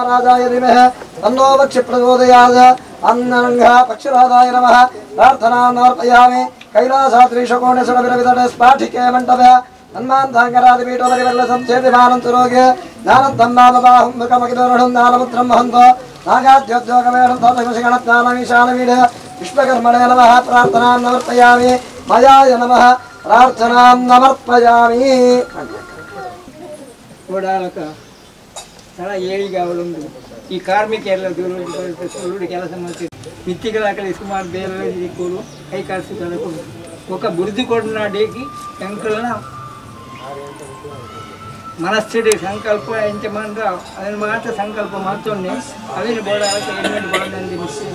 गजराजाय धीमहि तन्नो वक्षि प्रचोदयात् अन्नरङ्घ पक्षिराधाय नमः प्रार्थनां समर्पयामि कैलासात्रीशकोणेश्वरविरवितटे स्फाटिके मण्डपे हनुमान्ताङ्गरादिपीठोपरिवर्लसं चेतिमानन्तुरोगे ज्ञानन्तं नामबाहुं मुखमखिलोरुढुं ज्ञानमुद्रं महन्तो नागाद्योद्योगमेणं तोतविषगणज्ञानमीशानमीढ विश्वकर्मणे नमः प्रार्थनां समर्पयामि मयाय नमः प्रार्थनां समर्पयामि ಓಡಾಡಕ ಸ್ಥಳ ಏಳಿಗೆ ಅವಳೊಂದು ಈ ಕಾರ್ಮಿಕರೆಲ್ಲ ದೂರ ಸುಳ್ಳು ಕೆಲಸ ಮಾಡ್ತಿದ್ರು ಮಿತ್ತಿಗಳ ಕಡೆ ಸುಮಾರು ಬೇರೆ ಕೊಡು ಕೈ ಕಾಸು ಕೊಡು ఒక బురిది కొడిన డేకి శంకరుల మనస్థిడి సంకల్ప ఎంచమంట ಅದನ್ನ ಮಾತ್ರ ಸಂಕಲ್ಪ ಮಾಡ್ತೊಂಡೆ ಅವಿನ ಬೋಡಾಲಕ್ಕೆ ಹೆಲ್ಮೆಟ್ ಬಾಂಧಂದಿ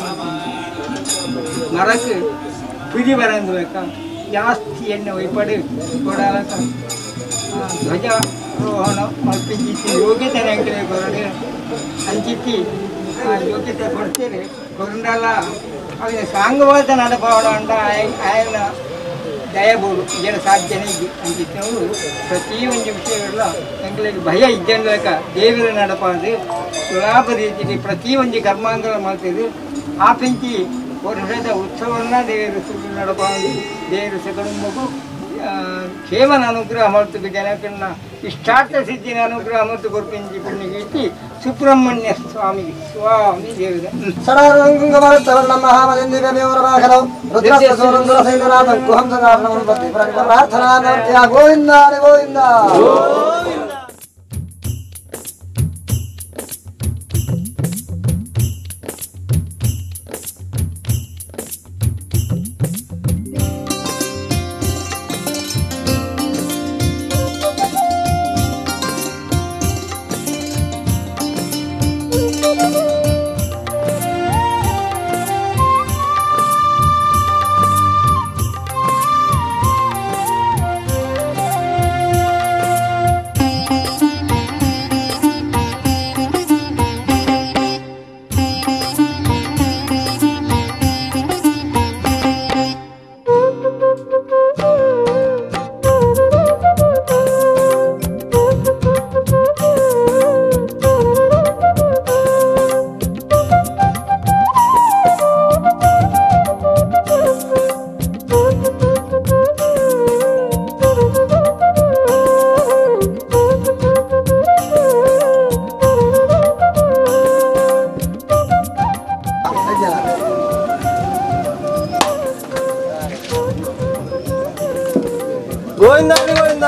ಮರಕ್ಕೆ ಪುದಿ ಬರಂದು ಲೆಕ್ಕ ಜಾಸ್ತಿ ಎಣ್ಣೆ ಒಯ್ಪಡಿ ಬೋಡಾಲಕ್ಕ ಧ್ವಜಾರೋಹಣ ಮಲ್ಪಿಂಚಿತ್ತಿ ಯೋಗ್ಯತೆ ಅಂಕಲೆ ಕೊರಡೆ ಅಂಚಿತ್ತಿ ಆ ಯೋಗ್ಯತೆ ಕೊಡ್ತೀರಿ ಕೊರಂಡಲ್ಲ ಅವಿನ ಸಾಂಗವಾದ ನಡಪವಡ ಅಂಡ ఆయన ದಯಬೋದು ಜನ ಸಾಧ್ಯನೇ ಇದೆ ಅಂತಿದ್ದವರು ಪ್ರತಿಯೊಂದು ವಿಷಯಗಳ ಎಂಗಳಿಗೆ ಭಯ ಇದ್ದಂಗ ದೇವರ ನಡಪಾದು ಸುಲಾಭ ರೀತಿಯಲ್ಲಿ ಪ್ರತಿಯೊಂದು ಕರ್ಮಾಂಗ ಮಾಡ್ತಿದ್ದು ಆ ಪೆಂಚಿ ವರ್ಷದ ಉತ್ಸವನ್ನ ದೇವರು ಸುಳ್ಳು ನಡಪಾದು ದೇವರು ಸಗಣ ಮಗು ಆ, ಕ್ಷೇಮನ ಅನುಗ್ರಹ ಮಾಡ್ತು ಜನಕನ್ನ ಇಷ್ಟಾರ್ಥ ಸಿದ್ಧಿನ ಅನುಗ್ರಹ ಮತ್ತು ಕೊರ್ಪಿಂಚಿ ಪುಣ್ಯಗೆ ಇಟ್ಟು ಸುಬ್ರಹ್ಮಣ್ಯ ಸ್ವಾಮಿ ಸ್ವಾಮಿ ದೇವರ ಸಡಾರಂಗಮರುತ್ತವರ್ಣ ಮಹಾಮಲಿಂದಿವ್ಯಮೇವರವಾಹನಂ ರುದ್ರಸ್ವರಸುರಸೈಲನಾಥಂ ಕುಹಂ ಸದಾರಣಂ ಭಕ್ತಿ ಪ್ರಾರ್ಥನಾ ನಮರ್ತ್ಯ ಗೋವಿಂದ ಹರಿ ಗೋವಿಂದ ಗೋವಿಂದ ಹರಿ ಗೋವಿಂದ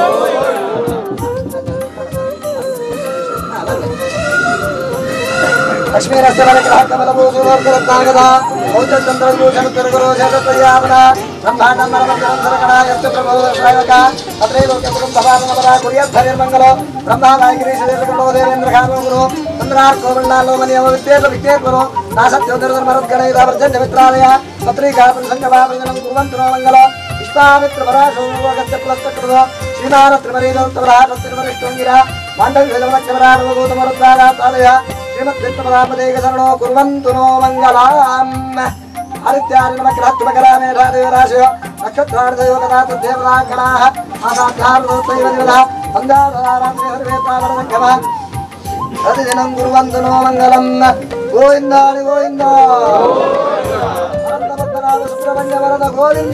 ಲಕ್ಷ್ಮೀರಸ್ತಮಲಗ್ರಹಕಮಲಭೂಸುರತ್ನಾಗದ ಔಚಂದ್ರಭೂಷಣುತ್ತರಗುರು ಶತತ್ರಯಾಮನ ಬ್ರಹ್ಮಾಂಡಮರಮಂತ್ರಕಣ ಯಸ್ತು ಪ್ರಭೋ ಶ್ರಾವಕ ಅತ್ರೈಲೋಕ್ಯಪುರಂ ಭವಾನಮರ ಕುರ್ಯದ್ಧರಿರ್ಮಂಗಲ ಬ್ರಹ್ಮಾನಾಯಗಿರೀಶದೇವಗುಣೋ ದೇವೇಂದ್ರ ಗುರು ಚಂದ್ರಾರ್ಕೋಮಣ್ಣಾಲೋಮನಿಯಮ ವಿದ್ಯೇತ ವಿದ್ಯೇತ್ವರೋ ನಾಸತ್ಯೋದರದರ ಮರದ್ಗಣ ಇದಾವರ್ಜನ್ಯ ಮಿತ್ರಾಲಯ ಪತ್ರಿಕಾಪುರ ಸಂಗಮಾಪರಿಜನಂ ಕುರ್ವಂತು ನೋ ಮಂಗಲ ವಿಶ್ವಾಮಿತ್ರ ಪರಾಶೋಗತ್ಯ ಪುಲಸ್ತಕೃತ ಶ್ರೀಮಾನ ತ್ರಿಮರೀಲೋತ್ತಮರಾಜ ಮಾಂಡವ್ಯಮರಕ್ಷಮರಾಜಗೌತಮರುದ್ರಾರಾತಾಲಯ ಶ್ರೀಮದ್ವಿತ್ತಮರಾಮದೇಗ ಶರಣೋ ಕುರ್ವಂತು ನೋ ಮಂಗಲಾಂ ಆದಿತ್ಯಾದಿ ನಮಗ್ರಹತ್ಮಕರಾಮೇಧಾದೇವರಾಶಯ ನಕ್ಷತ್ರಾರ್ಧಯೋಗದಾತದೇವರಾಗಣಾಃ ಆಸಾಧ್ಯಾರ್ಧೋತ್ತೈವ ದಿವದ ಸಂಧ್ಯಾಧಾರಾಮೇಹರ್ವೇತಾವರಸಂಗಮ ಪ್ರತಿದಿನಂ ಕುರ್ವಂತು ನೋ ಮಂಗಲಂ ಗೋವಿಂದಾನಿ ಗೋವಿಂದ ಅನಂತಪದ್ಮನಾಭ ಸುಬ್ರಹ್ಮಣ್ಯ ವರದ ಗೋವಿಂದ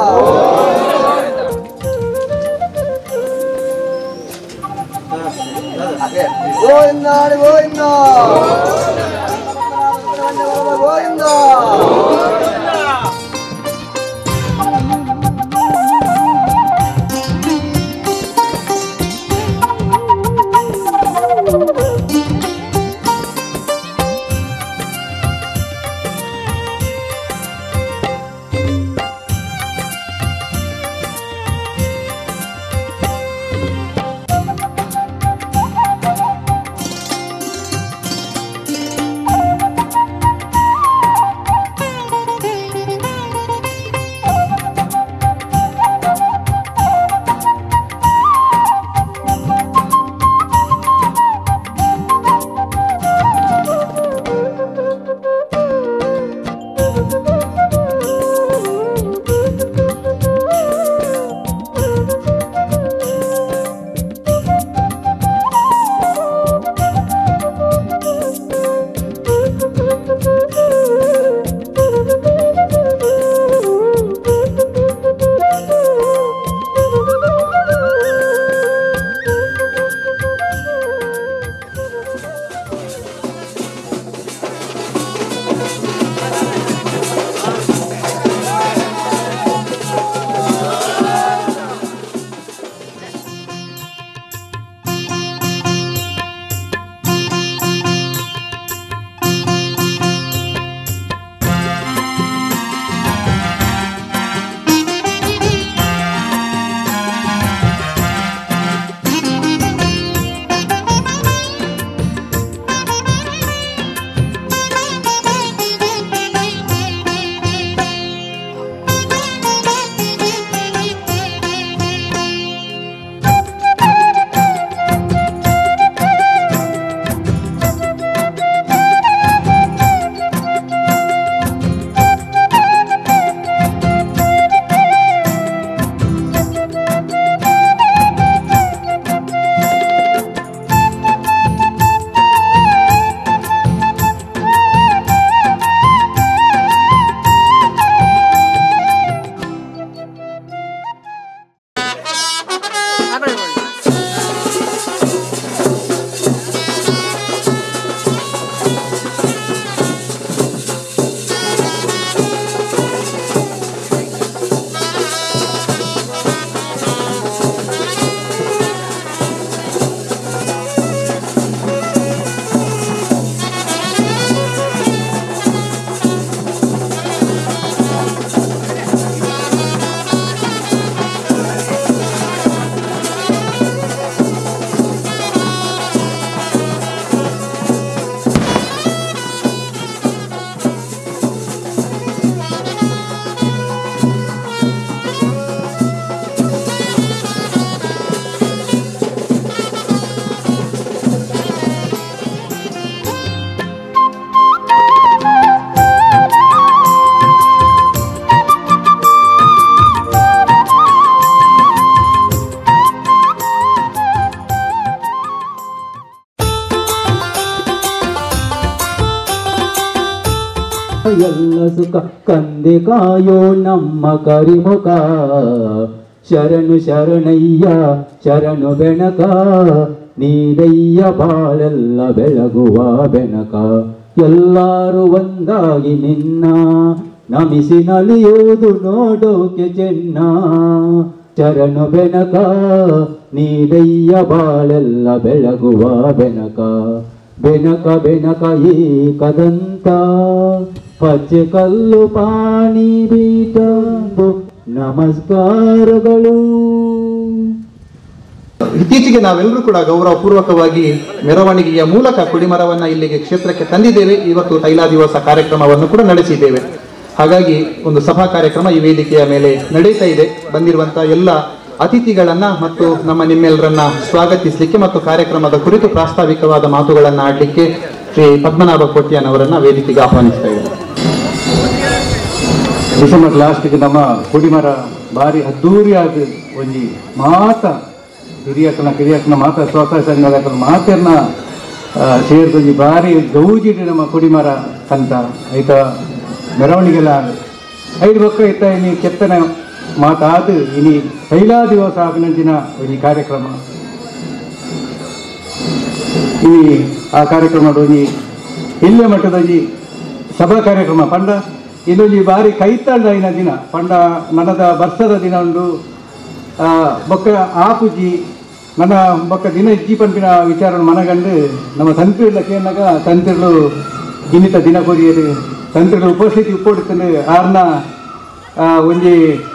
ಗೋವಿಂದಾನಿ ಗೋವಿಂದ ಅನಂತಪದ್ಮನಾಭ ಸುಬ್ರಹ್ಮಣ್ಯ ವರದ ಗೋವಿಂದ Thank ಎಲ್ಲ ಸುಖ ಕಂದೆ ಕಾಯೋ ನಮ್ಮ ಕರಿಮುಖ ಶರಣು ಶರಣಯ್ಯ ಶರಣು ಬೆನಕ ನೀಡಯ್ಯ ಬಾಳೆಲ್ಲ ಬೆಳಗುವ ಬೆನಕ ಎಲ್ಲರೂ ಒಂದಾಗಿ ನಿನ್ನ ನಮಿಸಿ ನಲಿಯುವುದು ನೋಡೋಕೆ ಚೆನ್ನ ಶರಣು ಬೆನಕ ನೀಡಯ್ಯ ಬಾಳೆಲ್ಲ ಬೆಳಗುವ ಬೆನಕ ಬೆನಕ ಬೆನಕ ಏಕದಂತ ಪಚ್ಚೆ ಕಲ್ಲು ಪಾಣಿ ಬೀಟ ನಮಸ್ಕಾರಗಳು ಇತ್ತೀಚೆಗೆ ನಾವೆಲ್ಲರೂ ಕೂಡ ಗೌರವಪೂರ್ವಕವಾಗಿ ಮೆರವಣಿಗೆಯ ಮೂಲಕ ಕುಡಿಮರವನ್ನ ಇಲ್ಲಿಗೆ ಕ್ಷೇತ್ರಕ್ಕೆ ತಂದಿದ್ದೇವೆ ಇವತ್ತು ತೈಲ ದಿವಸ ಕಾರ್ಯಕ್ರಮವನ್ನು ಕೂಡ ನಡೆಸಿದ್ದೇವೆ ಹಾಗಾಗಿ ಒಂದು ಸಭಾ ಕಾರ್ಯಕ್ರಮ ಈ ವೇದಿಕೆಯ ಮೇಲೆ ನಡೀತಾ ಇದೆ ಬಂದಿರುವಂತಹ ಎಲ್ಲ ಅತಿಥಿಗಳನ್ನ ಮತ್ತು ನಮ್ಮ ನಿಮ್ಮೆಲ್ಲರನ್ನ ಸ್ವಾಗತಿಸಲಿಕ್ಕೆ ಮತ್ತು ಕಾರ್ಯಕ್ರಮದ ಕುರಿತು ಪ್ರಾಸ್ತಾವಿಕವಾದ ಮಾತುಗಳನ್ನ ಆಡ್ಲಿಕ್ಕೆ ಶ್ರೀ ಪದ್ಮನಾಭ ಕೋಟ್ಯಾನ್ ಅವರನ್ನ ವೇದಿಕೆಗೆ ಆಹ್ವಾನಿಸ್ತಾ ಇದ್ದಾರೆ ಡಿಸೆಂಬರ್ ಲಾಸ್ಟ್ಗೆ ನಮ್ಮ ಕುಡಿಮರ ಭಾರಿ ಅದ್ದೂರಿಯಾದ ಒಂಜಿ ಮಾತ ಹಿರಿಯಕ್ಕನ ಕಿರಿಯಕ್ಕನ ಮಾತ ಸ್ವಸಹಾಯ ಸಂಘದ ಮಾತನ್ನ ಸೇರ್ಕೊಂಜಿ ಭಾರಿ ಗೌಜಿಡಿ ನಮ್ಮ ಕುಡಿಮರ ಅಂತ ಐತ ಮೆರವಣಿಗೆಲ್ಲ ಐದು ಬೊಕ್ಕ ಇತ್ತ ಇನಿ ಕೆತ್ತನ ಮಾತಾದು ಇನಿ ತೈಲಾ ದಿವಸ ಅಭಿನಂದಿನ ಒಂಜಿ ಕಾರ್ಯಕ್ರಮ ಇನಿ ಆ ಕಾರ್ಯಕ್ರಮ ಒಂಜಿ ಇಲ್ಲೇ ಮಟ್ಟದ ಒಂಜಿ ಸಭಾ ಕಾರ್ಯಕ್ರಮ ಪಂಡ ಇನ್ನೊಂಜಿ ಬಾರಿ ಕೈತಾಂಡ ಐನ ದಿನ ಪಂಡ ನನ್ನದ ಬರ್ಸದ ದಿನ ಉಂಡು ಆ, ಬೊಕ್ಕ ಆಪುಜಿ ನನ್ನ ಬೊಕ್ಕ ದಿನ ಇಜ್ಜಿ ಪಂಪಿನ ವಿಚಾರ ಮನಗಂಡು ನಮ್ಮ ತಂತ್ರಿಲ್ಲ ಕೇನಾಗ ತಂತ್ರಿಗಳು ಇನ್ನಿತ ದಿನ ಕೊರಿಯರು ತಂತ್ರಿಗಳು ಉಪಸ್ಥಿತಿ ಉಪ್ಪೊಡುತ್ತಂದು ಆರ್ನ ಆ, ಒಂಜಿ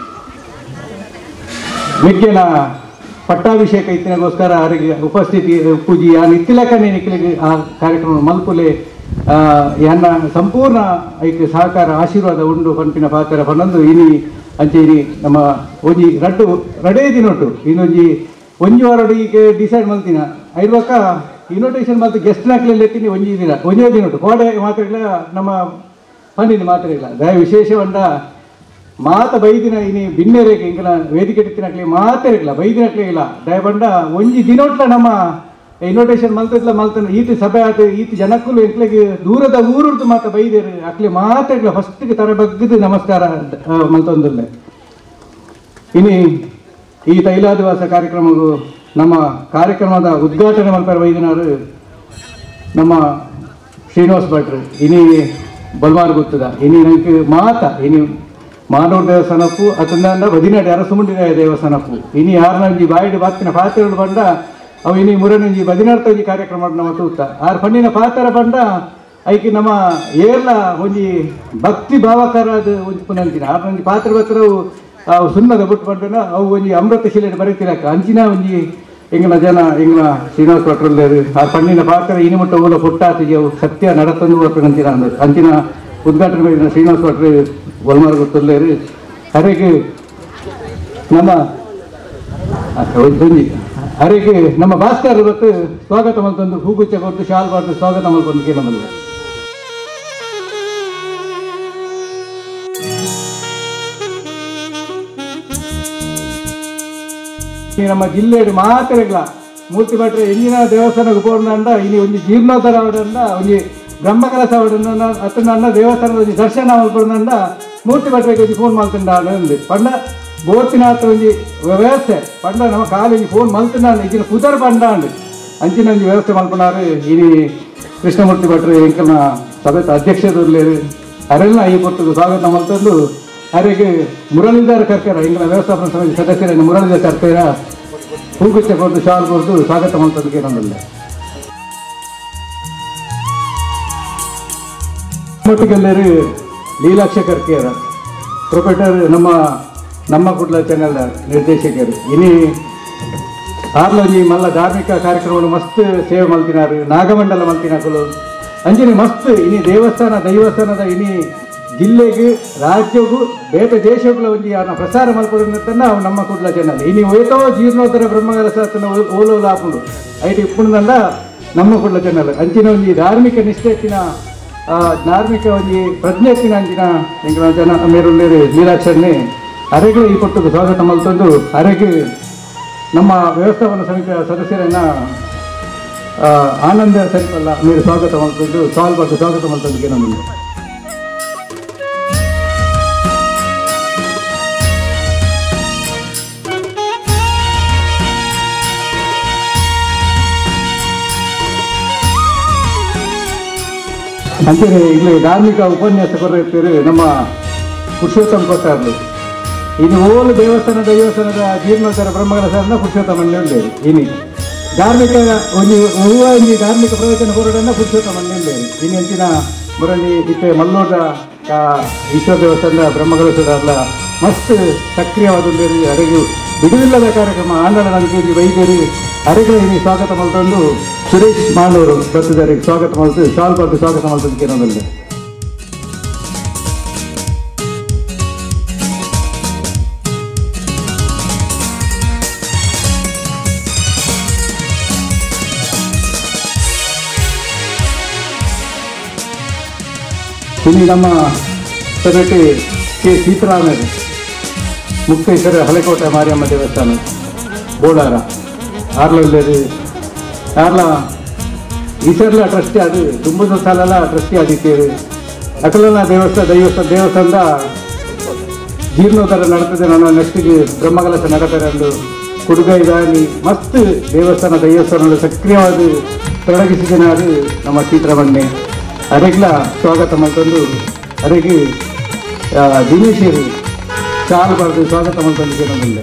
ವಿಜ್ಞಾನ ಪಟ್ಟಾಭಿಷೇಕ ಇತ್ತಿನಗೋಸ್ಕರ ಅವರಿಗೆ ಉಪಸ್ಥಿತಿ ಪೂಜಿ ಆ ನಿತ್ತಿಲಕನೆ ನಿಖಿಲಿಗೆ ಆ ಕಾರ್ಯಕ್ರಮ ಮಲ್ಪುಲೆ ಆ, ಯನ್ನ ಸಂಪೂರ್ಣ ಐಕೆ ಸಹಕಾರ ಆಶೀರ್ವಾದ ಉಂಡು ಪಂಪಿನ ಪಾತ್ರ ಪನ್ನೊಂದು ಇನಿ ಅಂಚೆ ಇನಿ ನಮ್ಮ ಒಂಜಿ ರಡ್ಡು ರಡೇ ದಿನೊಟ್ಟು ಇನ್ನೊಂಜಿ ಒಂಜಿ ವಾರಡು ಈಗ ಡಿಸೈಡ್ ಮಲ್ತಿನ ಐರ್ವಕ್ಕ ಇನ್ವಿಟೇಷನ್ ಮಲ್ತು ಗೆಸ್ಟ್ ನಾಕ್ಲೆಲ್ಲ ಎತ್ತೀನಿ ಒಂಜಿ ದಿನ ಒಂಜೇ ದಿನೊಟ್ಟು ಕೋಡೆ ಮಾತ್ರೆಗಳ ನಮ್ಮ ಪಂಡಿನ ಮಾತ್ರೆಗಳ ದಯ ವಿಶೇಷವಂಡ ಮಾತ ಬೈದಿನ ಇನಿ ಬಿನ್ನೆರೆಗೆ ಇಂಕಲ ವೇದಿಕೆ ಇತ್ತಿನಕ್ಲೆ ಮಾತೆರೆಗ್ಲ ಬೈದಿನಕ್ಲೆ ಇಲ್ಲ ದಯಬಂಡ ಒಂಜಿ ದಿನೊಟ್ಲ ನಮ್ಮ ಇನ್ವಿಟೇಷನ್ ಮಲ್ತಿದ್ಲ ಮಲ್ತನ ಈತಿ ಸಭೆ ಆತ ಈತಿ ಜನಕ್ಕೂ ಎಂಕ್ಲೆಗೆ ದೂರದ ಊರುರ್ದು ಮಾತ ಬೈದೇರು ಅಕ್ಲೆ ಮಾತೆಗ್ಲ ಫಸ್ಟ್ಗೆ ತರ ಬಗ್ಗದು ನಮಸ್ಕಾರ ಆ, ಮಲ್ತೊಂದುಲ್ಲೆ ಇನಿ ಈ ತೈಲಾದಿವಾಸ ಕಾರ್ಯಕ್ರಮವು ನಮ್ಮ ಕಾರ್ಯಕ್ರಮದ ಉದ್ಘಾಟನೆ ಮಲ್ಪರ ಬೈದಿನವರು ನಮ್ಮ ಶ್ರೀನಿವಾಸ್ ಭಟ್ರು ಇನಿ ಬಲ್ಮಾರ್ ಗೊತ್ತದ ಇನಿ ನಂಗೆ ಮಾತ ಇನಿ ಮಾನೂರು ದೇವಸ್ಥಾನಪ್ಪು ಅತಂದ ಬದಿನಾಡಿ ಅರಸುಮುಂಡಿನ ದೇವಸ್ಥಾನಪ್ಪು ಇನಿ ಯಾರನಂಜಿ ಬಾಯಿಡಿ ಬಾತಿನ ಪಾತ್ರೆಗಳು ಬಂಡ ಅವು ಇನಿ ಮುರನಂಜಿ ಬದಿನಾಡ್ತಂಜಿ ಕಾರ್ಯಕ್ರಮ ನಮ್ಮ ತೂತ ಆರು ಪಣ್ಣಿನ ಪಾತ್ರ ಬಂಡ ಐಕಿ ನಮ್ಮ ಏರ್ಲ ಒಂಜಿ ಭಕ್ತಿ ಭಾವಕರಾದ ಒಂಜಿ ಪುನಂಚಿನ ಆರ್ನಂಜಿ ಪಾತ್ರ ಬತ್ತರವು ಅವು ಸುಣ್ಣದ ಬಿಟ್ಟು ಬಂಡನ ಅವು ಒಂಜಿ ಅಮೃತ ಶಿಲೆಡ್ ಬರೀತಿರಕ ಅಂಚಿನ ಒಂಜಿ ಎಂಗನ ಜನ ಎಂಗನ ಶ್ರೀನಿವಾಸ ಭಟ್ರಲ್ಲೇರು ಆ ಪಣ್ಣಿನ ಪಾತ್ರ ಇನಿ ಮುಟ್ಟ ಊಲ ಪುಟ್ಟಾತಿಗೆ ಅವು ಸತ್ಯ ನಡತಂದು ಬರ್ಬೇಕು ಅಂಚಿನ ಅಂದ ಅಂಚಿನ ಉದ್ಘಾಟನೆ ಮಾಡಿದ ಶ್ರೀನಿವಾಸ ಭಟ್ರು ಒಲ್ಮಾರ್ ಗೊತ್ತಲ್ಲೇರು ಹರೆಗೆ ನಮ್ಮ ಆ, ಒಂಜಿ ಹರೆಗೆ ನಮ್ಮ ಭಾಸ್ಕರ್ ಇವತ್ತು ಸ್ವಾಗತ ಮಲ್ತಂದು ಹೂಗುಚ್ಚ ಕೊಟ್ಟು ಶಾಲ್ ಬರ್ದು ಸ್ವಾಗತ ಮಲ್ಕೊಂಡು ಕೇಳಮಲ್ಲ ಈ ನಮ್ಮ ಜಿಲ್ಲೆಡ್ ಮಾತ್ರೆಗಳ ಮೂರ್ತಿ ಭಟ್ರೆ ಎಂಜಿನ ದೇವಸ್ಥಾನಕ್ಕೆ ಪೋರ್ನಂಡ ಇನಿ ಒಂಜಿ ಜೀರ್ಣೋದ್ಧಾರ ಅವಡನ್ನ ಒಂಜಿ ಬ್ರಹ್ಮಕಲಸ ಅವಡನ್ನ ಅತ್ತನನ್ನ ದೇವಸ್ಥಾನದ ಒಂಜಿ ದರ್ಶನ ಮಲ್ಪಡಂಡ ಮೂರ್ತಿ ಭಟ್ರಿಗೆ ಒಂಜಿ ಫೋನ್ ಮಲ್ತಂಡ ಅಂದು ಪಂಡ ಬೋತಿನಾಥ ಒಂಜಿ ವ್ಯವಸ್ಥೆ ಪಂಡ ನಮ್ಮ ಕಾಲೇಜ್ ಫೋನ್ ಮಲ್ತಂಡ ಇಜಿನ ಪುದರ್ ಪಂಡ ಅಂಡು ಅಂಚಿನ ಒಂಜಿ ವ್ಯವಸ್ಥೆ ಮಲ್ಪನಾರು ಇನಿ ಕೃಷ್ಣಮೂರ್ತಿ ಭಟ್ರು ಎಂಕಲ್ನ ಸಭೆತ ಅಧ್ಯಕ್ಷರು ಅರೆಲ್ಲ ಈ ಪೊತ್ತು ಸ್ವಾಗತ ಮಲ್ತಂದು ಅವರಿಗೆ ಮುರಳೀಧರ ಕರ್ಕರ ಇಂಗ್ಲ ವ್ಯವಸ್ಥಾಪನಾ ಸಮಿತಿ ಸದಸ್ಯರನ್ನು ಮುರಳೀಧರ ಕರ್ಕರ ಹೂಗುಚ್ಚ ಕೊಟ್ಟು ಶಾಲ್ ಕೊಟ್ಟು ಸ್ವಾಗತ ಮಾಡ್ತದಕ್ಕೆ ನನ್ನಲ್ಲಿ ಒಟ್ಟಿಗೆಲ್ಲರೂ ಲೀಲಾಕ್ಷ ಕರ್ಕೆಯರ ಪ್ರೊಫೆಸರ್ ನಮ್ಮ ನಮ್ಮ ಕುಡ್ಲ ಚಾನೆಲ್ ನಿರ್ದೇಶಕರು ಇನಿ ಆರ್ಲೊಂಜಿ ಮಲ್ಲ ಧಾರ್ಮಿಕ ಕಾರ್ಯಕ್ರಮಗಳು ಮಸ್ತ್ ಸೇವೆ ಮಲ್ತಿನಾರು ನಾಗಮಂಡಲ ಮಲ್ತಿನಾಕಲು ಅಂಜನೆ ಮಸ್ತ್ ಇನಿ ದೇವಸ್ಥಾನ ದೈವಸ್ಥಾನದ ಇನಿ ಜಿಲ್ಲೆಗೆ ರಾಜ್ಯಗೂ ಬೇರೆ ದೇಶಗಳ ಒಂಜಿ ಅವನ ಪ್ರಸಾರ ಮಲ್ಪಡತನ್ನ ಅವು ನಮ್ಮ ಕುಡ್ಲ ಚಾನಲ್ ಇನಿ ಒಯ್ತೋ ಜೀರ್ಣೋತ್ತರ ಬ್ರಹ್ಮಕಲಸನ ಓಲೋಲ ಹಾಕೊಂಡು ಐಟಿ ಇಪ್ಪುಂಡ ನಮ್ಮ ಕುಡ್ಲ ಚಾನಲ್ ಅಂಚಿನ ಒಂಜಿ ಧಾರ್ಮಿಕ ನಿಷ್ಠೆತ್ತಿನ ಆ, ಧಾರ್ಮಿಕ ಒಂಜಿ ಪ್ರಜ್ಞೆ ಎತ್ತಿನ ಅಂಚಿನ ಎಂಗಳ ಜನ ಮೇರುಳ್ಳೇರಿ ನೀರಾಕ್ಷರಣೆ ಅರೆಗೆ ಈ ಕೊಟ್ಟು ಸ್ವಾಗತ ಮಲ್ತಂದು ಅರೆಗೆ ನಮ್ಮ ವ್ಯವಸ್ಥಾಪನಾ ಸಮಿತಿಯ ಸದಸ್ಯರನ್ನ ಆ, ಆನಂದ ಸರಿಪಲ್ಲ మీరు ಸ್ವಾಗತ ಮಾಡ್ಕೊಂಡು ಸಾಲ್ ಬರ್ದು ಸ್ವಾಗತ ಮಾಡ್ತಂದಕ್ಕೆ ನಮ್ಮನ್ನು ಅಂಚನೆ ಇಲ್ಲಿ ಧಾರ್ಮಿಕ ಉಪನ್ಯಾಸ ಕೊಟ್ಟಿರ್ತೀರಿ ನಮ್ಮ ಪುರುಷೋತ್ತಮ ಕೊಟ್ಟಾರ್ಲು ಇನ್ನು ಓಲು ದೇವಸ್ಥಾನ ದೇವಸ್ಥಾನದ ಜೀರ್ಣೋತ್ತರ ಬ್ರಹ್ಮಗಳ ಸರಣ ಪುರುಷೋತ್ತಮಲ್ಲಿ ಉಂಡೇರಿ ಇನಿ ಧಾರ್ಮಿಕ ಒಂದು ಹೂವ ಇಲ್ಲಿ ಧಾರ್ಮಿಕ ಪ್ರವಚನ ಕೊರಡನ್ನ ಪುರುಷೋತ್ತಮಲ್ಲಿ ಉಂಡೇರಿ ಇನ್ನು ಎಂಚಿನ ಮುರಳಿ ಇತ್ತೆ ಮಲ್ಲೋಟ ಆ, ಈಶ್ವರ ದೇವಸ್ಥಾನದ ಬ್ರಹ್ಮಗಳ ಸರ ಮಸ್ತ್ ಸಕ್ರಿಯವಾದ ಉಂಡೇರಿ ಅಡಗು ಬಿಡುವಿಲ್ಲದ ಕಾರ್ಯಕ್ರಮ ಆಂಡಳ ನಂಬಿಕೆ ವೈದ್ಯರು ಅರೆಗಳಿಗೆ ಸ್ವಾಗತ ಮಲ್ತಂದು ಸುರೇಶ್ ಮಾನವರು ಬರ್ತಿದ್ದಾರೆ ಸ್ವಾಗತ ಮಲ್ತು ಶಾಲ್ ಕೊಟ್ಟು ಸ್ವಾಗತ ಮಲ್ತದ್ದು ಕೇಳೋದಿಲ್ಲ ಇಲ್ಲಿ ನಮ್ಮ ಸಭೆಗೆ ಕೆ ಸೀತಾರಾಮರು ಮುಕ್ತೇಶ್ವರ ಹಳೆಕೋಟೆ ಮಾರಿಯಮ್ಮ ದೇವಸ್ಥಾನ ಬೋಳಾರ ಆರ್ಲಲ್ಲಿ ಆರ್ಲ ಈಶ್ವರ್ಲ ಟ್ರಸ್ಟಿ ಅದು ತುಂಬದ ಸಾಲೆಲ್ಲ ಟ್ರಸ್ಟಿ ಆದಿತ್ತೇವೆ ಅಕಲನ ದೇವಸ್ಥಾನ ದೇವಸ್ಥಾನ ದೇವಸ್ಥಾನದ ಜೀರ್ಣೋದ್ಧಾರ ನಡೀತದೆ ನಾನು ನೆಕ್ಸ್ಟಿಗೆ ಬ್ರಹ್ಮಕಲಶ ನಡತಾರೆ ಎಂದು ಕುಡುಗೈದಾನಿ ಮಸ್ತ್ ದೇವಸ್ಥಾನ ದೇವಸ್ಥಾನ ಸಕ್ರಿಯವಾದ ತೊಡಗಿಸಿದ್ದೇನೆ ಅದು ನಮ್ಮ ಚಿತ್ರಮಣ್ಣೆ ಅದಕ್ಕೆಲ್ಲ ಸ್ವಾಗತ ಮಾಡ್ಕೊಂಡು ಅದಕ್ಕೆ ದಿನೇಶರು ಚಾಲು ಬರೆದು ಸ್ವಾಗತ ಮಾಡ್ಕೊಂಡು ಕೇಳೋದಿಲ್ಲ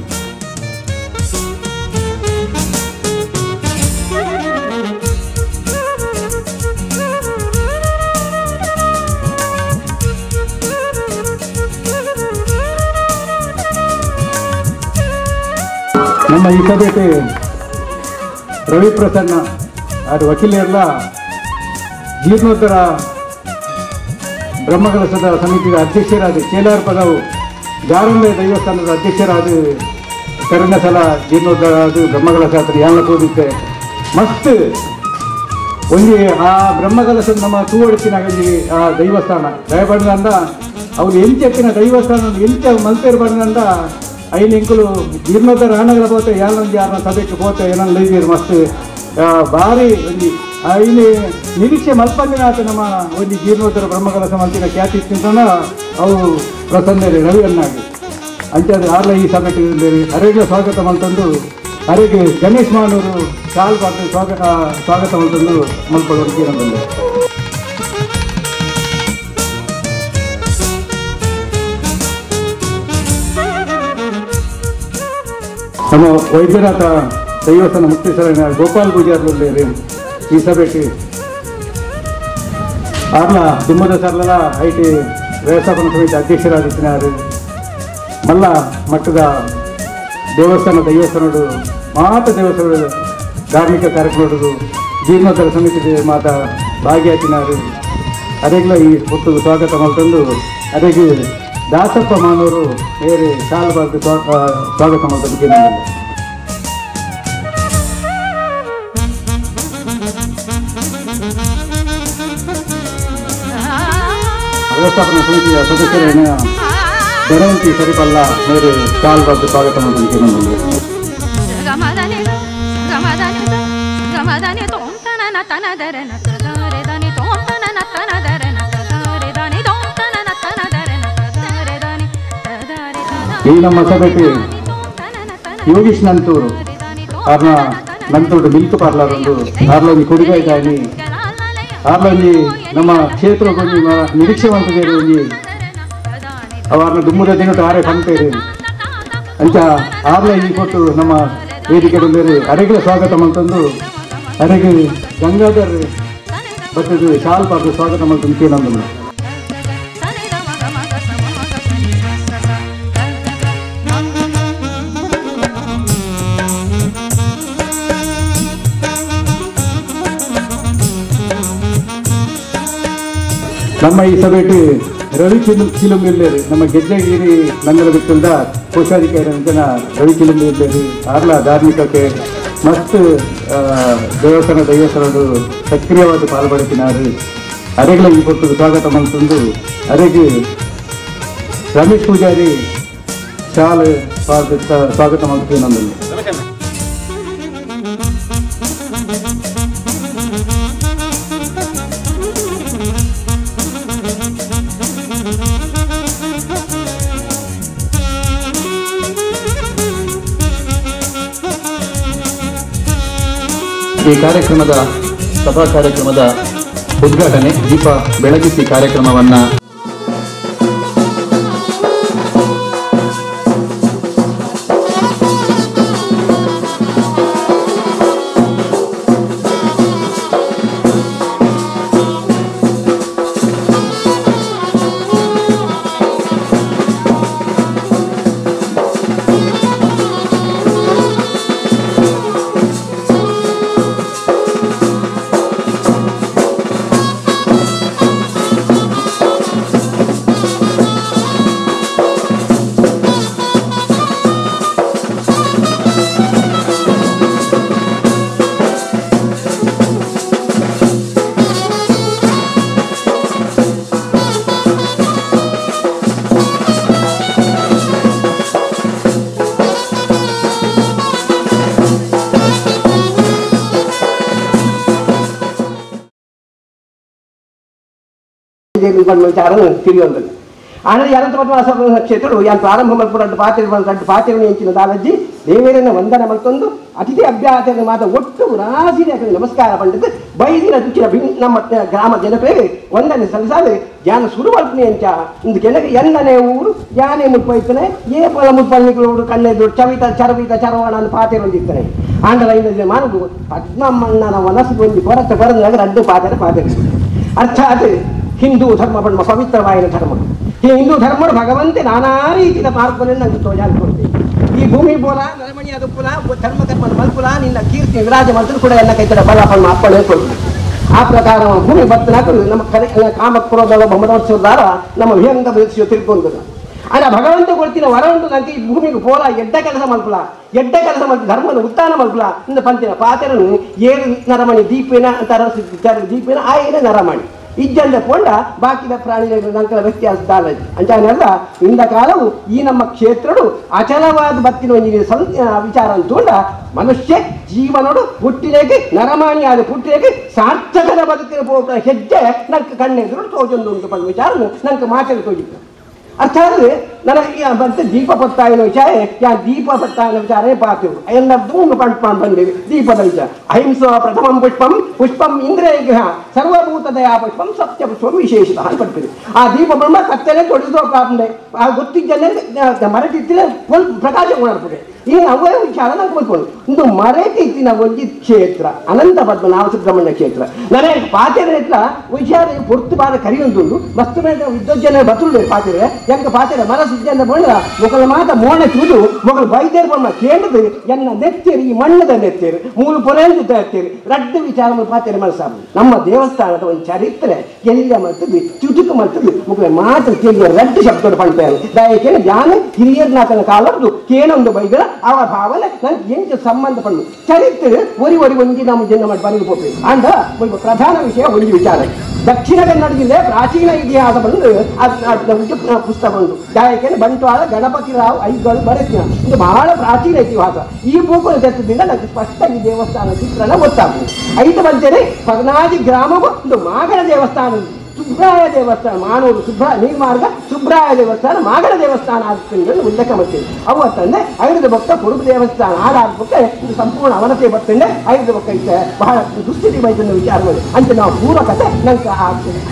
ನಮ್ಮ ಈ ಸಭೆಗೆ ರವಿ ಪ್ರಸನ್ನ ಅದು ವಕೀಲರೆಲ್ಲ ಜೀರ್ಣೋತ್ತರ ಬ್ರಹ್ಮಕಲಶದ ಸಮಿತಿಯ ಅಧ್ಯಕ್ಷರಾದ ಕೇಲಾರ್ ಪದವು ಜಾರಂಬೆ ದೇವಸ್ಥಾನದ ಅಧ್ಯಕ್ಷರಾದ ಕರೆನ ಸಲ ಜೀರ್ಣೋದ್ಧಾರ ಅದು ಬ್ರಹ್ಮಕಲಶ ಹತ್ರ ಯಾನ ತೋದಿತ್ತೆ ಮಸ್ತ್ ಒಂಜಿ ಆ ಬ್ರಹ್ಮಕಲಶ ನಮ್ಮ ತೂವಡಿಸಿನ ಒಂಜಿ ಆ ದೈವಸ್ಥಾನ ದಯಪಡಿದಂದ ಅವ್ರು ಎಂಚೆತ್ತಿನ ದೈವಸ್ಥಾನ ಎಂಚ ಮಲ್ತೇರು ಪಡಿದಂದ ಐನ್ ಎಂಕುಲು ಜೀರ್ಣೋದ್ಧಾರ ಆನಗಳ ಪೋತೆ ಯಾನೊಂದು ಯಾರನ್ನ ಸಭೆಗೆ ಪೋತೆ ಏನನ್ನ ಲೈದೀರು ಮಸ್ತ್ ಆ, ಭಾರಿ ಒಂಜಿ ಐನ್ ನಿರೀಕ್ಷೆ ಮಲ್ಪಂದಿನ ಆತ ನಮ್ಮ ಒಂಜಿ ಜೀರ್ಣೋದ್ಧಾರ ಬ್ರಹ್ಮಕಲಶ ಮಲ್ತಿನ ಖ್ಯಾತಿ ತಿಂತಾನ ಅವು ಪ್ರಸನ್ನರಿ ರವಿ ಅನ್ನಾಗಿ ಅಂಚಾದ ಆರ್ಲ ಈ ಸಭೆಗೆ ಅರೆಗೆ ಸ್ವಾಗತ ಮಲ್ತಂದು ಅರೆಗೆ ಗಣೇಶ್ ಮಾನೂರು ಕಾಲ್ ಪಾತ್ರ ಸ್ವಾಗತ ಸ್ವಾಗತ ಮಲ್ತಂದು ಮಲ್ಪಡೋರು ಕೀರಂದಲ್ಲಿ ನಮ್ಮ ವೈದ್ಯನಾಥ ದೈವಸ್ಥಾನ ಮುಕ್ತೇಶ್ವರ ಗೋಪಾಲ್ ಪೂಜಾರ್ಲಿ ಈ ಸಭೆಗೆ ಆರ್ಲ ದುಮ್ಮದ ಸರ್ಲ ಐಟಿ ವ್ಯವಸ್ಥಾಪನ ಸಮಿತಿ ಅಧ್ಯಕ್ಷರಾಗಿದ್ದಾರೆ ಮಲ್ಲ ಮಟ್ಟದ ದೇವಸ್ಥಾನ ದೈವಸ್ಥಾನಗಳು ಮಾತ ದೇವಸ್ಥಾನಗಳು ಧಾರ್ಮಿಕ ಕಾರ್ಯಕ್ರಮಗಳು ಜೀರ್ಣೋದ್ಧಾರ ಸಮಿತಿ ಮಾತ ಭಾಗಿಯಾಗಿನಾರು ಅದೆಲ್ಲ ಈ ಹೊತ್ತು ಸ್ವಾಗತ ಮಾಡ್ಕೊಂಡು ಅದಕ್ಕೆ ದಾಸಪ್ಪ ಮಾನವರು ಬೇರೆ ಶಾಲು ಬಾರ್ದು ಸ್ವಾಗತ ಮಾಡೋದಕ್ಕೆ ವ್ಯವಸ್ಥಾಪನಾ ಸಮಿತಿಯ ಸದಸ್ಯರೇನ ಬೆರವಂತಿ ಸರಿಪಲ್ಲ ಮೇರೆ ಶಾಲು ಬಾರ್ದು ಸ್ವಾಗತ ಮಾಡೋದಕ್ಕೆ ನಮ್ಮಲ್ಲಿ ಗಮದನೆ ಗಮದನೆ ಗಮದನೆ ತೋಂತನ ನತನ ದರ ನತದರೆ ದನಿ ತೋಂತನ ನತನ ದರ ನತದರೆ ದನಿ ತೋಂತನ ನತನ ದರ ನತದರೆ ದನಿ ತದರೆ ಈ ನಮ್ಮ ಸಭೆಗೆ ಯೋಗೀಶ್ ನಂತೂರು ಅವ್ರನ್ನ ನಂತೂರು ಮಿಲ್ಕ್ ಪಾರ್ಲರ್ ಒಂದು ಆರ್ಲೊಂದು ಕುಡಿಗ ಇದ್ದಾನೆ ಆರ್ಲೊಂದು ನಮ್ಮ ಕ್ಷೇತ್ರಕ್ಕೊಂದು ನಿರೀಕ್ಷೆ ಮಾಡ್ತಿದ್ದೇವೆ ಒಂದು ಅವರನ್ನ ದುಮ್ಮದ ದಿನ ಆರೆ ಕಂತೇವೆ ಅಂಚ ಆರ್ಲ ಈ ಕೊಟ್ಟು ನಮ್ಮ ವೇದಿಕೆ ಬಂದರೆ ಅರೆಗಳ ಸ್ವಾಗತ ಮಾಡ್ತಂದು ಅರೆಗೆ ಗಂಗಾಧರ್ ಬರ್ತದೆ ಶಾಲ್ ಪಾರ್ದು ಸ್ವಾಗತ ಮಾಡ್ತಂದು ಕೇಳಂದು ನಮ್ಮ ಈ ಸಭೆಗೆ ರವಿ ಚಿಲು ಚಿಲುಂಬಿಲ್ಲೇರು ನಮ್ಮ ಗೆಜ್ಜೆಗಿರಿ ನಂಗಲ ಬಿಟ್ಟಿಂದ ಕೋಶಾಧಿಕಾರಿ ಅಂಚನ ರವಿ ಚಿಲುಂಬಿಲ್ಲೇರು ಆರ್ಲ ಧಾರ್ಮಿಕಕ್ಕೆ ಮಸ್ತ್ ಆ, ದೇವಸ್ಥಾನ ದೈವಸ್ಥಾನಗಳು ಸಕ್ರಿಯವಾದ ಪಾಲ್ಪಡುತ್ತಿನಾರು ಅರೆಗಳ ಈ ಕೊಟ್ಟು ಸ್ವಾಗತ ಮಂತಂದು ಅರೆಗೆ ರಮೇಶ್ ಪೂಜಾರಿ ಶಾಲೆ ಪಾರ್ದು ಸ್ವಾಗತ ಮಾಡ್ತೀವಿ ನಮ್ಮಲ್ಲಿ ಈ ಕಾರ್ಯಕ್ರಮದ ಸಭಾ ಕಾರ್ಯಕ್ರಮದ ಉದ್ಘಾಟನೆ ದೀಪ ಬೆಳಗಿಸಿ ಕಾರ್ಯಕ್ರಮವನ್ನ ವಿಚಾರ ತಿಳಿಯುವಂಥದ್ದು ಆದರೆ ಅನಂತ ಪದ್ಮನಾಭ ಕ್ಷೇತ್ರಗಳು ಯಾನ್ ಪ್ರಾರಂಭ ಮಲ್ಪುರದ್ದು ಪಾತ್ರ ಬಂದು ಪಾತ್ರ ಹೆಂಚಿನ ದಾಲಜ್ಜಿ ದೇವರನ್ನ ವಂದನ ಮತ್ತೊಂದು ಅತಿಥಿ ಅಭ್ಯಾಸ ಮಾತ ಒಟ್ಟು ರಾಸಿನ ನಮಸ್ಕಾರ ಪಂಡಿತ ಬೈದಿನ ತುಚ್ಚಿನ ಭಿನ್- ನಮ್ಮ ಗ್ರಾಮ ಜನಪೇಗೆ ವಂದನೆ ಸಲ್ಲಿಸಾದೆ ಜಾನ ಸುರು ಮಲ್ಪನೆ ಅಂಚ ಇಂದು ಕೆಳಗೆ ಎನ್ನನೇ ಊರು ಯಾನೇ ಮುಟ್ಪೋಯ್ತಾನೆ ಏ ಪಲ ಮುಟ್ಪಳ್ಳಿಗಳು ಕಣ್ಣೆದು ಚವಿತ ಚರವಿತ ಚರವಣ ಅಂತ ಪಾತೆ ಬಂದಿರ್ತಾನೆ ಆಂಡಲ ಇಂದ ಮಾನದು ಪದ್ಮಮ್ಮಣ್ಣನ ಮನಸ್ಸು ಬಂದು ಕೊರತೆ ಬರದಾಗ ರಡ್ಡು ಪಾತ್ರೆ ಪಾತ್ರೆ ಅರ್ಥಾತ್ ಹಿಂದೂ ಧರ್ಮ ಬಣ್ಣ ಪವಿತ್ರವಾದ ಧರ್ಮ ಈ ಹಿಂದೂ ಧರ್ಮ ಭಗವಂತೆ ನಾನಾ ರೀತಿಯ ಮಾರ್ಗವನ್ನು ನಂಗೆ ತೋಜಾಡ್ಕೊಳ್ತೀವಿ ಈ ಭೂಮಿ ಬೋಲ ನರಮಣಿ ಅದು ಪುಲ ಧರ್ಮ ಕರ್ಮ ಮಲ್ಪುಲ ನಿನ್ನ ಕೀರ್ತಿ ವಿರಾಜ ಮಂತ್ರ ಕೂಡ ಎಲ್ಲ ಕೈತಡ ಬಲ ಪಣ್ಣ ಅಪ್ಪಣೆ ಕೊಡ್ತೀವಿ ಆ ಪ್ರಕಾರ ಭೂಮಿ ಬರ್ತನಾಕ ನಮ್ಮ ಕರೆ ಕಾಮಕ್ರೋಧ ಬೊಮ್ಮನೋತ್ಸವದಾರ ನಮ್ಮ ವಿಹಂಗ ಬೆಳೆಸಿ ತಿಳ್ಕೊಂಡದ ಅಲ್ಲ ಭಗವಂತ ಕೊಡ್ತಿನ ವರ ಉಂಟು ನಂಗೆ ಈ ಭೂಮಿಗೆ ಪೋಲ ಎಡ್ಡ ಕೆಲಸ ಮಲ್ಪಲ ಎಡ್ಡ ಕೆಲಸ ಮಲ್ಪಲ ಧರ್ಮದ ಉತ್ಥಾನ ಮಲ್ಪಲ ಇಂದ ಪಂಚಿನ ಪಾತೆರನ್ನು ಏಳು ನರಮಣಿ ದೀಪಿನ ಅಂತಾರ ದೀಪಿನ ಆ ಏನೇ ನರಮಣಿ ಇಜ್ಜಂದ ಪೊಂಡ ಬಾಕಿದ ಪ್ರಾಣಿಗಳ ನಂಕಲ ವ್ಯತ್ಯಾಸ ದಾಲಜಿ ಅಂಚಾನೆಲ್ಲ ಇಂದ ಕಾಲವು ಈ ನಮ್ಮ ಕ್ಷೇತ್ರಡು ಅಚಲವಾದ ಬತ್ತಿನ ಒಂಜಿಗೆ ಸಂ ಆ, ವಿಚಾರ ಅಂತೂಂಡ ಮನುಷ್ಯ ಜೀವನಡು ಹುಟ್ಟಿನೇಗೆ ನರಮಾಣಿ ಆದ ಹುಟ್ಟಿನೇಗೆ ಸಾರ್ಥಕದ ಬದುಕಿನ ಪೋಪ ಹೆಜ್ಜೆ ನಂಗೆ ಕಣ್ಣೆದುರು ತೋಜೊಂದು ಉಂಟು ಪಂಡ ವಿಚಾರ ನಂಗೆ ಮಾತಾಡಿ ತೋಜಿತ್ತು ಅರ್ಥಾತ್ ನನಗೆ ಈ ಮತ್ತೆ ದೀಪ ಪತ್ತಾಯಿನ ವಿಚಾರ ಯಾ ದೀಪ ಪತ್ತಾಯಿನ ವಿಚಾರ ಪಾತಿರು ಎಲ್ಲ ಧೂಮ ಪಂಡ್ ಬಂದಿವಿ ದೀಪದ ವಿಚಾರ ಅಹಿಂಸ ಪ್ರಥಮಂ ಪುಷ್ಪಂ ಪುಷ್ಪಂ ಇಂದ್ರಿಯ ಸರ್ವಭೂತ ದಯಾ ಪುಷ್ಪಂ ಸತ್ಯ ಪುಷ್ಪಂ ವಿಶೇಷತ ಅಂತ ಪಡ್ತೀವಿ ಆ ದೀಪ ಬ್ರಹ್ಮ ಕತ್ತಲೆ ತೊಡಿಸೋ ಪ್ರಾಪ್ನೆ ಆ ಗೊತ್ತಿದ್ದನ್ನೇ ಮರಟಿತ್ತಿನ ಫುಲ್ ಪ್ರಕಾಶ ಮಾಡ್ತದೆ ಈ ಅವೇ ವಿಚಾರ ನಂಗೆ ಬಂದ್ಕೊಂಡು ಒಂದು ಮರೆತಿತ್ತಿನ ಒಂದು ಕ್ಷೇತ್ರ ಅನಂತ ಪದ್ಮನಾಭ ಸುಬ್ರಹ್ಮಣ್ಯ ಕ್ಷೇತ್ರ ನನಗೆ ಪಾತೆರೆ ಇಟ್ಲ ವಿಚಾರ ಪೊರ್ತು ಬಾರ ಕರಿಯೊಂದುಂಡು ಮಸ್ತ್ ಮೇಲೆ ವಿದ್ವಜ್ಜನ ಬತ್ತುಳ್ಳು ಪಾತೆರೆ ಎಂಕ ಪಾತೆರೆ ಮರ ಸಿಜ್ಜನ ಬಂಡ ಮೊಗಲ ಮಾತ ಮೋಣ ಚೂದು ಮೊಗಲು ಬೈದೇರ್ ಬಣ್ಣ ಕೇಳಿದು ಎನ್ನ ನೆತ್ತೇರಿ ಈ ಮಣ್ಣದ ನೆತ್ತೇರಿ ಮೂರು ಪೊರೆಂದು ತೆತ್ತೇರಿ ರಡ್ಡ ವಿಚಾರ ಪಾತೆರೆ ಮನಸ್ಸಾಬು ನಮ್ಮ ದೇವಸ್ಥಾನದ ಒಂದು ಚರಿತ್ರೆ ಎಲ್ಲ ಮಾಡ್ತದೆ ಚುಟುಕು ಮಾಡ್ತದೆ ಮುಖ ಮಾತ್ರ ಕೇಳಿದ ರಡ್ಡ ಶಬ್ದ ಪಡ್ತಾರೆ ದಯಕೆ ಜ್ಞಾನ ಹಿರಿಯರ್ನಾಥನ ಕಾಲದ್ದು ಕೇಳೊಂದು ಬೈಗಳ ಅವ ಭಾವನೆ ನಂಗೆ ಎಂಚ ಸಂಬಂಧ ಪಂಡು ಚರಿತ್ರೆ ಒರಿ ಒರಿ ಒಂಜಿ ನಮ್ಮ ಜನ ಮಾಡಿ ಬರೆದು ಹೋಗ್ಬೇಕು ಅಂದ ಒಂದು ಪ್ರಧಾನ ವಿಷಯ ಒಂದು ವಿಚಾರ ದಕ್ಷಿಣ ಕನ್ನಡ ಜಿಲ್ಲೆ ಪ್ರಾಚೀನ ಇತಿಹಾಸ ಬಂದು ಅದ್- ಅದ್ ಒಂದು ಪುಸ್ತಕ ಬಂದು ಗಾಯಕನ ಬಂಟ್ವಾಳ ಗಣಪತಿ ರಾವ್ ಐಗಳು ಬರೆಸಿನ ಇದು ಬಹಳ ಪ್ರಾಚೀನ ಇತಿಹಾಸ ಈ ಭೂಗೋಳ ತೆತ್ತದಿಂದ ನನಗೆ ಸ್ಪಷ್ಟ ಈ ದೇವಸ್ಥಾನ ಚಿತ್ರಣ ಗೊತ್ತಾಗ್ತದೆ ಐದು ಬಂತೇನೆ ಪದನಾದಿ ಗ್ರಾಮವು ಒಂದು ಮಾಗಡ ದೇವಸ್ಥಾನ ಸುಬ್ರಾಯ ದೇವಸ್ಥಾನ ಮಾನೂರು ಸುಬ್ರ ನೀರ್ಮಾರ್ಗ ಸುಬ್ರಾಯ ದೇವಸ್ಥಾನ ಮಾಗಡ ದೇವಸ್ಥಾನ ಆಗ್ತದೆ ಉಲ್ಲೇಖ ಮಾಡ್ತೀವಿ ಅವತ್ತಂದ್ರೆ ಐದು ಭಕ್ತ ಕುರುಬ ದೇವಸ್ಥಾನ ಆಡಾಡ್ಬೇಕು ಇದು ಸಂಪೂರ್ಣ ಅವನತೆ ಬರ್ತಂಡೆ ಐದು ಭಕ್ತ ಇತ್ತೆ ಬಹಳ ದುಸ್ಥಿತಿ ಬೈತಂದ ವಿಚಾರ ಮಾಡಿ ಅಂತ ನಾವು ಪೂರ್ವಕತೆ ನಂಗೆ ಆಗ್ತದೆ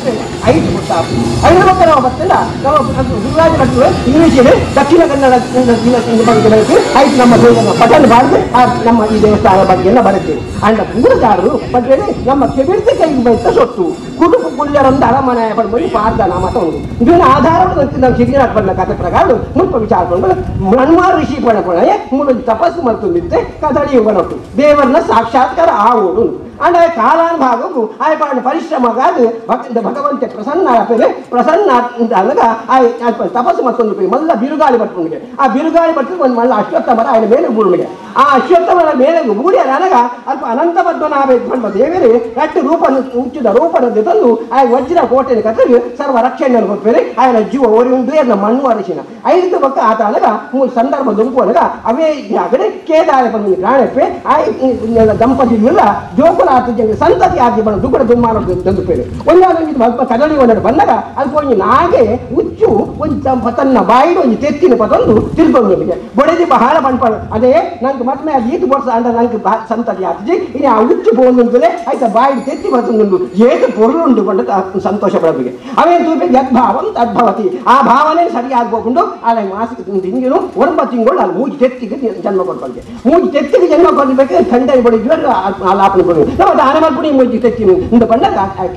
ಐದು ಭಕ್ತ ಐದು ಭಕ್ತ ನಾವು ಬರ್ತಂಡ ನಾವು ಅದು ಗುರುರಾಜ ಭಟ್ರು ಇಂಗ್ಲೀಷ್ ಇದೆ ದಕ್ಷಿಣ ಕನ್ನಡ ಬಗ್ಗೆ ಬರುತ್ತೆ ಐದು ನಮ್ಮ ದೇವರ ಪಠಣ ಬಾರ್ದು ಆ ನಮ್ಮ ಈ ದೇವಸ್ಥಾನ ಬಗ್ಗೆ ಎಲ್ಲ ಬರುತ್ತೆ ಅಂಡ ಪೂರದಾರರು ಮತ್ತೆ ನಮ್ಮ ಕೆಬಿಡ್ತಿ ಕೈಗೆ ಬೈತ ಸೊತ್ತು ಕುಟುಂಬ ಕುಳ್ಯರೊಂದು ಅರಮನೆ ಪಡ್ಬೋದು ಪಾರ್ದಾನ ಮತ ಉಂಟು ಇದನ್ನ ಆಧಾರವನ್ನು ನಾವು ಹಿರಿಯರ ಬಂದ ಕಥೆ ಪ್ರಕಾರ ಮುಲ್ಪ ವಿಚಾರ ಕೊಂಡು ಮನ್ಮಾರ್ ಋಷಿ ಪಣಪಣ ಮೂಲ ತಪಸ್ಸು ಮಾಡ್ತುಂದಿತ್ತೆ ಕದಳಿ ಬನೊಟ್ಟು ದೇವರನ್ನ ಸಾಕ್ಷಾತ್ಕಾರ ಆಗೋಡು ಅಂದ್ರೆ ಕಾಲಾನುಭಾಗವು ಆಯ್ಪಾಡ ಪರಿಶ್ರಮಗಾದ ಭಕ್ತ ಭಗವಂತ ಪ್ರಸನ್ನ ಆಪೇಲೆ ಪ್ರಸನ್ನ ಅಂದಾಗ ಆಯ್ ಆಯ್ಪ ತಪಸ್ಸು ಮತ್ತೊಂದು ಮಲ್ಲ ಬಿರುಗಾಳಿ ಬಟ್ಕೊಂಡ್ಗೆ ಆ ಬಿರುಗಾಳಿ ಬಟ್ಟು ಒಂದು ಮಲ್ಲ ಅಶ್ವತ್ಥ ಮರ ఆయన ಮೇಲೆ ಬೂರುಣಿಗೆ ಆ ಅಶ್ವತ್ಥ ಮರ ಮೇಲೆ ಬೂರಿ అనగా ಅಲ್ಪ ಅನಂತ ಪದ್ಮನಾಭ ಪಂಡ ದೇವರೇ ರಟ್ಟು ರೂಪನ ಉಚ್ಚಿದ ರೂಪನ ತಂದು ಆ ವಜ್ರ ಕೋಟೆನ ಕತ್ತರಿ ಸರ್ವ ರಕ್ಷಣೆಯನ್ನು ಕೊಡ್ಬೇರೆ ఆయన ಜೀವ ಓರಿ ಉಂಟು ಎಲ್ಲ ಮಣ್ಣು ಅರಸಿನ ಐದು ಪಕ್ಕ ಆತ అనగా ಮೂರು ಸಂದರ್ಭ ದುಂಪು అనగా అవే అక్కడే కేదార పండుగ రాణెప్పే ఆ దంపతులు జోకుల ಆತು ಜಂಗ ಸಂತತಿ ಆಗಿ ಬಣ್ಣ ದುಗುಡ ದುಮ್ಮಾನ ತಂದು ಪೇರು ಒಂದಾದ ಸ್ವಲ್ಪ ಕದಳಿ ಒಂದೆರಡು ಬಂದಾಗ ಅದಕ್ಕೆ ಒಂದು ನಾಗೆ ಉಚ್ಚು ಒಂದು ಪತನ್ನ ಬಾಯಿಗೆ ಒಂದು ತೆತ್ತಿನ ಪತೊಂದು ತಿರ್ಗೊಂಡು ನಿಮಗೆ ಬೊಡೆದಿ ಬಹಳ ಬಂಡ್ಪಾಡು ಅದೇ ನಂಗೆ ಮತ್ತೆ ಅದು ಈತು ಬರ್ಸ ಅಂದ ನಂಗೆ ಬಾ ಸಂತತಿ ಆತಜಿ ಇನ್ನು ಆ ಉಚ್ಚು ಬೋಂದುಂಟದೆ ಆಯ್ತಾ ಬಾಯಿಗೆ ತೆತ್ತಿ ಬರ್ತುಂಡು ಏತು ಪೊರುಳುಂಡು ಬಂಡ ಸಂತೋಷ ಪಡಬೇಕು ಅವೇ ತೂಪಿ ಯದ್ಭಾವಂ ತದ್ಭವತಿ ಆ ಭಾವನೆ ಸರಿಯಾಗಿ ಹೋಗ್ಕೊಂಡು ಅಲ್ಲ ಮಾಸಿಕ ತಿಂಗಳು ಒಂಬತ್ತು ತಿಂಗಳು ಅಲ್ಲಿ ಮೂಜಿ ತೆತ್ತಿಗೆ ಜನ್ಮ ಕೊಡ್ಬಲ್ಗೆ ಮೂಜಿ ತೆತ್ತಿಗೆ ಜನ್ಮ ಕೊಡ್ಬೇಕು ಖಂಡನೆ ಬಡಿದ್ರು ಲಾಪನ ಕೊಡು ನಮ್ಮ ದಾನ ಮಾಡ್ಬಿಡಿ ಮೂಜಿ ತೆತ್ತಿ ಇಂದ ಬಂದಾಗ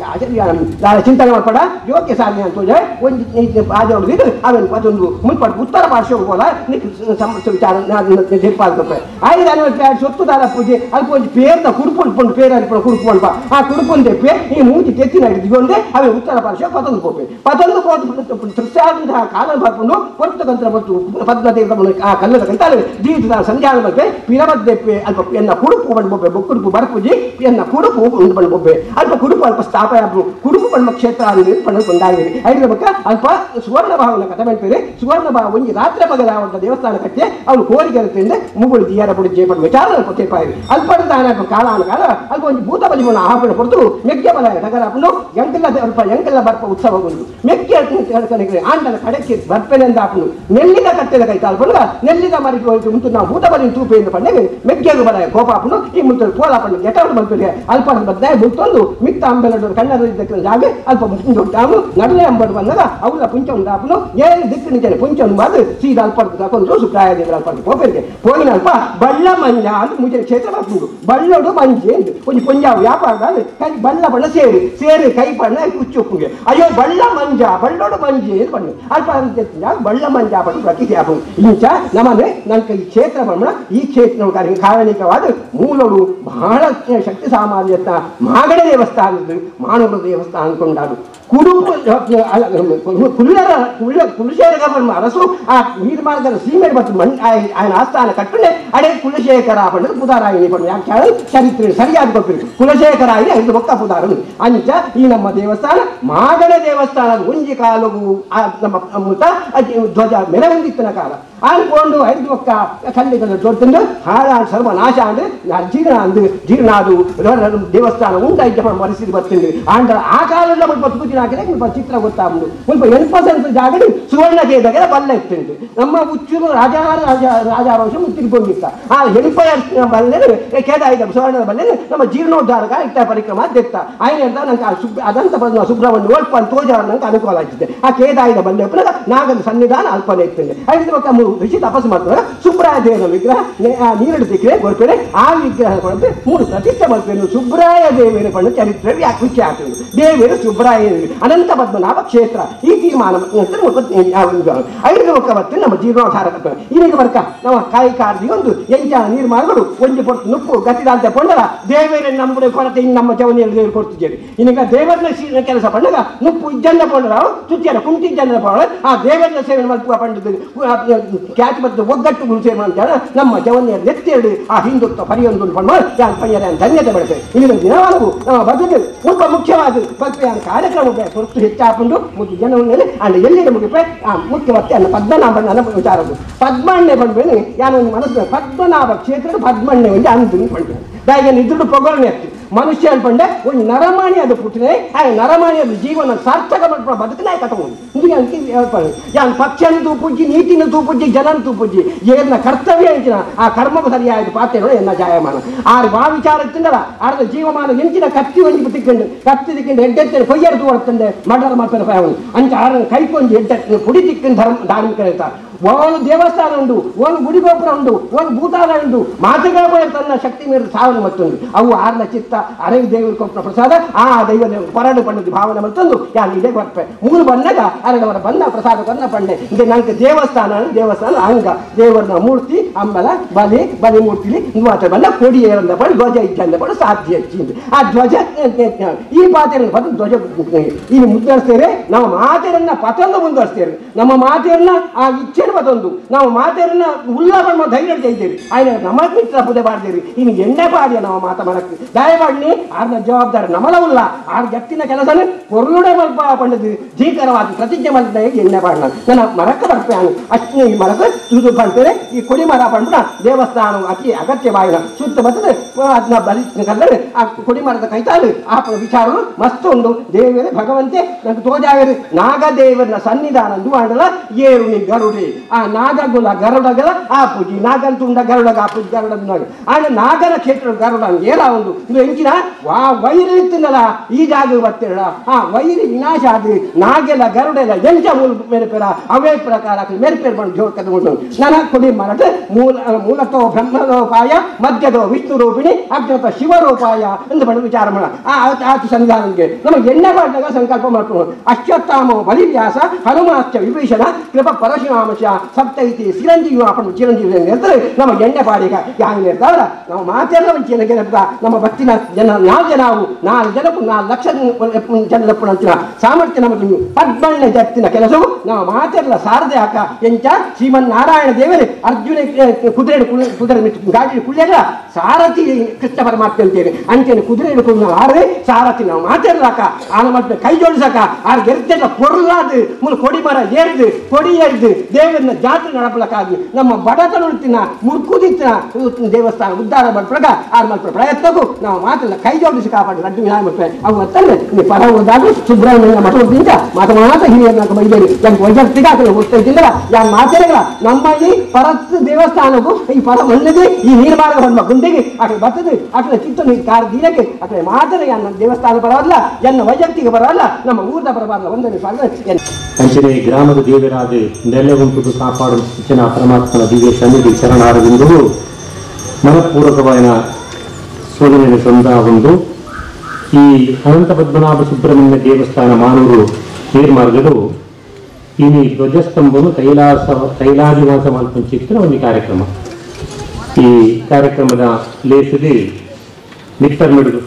ಆಚರ್ಯ ಚಿಂತನೆ ಮಾಡ್ಬೇಡ ಯೋಗ್ಯ ಸಾಧನೆ ಅಂತ ಹೋದ್ರೆ ಒಂದು ಆಜವಳು ಇದು ಅವನು ಅದೊಂದು ಮುನ್ಪಟ್ಟು ಉತ್ತರ ಭಾಷೆ ಹೋಗೋಲ್ಲ ನಿಕ್ ಸಮಸ್ಯೆ ವಿಚಾರ ತಿರ್ಪಾಡ್ಬೇಕು ಐದು ಅರವತ್ತು ಸೊತ್ತು ದಾರ ಪೂಜೆ ಅಲ್ಪ ಒಂದು ಪೇರ್ನ ಕುಡುಪು ಉಳ್ಕೊಂಡು ಪೇರ್ ಅಲ್ಪ ಕುಡುಪು ಅಲ್ಪ ಆ ಕುಡುಪು ತೆಪ್ಪೆ ಈ ಮೂಜಿ ತೆತ್ತಿನ ಹಿಡಿದುಕೊಂಡೆ ಅವೇ ಉತ್ತರ ಭಾಷೆ ಪತೊಂದು ಹೋಗ್ಬೇಕು ಪತೊಂದು ಹೋದ ತೃಪ್ತಿಯಾದಂತಹ ಕಾಲ ಬರ್ಕೊಂಡು ಕೊರ್ತಕ್ಕಂಥ ಮತ್ತು ಪದ್ಮತೀರ್ಥ ಆ ಕಲ್ಲದ ಕಂತಾಳೆ ದೀರ್ಘದ ಸಂಧ್ಯಾನ ಬಗ್ಗೆ ಪಿರಮದ್ದೆಪ್ಪೆ ಅಲ್ಪ ಎನ್ನ ಕುಡುಪು ಬಂದು ಬೊಬ್ಬೆ ಕುಡುಪು ಬರಪೂಜಿ ಎನ್ನ ಕುಡುಪು ಒಂದು ಬಂದು ಬೊಬ್ಬೆ ಅಲ್ಪ ಕುಡುಪು ಅಲ್ಪ ಸ್ಥಾಪನೆ ಆದ್ರು ಕುಡುಪು ಬಣ್ಣ ಕ್ಷೇತ್ರ ಅಲ್ಲಿ ಪಣ ಕೊಂಡಾಗಿದೆ ಐದರ ಬಕ್ಕ ಅಲ್ಪ ಸುವರ್ಣ ಭಾವನ ಕಥೆ ಮಾಡ್ತಾರೆ ಸುವರ್ಣ ಭಾವ ಒಂದು ರಾತ್ರಿ ಪಗಲ ಒಂದು ದೇವಸ್ಥಾನ ಕಟ್ಟಿ ಅವ್ರು ಕೋರಿಕೆ ಇರುತ್ತೆ ಮುಗುಳು ದಿಯಾರ ಬುಡಿ ಜೇಪಡ್ ವಿಚಾರ ಅಲ್ಪ ತೇಪಾಯಿ ಅಲ್ಪ ದಾನ ಕಾಲ ಕಾಲ ಅಲ್ಪ ಒಂದು ಭೂತ ಬಲಿಮನ ಆಪಣ ಕೊಡ್ತು ಮೆಗ್ಗೆ ಬಲ ನಗರ ಹಾಕೊಂಡು ಎಂಕೆಲ್ಲ ಅಲ್ಪ ಎಂಕೆಲ್ಲ ಬರ್ಪ ಉತ್ಸವ ಒಂದು ಮೆಕ್ಕೆ ಹೇಳ್ತಾನೆ ಆಂಡನ ಕಡೆಕ್ಕೆ ಬರ್ಪೇನೆ ಅಂತ ಹಾಕೊಂಡು ನೆಲ್ಲಿದ ಕಟ್ಟೆದ ಕೈ ತಾಳ್ಕೊಂಡು ನೆಲ್ಲಿದ ಮರಿಗೆ ಹೋಗಿ ಮುಂತು ನಾವು ಭೂತ ಬಲಿ ತೂಪೆಯಿಂದ ಪಂಡೆಗೆ ಮೆಗ್ಗೆಗೆ ಬಲ ಕೋಪ ಹಾಕೊಂಡು ಈ ಮುಂದೆ ಕೋಲ ಪಂಡ ಎಟವಳು ಬಂಪಿಗೆ ಅಲ್ಪ ಬದ್ದಾಯ ಮುತ್ತೊಂದು ಮಿತ್ತ ಅಂಬೆಲಡು ಕನ್ನಡ ಇದ್ದಕ್ಕೆ ಜಾಗ ಅಲ್ಪ ಮುಂದೆ ತಾವು ನಡುವೆ ಅಂಬಡು ಬಂದಾಗ ಅವಳ ಪುಂಚ ಒಂದು ಹಾಕೊಂಡು ಏಳು ದಿಕ್ಕು ನಿಂಚನೆ ಪುಂಚ ಒಂದು ಮಾದು ಸೀದಾ ಅಲ್ಪ ತಕೊಂಡು ಸುಪ್ರಾಯ ದೇವರ ಅಲ್ಪ ಕೋಪೆರಿಗೆ ಹೋಗಿನ ಅಲ್ಪ ಬಳ್ಳ ಮಂಜ ಅಂತ ಮುಂಚೆ ಕ್ಷೇತ್ರ ಬರ್ಕೊಂಡು ಬಳ್ಳೋಡು ಮಂಜೆ ಎಂದು ಒಂದು ಪುಂಜ ವ್ಯಾಪಾರದ ಕೈ ಬಳ್ಳ ಬಣ್ಣ ಸೇರಿ ಸೇರಿ ಕೈ ಬಣ್ಣ ಕುಚ್ಚು ಉಪ್ಪುಗೆ ಅಯ್ಯೋ ಬಳ್ಳ ಮಂಜ ಬಳ್ಳೋಡು ಮಂಜೆ ಎಂದು ಬಣ್ಣ ಅಲ್ಪ ಅಂತ ಬಳ್ಳ ಮಂಜ ಬಣ್ಣ ಪ್ರತಿ ಆಪು ಇಂಚ ನಮ್ಮನೆ ನನ್ನ ಈ ಕ್ಷೇತ್ರ ಬ್ರಹ್ಮಣ ಈ ಕ್ಷೇತ್ರ ಕಾರ್ಯ ಕಾರಣಿಕವಾದ ಮೂಲಗಳು ಬಹಳ ಶಕ್ತಿ ಸಾಮರ್ಥ್ಯತ ಮಾಗಡ ದೇವಸ್ಥಾನದ್ದು ಮಾನವ ದೇವಸ್ಥಾನ ಅನ್ಕೊಂಡಾಡು ಕುಡುಂಬ ಅಲ್ಲ, ಕುಳ್ಳರ ಕುಳ್ಳ ಕುಲಶೇಖರ ಬ್ರಹ್ಮ ಅರಸು ಆ ನಿರ್ಮಾಣದ ಸೀಮೆ ಮತ್ತು ಮಣ್ ಆಯ- ఆయన ಆಸ್ಥಾನ ಕಟ್ಟಣೆ ಅಡೆ ಕುಲಶೇಖರ ಪಂಡ ಪುದಾರಾಯಣಿ ಪಂಡ ಯಾಕೆ ಹೇಳಿ ಚರಿತ್ರೆ ಸರಿಯಾಗಿ ಗೊತ್ತಿರಿ ಕುಲಶೇಖರ ಆಗಿ ಐದು ಬೊಕ್ಕ ಪುದಾರನು ಅಂಚ ಈ ನಮ್ಮ ದೇವಸ್ಥಾನ ಮಾಗಡ ದೇವಸ್ಥಾನದ ಒಂಜಿ ಕಾಲವು ಆ ನಮ್ಮ ಮುತ ಅಜ್ಜಿ ಧ್ವಜ ಮೆರವಂದಿತ್ತನ ಕಾಲ ಅನ್ಕೊಂಡು ಐದು ಒಕ್ಕ ಖಂಡಿತ ದೊಡ್ಡಂದು ಹಾಳ ಸರ್ವನಾಶ ಅಂದ್ರೆ ನಾ ಜೀರ್ಣ ಅಂದು ಜೀರ್ಣ ಅದು ದೇವಸ್ಥಾನ ಉಂಟಾಯ್ತು ಪರಿಸ್ಥಿತಿ ಬರ್ತೀನಿ ಆಂಡ ಆ ಕಾಲದಲ್ಲಿ ಸ್ವಲ್ಪ ಸೂಚನೆ ಹಾಕಿದ್ರೆ ಸ್ವಲ್ಪ ಚಿತ್ರ ಗೊತ್ತಾಗ್ಬೋದು ಸ್ವಲ್ಪ ಎಂಟು ಪರ್ಸೆಂಟ್ ಜಾಗಡಿ ಸುವರ್ಣ ಕೇದಾಗ ಬಲ್ಲ ಇತ್ತು ನಮ್ಮ ಹುಚ್ಚೂರು ರಾಜ ರಾಜ ರಾಜಾರೋಷ ಮುತ್ತಿರ್ಕೊಂಡಿತ್ತ ಆ ಎಂಪ ಬಲ್ಲೆ ಕೇದಾಯಿದ ಸುವರ್ಣದ ಬಲ್ಲೆ ನಮ್ಮ ಜೀರ್ಣೋದ್ಧಾರಕ ಇತ್ತ ಪರಿಕ್ರಮ ತೆತ್ತ ಆಯ್ನ ಅಂತ ನಂಗೆ ಆ ಸುಬ್ ಅದಂತ ಬಂದ ಸುಬ್ರಹ್ಮಣ್ಯ ಓಲ್ಪ ತೋಜಾರ ನಂಗೆ ಅನುಕೂಲ ಆಗ್ತಿದೆ ಆ ಕೇದಾಯಿದ ಬಲ್ಲೆ ಒಪ್ಪನಾಗ ನಾಗದ ಸನ್ನಿಧಾನ ಅಲ್ಪನೆ ಇರ್ತದೆ ಐದು ಪಕ್ಕ ಋಷಿ ತಪಸ್ಸು ಮಾಡ್ತಾರೆ ಸುಬ್ರಾಯ ದೇವರ ವಿಗ್ರಹ ನೆ- ಆ ನೀರಡು ಸಿಕ್ಕರೆ ಕೊಡ್ತೇನೆ ಆ ವಿಗ್ರಹ ಕೊಡುತ್ತೆ ಮೂರು ಪ್ರತಿಷ್ಠೆ ಮಾಡ್ತೇನೆ ಸುಬ್ರಾಯ ದೇವಿನ ಪಣ್ಣು ಚರಿತ್ರೆ ವ್ಯಾಖ್ಯಾತಿ ಆಗ್ತದೆ ದೇವರು ಸುಬ್ರಾಯ ದೇವಿ ಅನಂತ ಪದ್ಮನಾಭ ಕ್ಷೇತ್ರ ಈ ತೀರ್ಮಾನ ನಂತರ ಮುಪ್ಪತ್ತು- ಆ ಒಂದು ಐದು ಪಕ್ಕ ಬರ್ತೇನೆ ನಮ್ಮ ಜೀರ್ಣೋದ್ಧಾರ ಕರ್ತವೆ ಈಗ ಬರ್ಕ ನಮ್ಮ ಕಾಯಿ ಕಾರ್ದಿ ಒಂದು ಎಂಚಾಣ ನೀರು ಮಾಡಿಗಳು ಒಂದು ಪೊಟ್ಟು ನುಪ್ಪು ಗತಿದಾಂತ ಪೊಂಡಲ ದೇವರೇ ನಮ್ಮ ಕೊರತೆ ಇನ್ನು ನಮ್ಮ ಜವನಿಯಲ್ಲಿ ದೇವರು ಕೊಡ್ತಿದ್ದೇವೆ ಇನ್ನೀಗ ದೇವರನ್ನ ಶೀ- ಕೆಲಸ ಪಂಡಗ ನುಪ್ಪು ಇಜ್ಜನ್ನ ಪೊಂಡಲ ತುಚ್ಚಿಯರ ಕುಂಟಿ ಇಜ್ಜನ್ನ ಪೊಂಡ ಆ ದೇವರನ್ನ ಸೇವೆ ಮಲ್ಪುವ ಪಂಡದ ಖ್ಯಾತಿ ಮತ್ತು ಒಗ್ಗಟ್ಟು ಸೇವೆ ಅಂತ ನಮ್ಮ ಜವನಿಯಲ್ಲಿ ಎತ್ತೆರಡು ಆ ಹಿಂದುತ್ವ ಪರಿಯೊಂದು ಪಂಡ ಯಾನ್ ಪಯ್ಯರ ಧನ್ಯತೆ ಬೆಳೆತೆ ಇಲ್ಲಿನ ದಿನವಾನವು ನಮ್ಮ ಬದುಕು ತುಂಬ ಮುಖ್ಯವಾದ ಭಕ್ತಿ ಯಾನ್ ಕಾರ್ಯಕ್ರಮ ಹೊರತು ಹೆಚ್ಚಾಕೊಂಡು ಮುದ್ದು ಜನವನ್ನೇ ಅಂಡ್ ಎಲ್ಲಿಗೆ ಮುಗಿಪೆ ಆ ಮುಖ್ಯವಾಗಿ ಅನ್ನ ಪದ್ಮನಾಭ ನನ್ನ ವಿಚಾರದ್ದು ಪದ್ಮಣ್ಣೆ ಬಂದ್ಬೇನೆ ಯಾನು ಒಂದು ಮನಸ್ಸು ಪದ್ಮನಾಭ ಕ್ಷೇತ್ರ ಪದ್ಮಣ್ಣೆ ಒಂದು ಅಂದು ಪಂಡ್ಬೇನೆ ದಾಯಿಗೆ ನಿದ್ದುಡು ಪೊಗಳ್ನೆ ಆಗ್ತಿ ಮನುಷ್ಯ ಅನ್ಕೊಂಡೆ ಒಂದು ನರಮಾಣಿ ಅದು ಪುಟ್ಟಿನೆ ಆ ನರಮಾಣಿ ಅದು ಜೀವನ ಸಾರ್ಥಕ ಮಾಡ್ಕೊಂಡು ಬದುಕನೇ ಕಟ್ಟಬಹುದು ಇದು ಅದಕ್ಕೆ ಹೇಳ್ತಾರೆ ಯಾನ್ ಪಕ್ಷನ ತೂಪುಜ್ಜಿ ನೀತಿನ ತೂಪುಜ್ಜಿ ಜನನ ತೂಪುಜ್ಜಿ ಏನ ಕರ್ತವ್ಯ ಅಂಚಿನ ಆ ಕರ್ಮಕ್ಕೆ ಸರಿಯಾದ ಪಾತ್ರೆಗಳು ಎನ್ನ ಜಾಯಮಾನ ಆರು ಬಾ ವಿಚಾರ ಇತ್ತಿಂದಲ್ಲ ಅರ್ಧ ಜೀವಮಾನ ಎಂಚಿನ ಕತ್ತಿ ಒಂಜಿ ತಿಕ್ಕೊಂಡು ಕತ್ತಿ ತಿಕ್ಕೊಂಡು ಎಡ್ಡೆತ್ತೆ ಕೊಯ್ಯರು ತೋಡ್ತಂದೆ ಮರ್ಡರ್ ಮಾಡ್ತಾರೆ ಪಾಯ ಅಂಚ ಆರನ ಕೈಕೊಂಜಿ ಎಡ್ಡೆ ಪುಡಿ ತಿಕ್ಕೊಂಡು ಧರ್ಮ ಧಾರ್ಮಿಕ ಹೇಳ್ತಾರೆ ಒಂದು ದೇವಸ್ಥಾನ ಉಂಟು ಒಂದು ಗುಡಿ ಗೋಪುರ ಉಂಟು ಒಂದು ಭೂತಾಲಯ ಉಂಟು ಮಾತುಗಳ ತನ್ನ ಶಕ್ತಿ ಮೀರಿದ ಸಾವನ್ನ ಮತ್ತೊಂದು ಅವು ಆರ್ನ ಚಿತ್ತ ಅರವಿ ದೇವರು ಕೊಟ್ಟ ಪ್ರಸಾದ ಆ ದೈವ ದೇವರು ಪರಡು ಪಂಡದ ಭಾವನೆ ಮತ್ತೊಂದು ಯಾರು ಇದೇ ಬರ್ಪೆ ಮೂರು ಬಂದಾಗ ಅರಡವರ ಬಂದ ಪ್ರಸಾದ ಬಂದ ಪಂಡೆ ಇದು ನಂಗೆ ದೇವಸ್ಥಾನ ಅಂದ್ರೆ ದೇವಸ್ಥಾನ ಅಂಗ ದೇವರನ ಮೂರ್ತಿ ಆಮೇಲೆ ಬಲಿ ಬಲಿ ಮೂರ್ತಿಲಿ ಮಾತ್ರ ಬಂದ ಕೊಡಿ ಏರಂದ ಪಡು ಧ್ವಜ ಇದ್ದಂದ ಪಡು ಸಾಧ್ಯ ಹೆಚ್ಚಿಂದು ಆ ಧ್ವಜ ಈ ಪಾತ್ರೆಯನ್ನು ಬಂದು ಧ್ವಜ ಇಲ್ಲಿ ಮುಂದುವರಿಸ್ತೇವೆ ನಮ್ಮ ಮಾತೆಯನ್ನ ಪತಂಗ ಮುಂದುವರಿಸ್ತೇವೆ ನಮ್ಮ ಮಾತೆಯನ್ನ ಆ ಇಚ್ಛೆ ಮಾತೇನು ಬದೊಂದು ನಾವು ಮಾತೇರನ್ನ ಉಲ್ಲಾಪಣ ಧೈರ್ಯ ಜೈತೇರಿ ఆయన ನಮಗ್ ಮಿತ್ರ ಪುದೆ ಬಾಡ್ದೇರಿ ಇನ್ನು ಎಣ್ಣೆ ಬಾಡಿಯ ನಾವು ಮಾತ ಮಾಡಕ್ಕೆ ದಯಮಾಡಿ ಆರ್ನ ಜವಾಬ್ದಾರಿ ನಮಲ ಉಲ್ಲ ಆರ್ ಜತ್ತಿನ ಕೆಲಸನ ಪೊರುಳುಡೆ ಮಲ್ಪ ಪಂಡದು ಜೀಕರವಾದ ಪ್ರತಿಜ್ಞೆ ಮಾಡಿದ ಎಣ್ಣೆ ಬಾಡ್ನ ನನ್ನ ಮರಕ್ಕ ಬರ್ಪೇನು ಅಷ್ಟೇ ಈ ಮರಕ ತುದು ಪಡ್ತೇನೆ ಈ ಕೊಡಿ ಮರ ಪಂಡ ದೇವಸ್ಥಾನ ಅತಿ ಅಗತ್ಯವಾಯಿನ ಸುತ್ತ ಬರ್ತದೆ ಅದನ್ನ ಬಲಿ ಕಲ್ಲರೆ ಆ ಕೊಡಿ ಮರದ ಕೈತಾಳು ಆ ವಿಚಾರ ಮಸ್ತ್ ಉಂಡು ದೇವರೇ ಭಗವಂತೆ ನಂಗೆ ತೋಜಾವೇರಿ ನಾಗದೇವರ ಸನ್ನಿಧಾನ ಮಾಡಲ ಏರುಣಿ ಗರುಡಿ ಆ ನಾಗಗುಲ ಗರುಡಗಲ ಆ ಪೂಜಿ ನಾಗಂತುಂಡ ಗರುಡಗ ಆ ಪೂಜಿ ಗರುಡ ಆಗ ನಾಗರ ಕ್ಷೇತ್ರ ಗರುಡ ಏರ ಒಂದು ಇದು ಎಂಚಿನ ವಾ ವೈರಿ ಇತ್ತಿನಲ್ಲ ಈ ಜಾಗ ಬರ್ತಿರಲ್ಲ ಆ ವೈರಿ ವಿನಾಶ ಆದಿ ನಾಗೆಲ್ಲ ಗರುಡೆಲ್ಲ ಎಂಚ ಮೂಲ ಮೇರೆ ಪೇರ ಅವೇ ಪ್ರಕಾರ ಮೇರೆ ಪೇರ್ ಬಂದು ಜೋಡ್ ಕದ್ಕೊಂಡು ನನ್ನ ಕೊಡಿ ಮರಟ ಮೂಲ ಮೂಲತೋ ಬ್ರಹ್ಮರೋಪಾಯ ಮಧ್ಯದೋ ವಿಷ್ಣು ರೂಪಿಣಿ ಅಗ್ನತ ಶಿವರೂಪಾಯ ಎಂದು ಬಂದು ವಿಚಾರ ಮಾಡ ಆ ಆತ ಸಂಧಾನಕ್ಕೆ ನಮಗೆ ಎಣ್ಣೆ ಮಾಡಿದಾಗ ಸಂಕಲ್ಪ ಮಾಡ್ಕೊಂಡು ಅಶ್ವತ್ಥಾಮ ಬಲಿವ್ಯಾಸ ಹನುಮಾಶ್ಚ ವಿಭೀಷಣ ಕೃಪ ಪರಶುರಾಮಶ ಸಪ್ತೈತಿ ಚಿರಂಜೀವಿ ಅಪ್ಪನ ಚಿರಂಜೀವಿ ಹೇಳ್ತಾರೆ ನಮ್ಮ ಎಣ್ಣೆ ಪಾಡಿಗ ಯಾವ ಹೇಳ್ತಾರ ನಾವು ಮಾತೆಲ್ಲ ಒಂಚಿನ ಗೆನಪ್ಪ ನಮ್ಮ ಭಕ್ತಿನ ಜನ ನಾಲ್ಕು ಜನ ನಾವು ನಾಲ್ಕು ಜನಕ್ಕೂ ನಾಲ್ಕು ಲಕ್ಷ ಜನರಪ್ಪನ ಅಂತಿನ ಸಾಮರ್ಥ್ಯ ನಮಗೆ ಪದ್ಮಣ್ಣ ಜತ್ತಿನ ಕೆಲಸವು ನಾವು ಮಾತೆಲ್ಲ ಸಾರದೆ ಹಾಕ ಎಂಚ ಶ್ರೀಮನ್ ನಾರಾಯಣ ದೇವರೇ ಅರ್ಜುನ ಕುದುರೆ ಕುದುರೆ ಮಿಟ್ಟು ಗಾಡಿ ಕುಳ್ಳೆಗ ಸಾರಥಿ ಕೃಷ್ಣ ಪರಮಾತ್ಮ ಅಂತೇಳಿ ಅಂಚೆನೆ ಕುದುರೆ ಹಿಡ್ಕೊಂಡು ಆದ್ರೆ ಸಾರಥಿ ನಾವು ಮಾತಾಡ್ಲಾಕ ಆನ ಮತ್ತೆ ಕೈ ಜೋಡಿಸಾಕ ಆ ಗೆರ್ತೆಲ್ಲ ಪೊರ್ಲಾದು ಮುಲ್ ಕೊಡಿ ಮರ ಏರ್ದು ಕೊಡಿ ಏರ್ದು ದೇವರನ್ನ ಜಾತ್ರೆ ನಡಪಲಕ್ಕಾಗಿ ನಮ್ಮ ಬಡತನ ಉಳ್ತಿನ ಮುರ್ಕುದಿತ್ತಿನ ದೇವಸ್ಥಾನ ಉದ್ಧಾರ ಮಾಡ್ಕೊಳಕ ಆ ಮಾಡ್ಕೊಳ್ಳೋ ಪ್ರಯತ್ನಕ್ಕೂ ನಾವು ಮಾತಲ್ಲ ಕೈ ಜೋಡಿಸಿ ಕಾಪಾಡಿ ಲಡ್ಡು ವಿನಾಯ ಮಾಡ್ತಾರೆ ಅವು ಅತ್ತಂದ್ರೆ ನೀ ಪರ ಹೋದಾಗ ಸುಬ್ರಹ್ಮಣ್ಯ ಮಠದಿಂದ ಮಾತ ಮಾತ ಹಿರಿಯರ್ನಾಕ ಬೈದೇರಿ ನಮ್ಗೆ ವೈಯಕ್ತಿಕ ಆಕಲು ಗೊತ್ತೈತಿಲ್ಲ ಯಾನ್ ಮಾತಾಡಲ್ಲ ನಮ್ಮ ಈ ಪರತ್ ದೇವಸ್ಥಾನಕ್ಕೂ ಈ ಪರ ಮಣ್ಣಿಗೆ ಈ ನೀರು ಮಾರ್ಗ ಹೊಂದ ಗುಂಡಿಗೆ ಅಕಡೆ ಬರ್ತದೆ ಅಕಡೆ ಚಿತ್ತ ನೀರು ಕಾರ ದೀನಕ್ಕೆ ಅಕಡೆ ಮಾತಾಡ ನನ್ನ ದೇವಸ್ಥಾನ ಬರೋಲ್ಲ ಎನ್ನ ವೈಯಕ್ತಿಕ ಬರೋಲ್ಲ ನಮ್ಮ ಊರದ ಬರಬಾರಲ್ಲ ಒಂದನೇ ಸಾಲ ಎನ್ನ ಅಂಚನೆ ಗ್ರಾಮದ ದೇವರಾದ ನೆಲೆಗುಂಪುದು ಕಾಪಾಡುವ ಸೂಚನಾ ಪರಮಾತ್ಮನ ದಿವ್ಯ ಸನ್ನಿಧಿ ಶರಣಾರದಿಂದಲೂ ಮನಪೂರ್ವಕವಾದ ಸೂಚನೆ ಸಂದ ಒಂದು ಈ ಅನಂತ ಪದ್ಮನಾಭ ಸುಬ್ರಹ್ಮಣ್ಯ ದೇವಸ್ಥಾನ ಮಾನೂರು ನೀರ್ಮಾರ್ಗಡು ಇನಿ ಧ್ವಜಸ್ತಂಭನು ಕೈಲಾಸ ಕೈಲಾದಿವಾಸ ಮಲ್ಪಂಚಿತ್ತಿನ ಒಂದು ಕಾರ್ಯಕ್ರಮ ಈ ಕಾರ್ಯಕ್ರಮದ ಲೇಸದಿ ನಿಟ್ಟರ್ ಮಿಡುಗು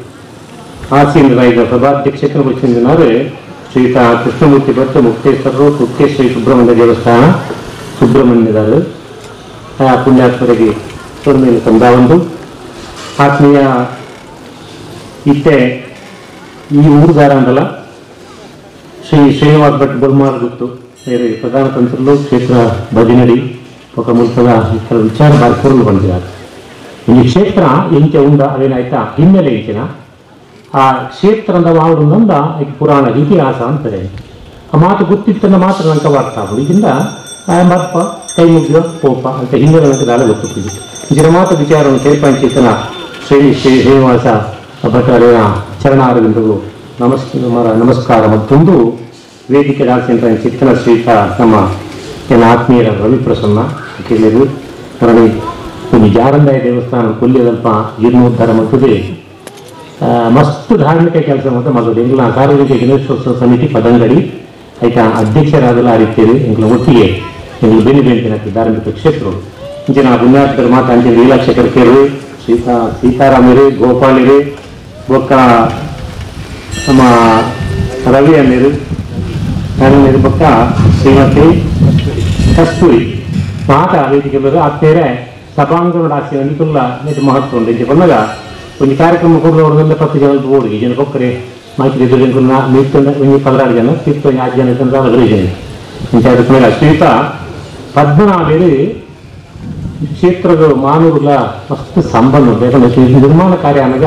ಆಸೀನರಾದ ಸಭಾಧ್ಯಕ್ಷಕರು వచ్చిందినారు ಶ್ರೀತ ಕೃಷ್ಣಮೂರ್ತಿ ಭಟ್ ಮುಕ್ತೇಶ್ವರರು ಕುಕ್ತೇಶ್ವರಿ ಸುಬ್ರಹ್ಮಣ್ಯ ದೇವಸ್ಥಾನ ಸುಬ್ರಹ್ಮಣ್ಯದರು ಆ ಪುಣ್ಯಾತ್ಮರಿಗೆ ಸೊನ್ನೆಯನ್ನು ತಂದಾವಂದು ಆತ್ಮೀಯ ಇತ್ತೆ ಈ ಊರುಗಾರ ಅಂದಲ್ಲ ಶ್ರೀ ಶ್ರೀನಿವಾಸ್ ಭಟ್ ಬೊಲ್ಮಾರ್ గుర్తు వేరే ప్రధాన తంత్రులు క్షేత్ర భజనడి ఒక ముంతగా ఇక్కడ విచార బాధ్యతలు పొందినారు ಈ ಕ್ಷೇತ್ರ ಎಂಚ ಉಂಡ ಅದೇನಾಯ್ತಾ ಹಿನ್ನೆಲೆ ಇಂಚಿನ ಆ ಕ್ಷೇತ್ರದ ವಾವಡುಂದ ಈಗ ಪುರಾಣ ಇತಿಹಾಸ ಅಂತಾರೆ ಆ ಮಾತು ಗೊತ್ತಿತ್ತನ್ನ ಮಾತ್ರ ನಂಗೆ ವಾರ್ತಾವು ಇದರಿಂದ ಆ ಮಪ್ಪ ಕೈ ಮುಗಿದ ಪೋಪ ಅಂತ ಹಿನ್ನೆಲೆ ನನಗೆ ನಾಳೆ ಗೊತ್ತಿದ್ದೀವಿ ಇದರ ಮಾತು ವಿಚಾರವನ್ನು ಕೇಳ್ಪಂಚಿತನ ಶ್ರೀ ಶ್ರೀ ಶ್ರೀನಿವಾಸ ಭಟ್ಟಾರಿನ ಚರಣಾರವಿಂದವು ನಮಸ್ ನಮಸ್ಕಾರ ಮತ್ತೊಂದು ವೇದಿಕೆ ದಾಲ್ಸಿನ ಚಿತ್ತನ ಶ್ರೀತ ನಮ್ಮ ಕೆಲ ಆತ್ಮೀಯರ ರವಿ ಪ್ರಸನ್ನ ಕೇಳಿದ್ರು ಮರಣಿ ಒಂದು ಜಾರಂದಾಯ ದೇವಸ್ಥಾನ ಕೊಲ್ಲಿಯದಲ್ಪ ಜೀರ್ಣೋದ್ಧಾರ ಮತ್ತದೆ ಆ, ಮಸ್ತ್ ಧಾರ್ಮಿಕ ಕೆಲಸ ಮತ್ತು ಮಾಡೋದು ಎಂಗ್ಲ ಸಾರ್ವಜನಿಕ ಗಣೇಶೋತ್ಸವ ಸಮಿತಿ ಪದಂಗಡಿ ಆಯ್ತಾ ಅಧ್ಯಕ್ಷರಾದಲ್ಲ ಆ ರೀತಿಯಲ್ಲಿ ಎಂಗ್ಲ ಒಟ್ಟಿಗೆ ಎಂಗ್ಲು ಬೇನೆ ಬೇಂತಿನ ಧಾರ್ಮಿಕ ಕ್ಷೇತ್ರಗಳು ಇಂಚಿನ ಪುಣ್ಯಾತ್ಮರ ಮಾತು ಅಂಚಿನ ಲೀಲಾಕ್ಷಕರ್ಕೇರು ಸೀತಾ ಸೀತಾರಾಮರು ಗೋಪಾಲಿರು ಬೊಕ್ಕ ನಮ್ಮ ರವಿ ಅನ್ನಿರು ನಾನು ಬೊಕ್ಕ ಶ್ರೀಮತಿ ಕಸ್ತೂರಿ ಮಾತ ವೇದಿಕೆಲ್ಲರೂ ಆತ್ಮೀಯರೇ ಸಭಾಂಗಣ ರಾಶಿ ಅನಿಕುಲ್ಲ ಇದು ಮಹತ್ವ ಉಂಟು ಇದು ಬಂದಾಗ ಒಂದು ಕಾರ್ಯಕ್ರಮ ಕೊಡುವವರೆಲ್ಲ ಪತ್ತು ಜನ ಓಡಿ ಜನ ಕೊಕ್ಕರೆ ಮಾಹಿತಿ ಎದುರುಗನ್ನ ಮೀರ್ತಂಡ ಒಂದು ಪದನಾರು ಜನ ತೀರ್ಥ ಒಂದು ಆರು ಜನ ತಂದ್ರೆ ಹದಿನೈದು ಜನ ಇಂಥ ಮೇಲೆ ಶ್ರೀತ ಪದ್ಮನಾಭರು ಕ್ಷೇತ್ರದ ಮಾನವಗಳ ಮಸ್ತ್ ಸಂಬಂಧ ಉಂಟು ಯಾಕಂದ್ರೆ ಶ್ರೀ ನಿರ್ಮಾಣ ಕಾರ್ಯ ಅನ್ನಗ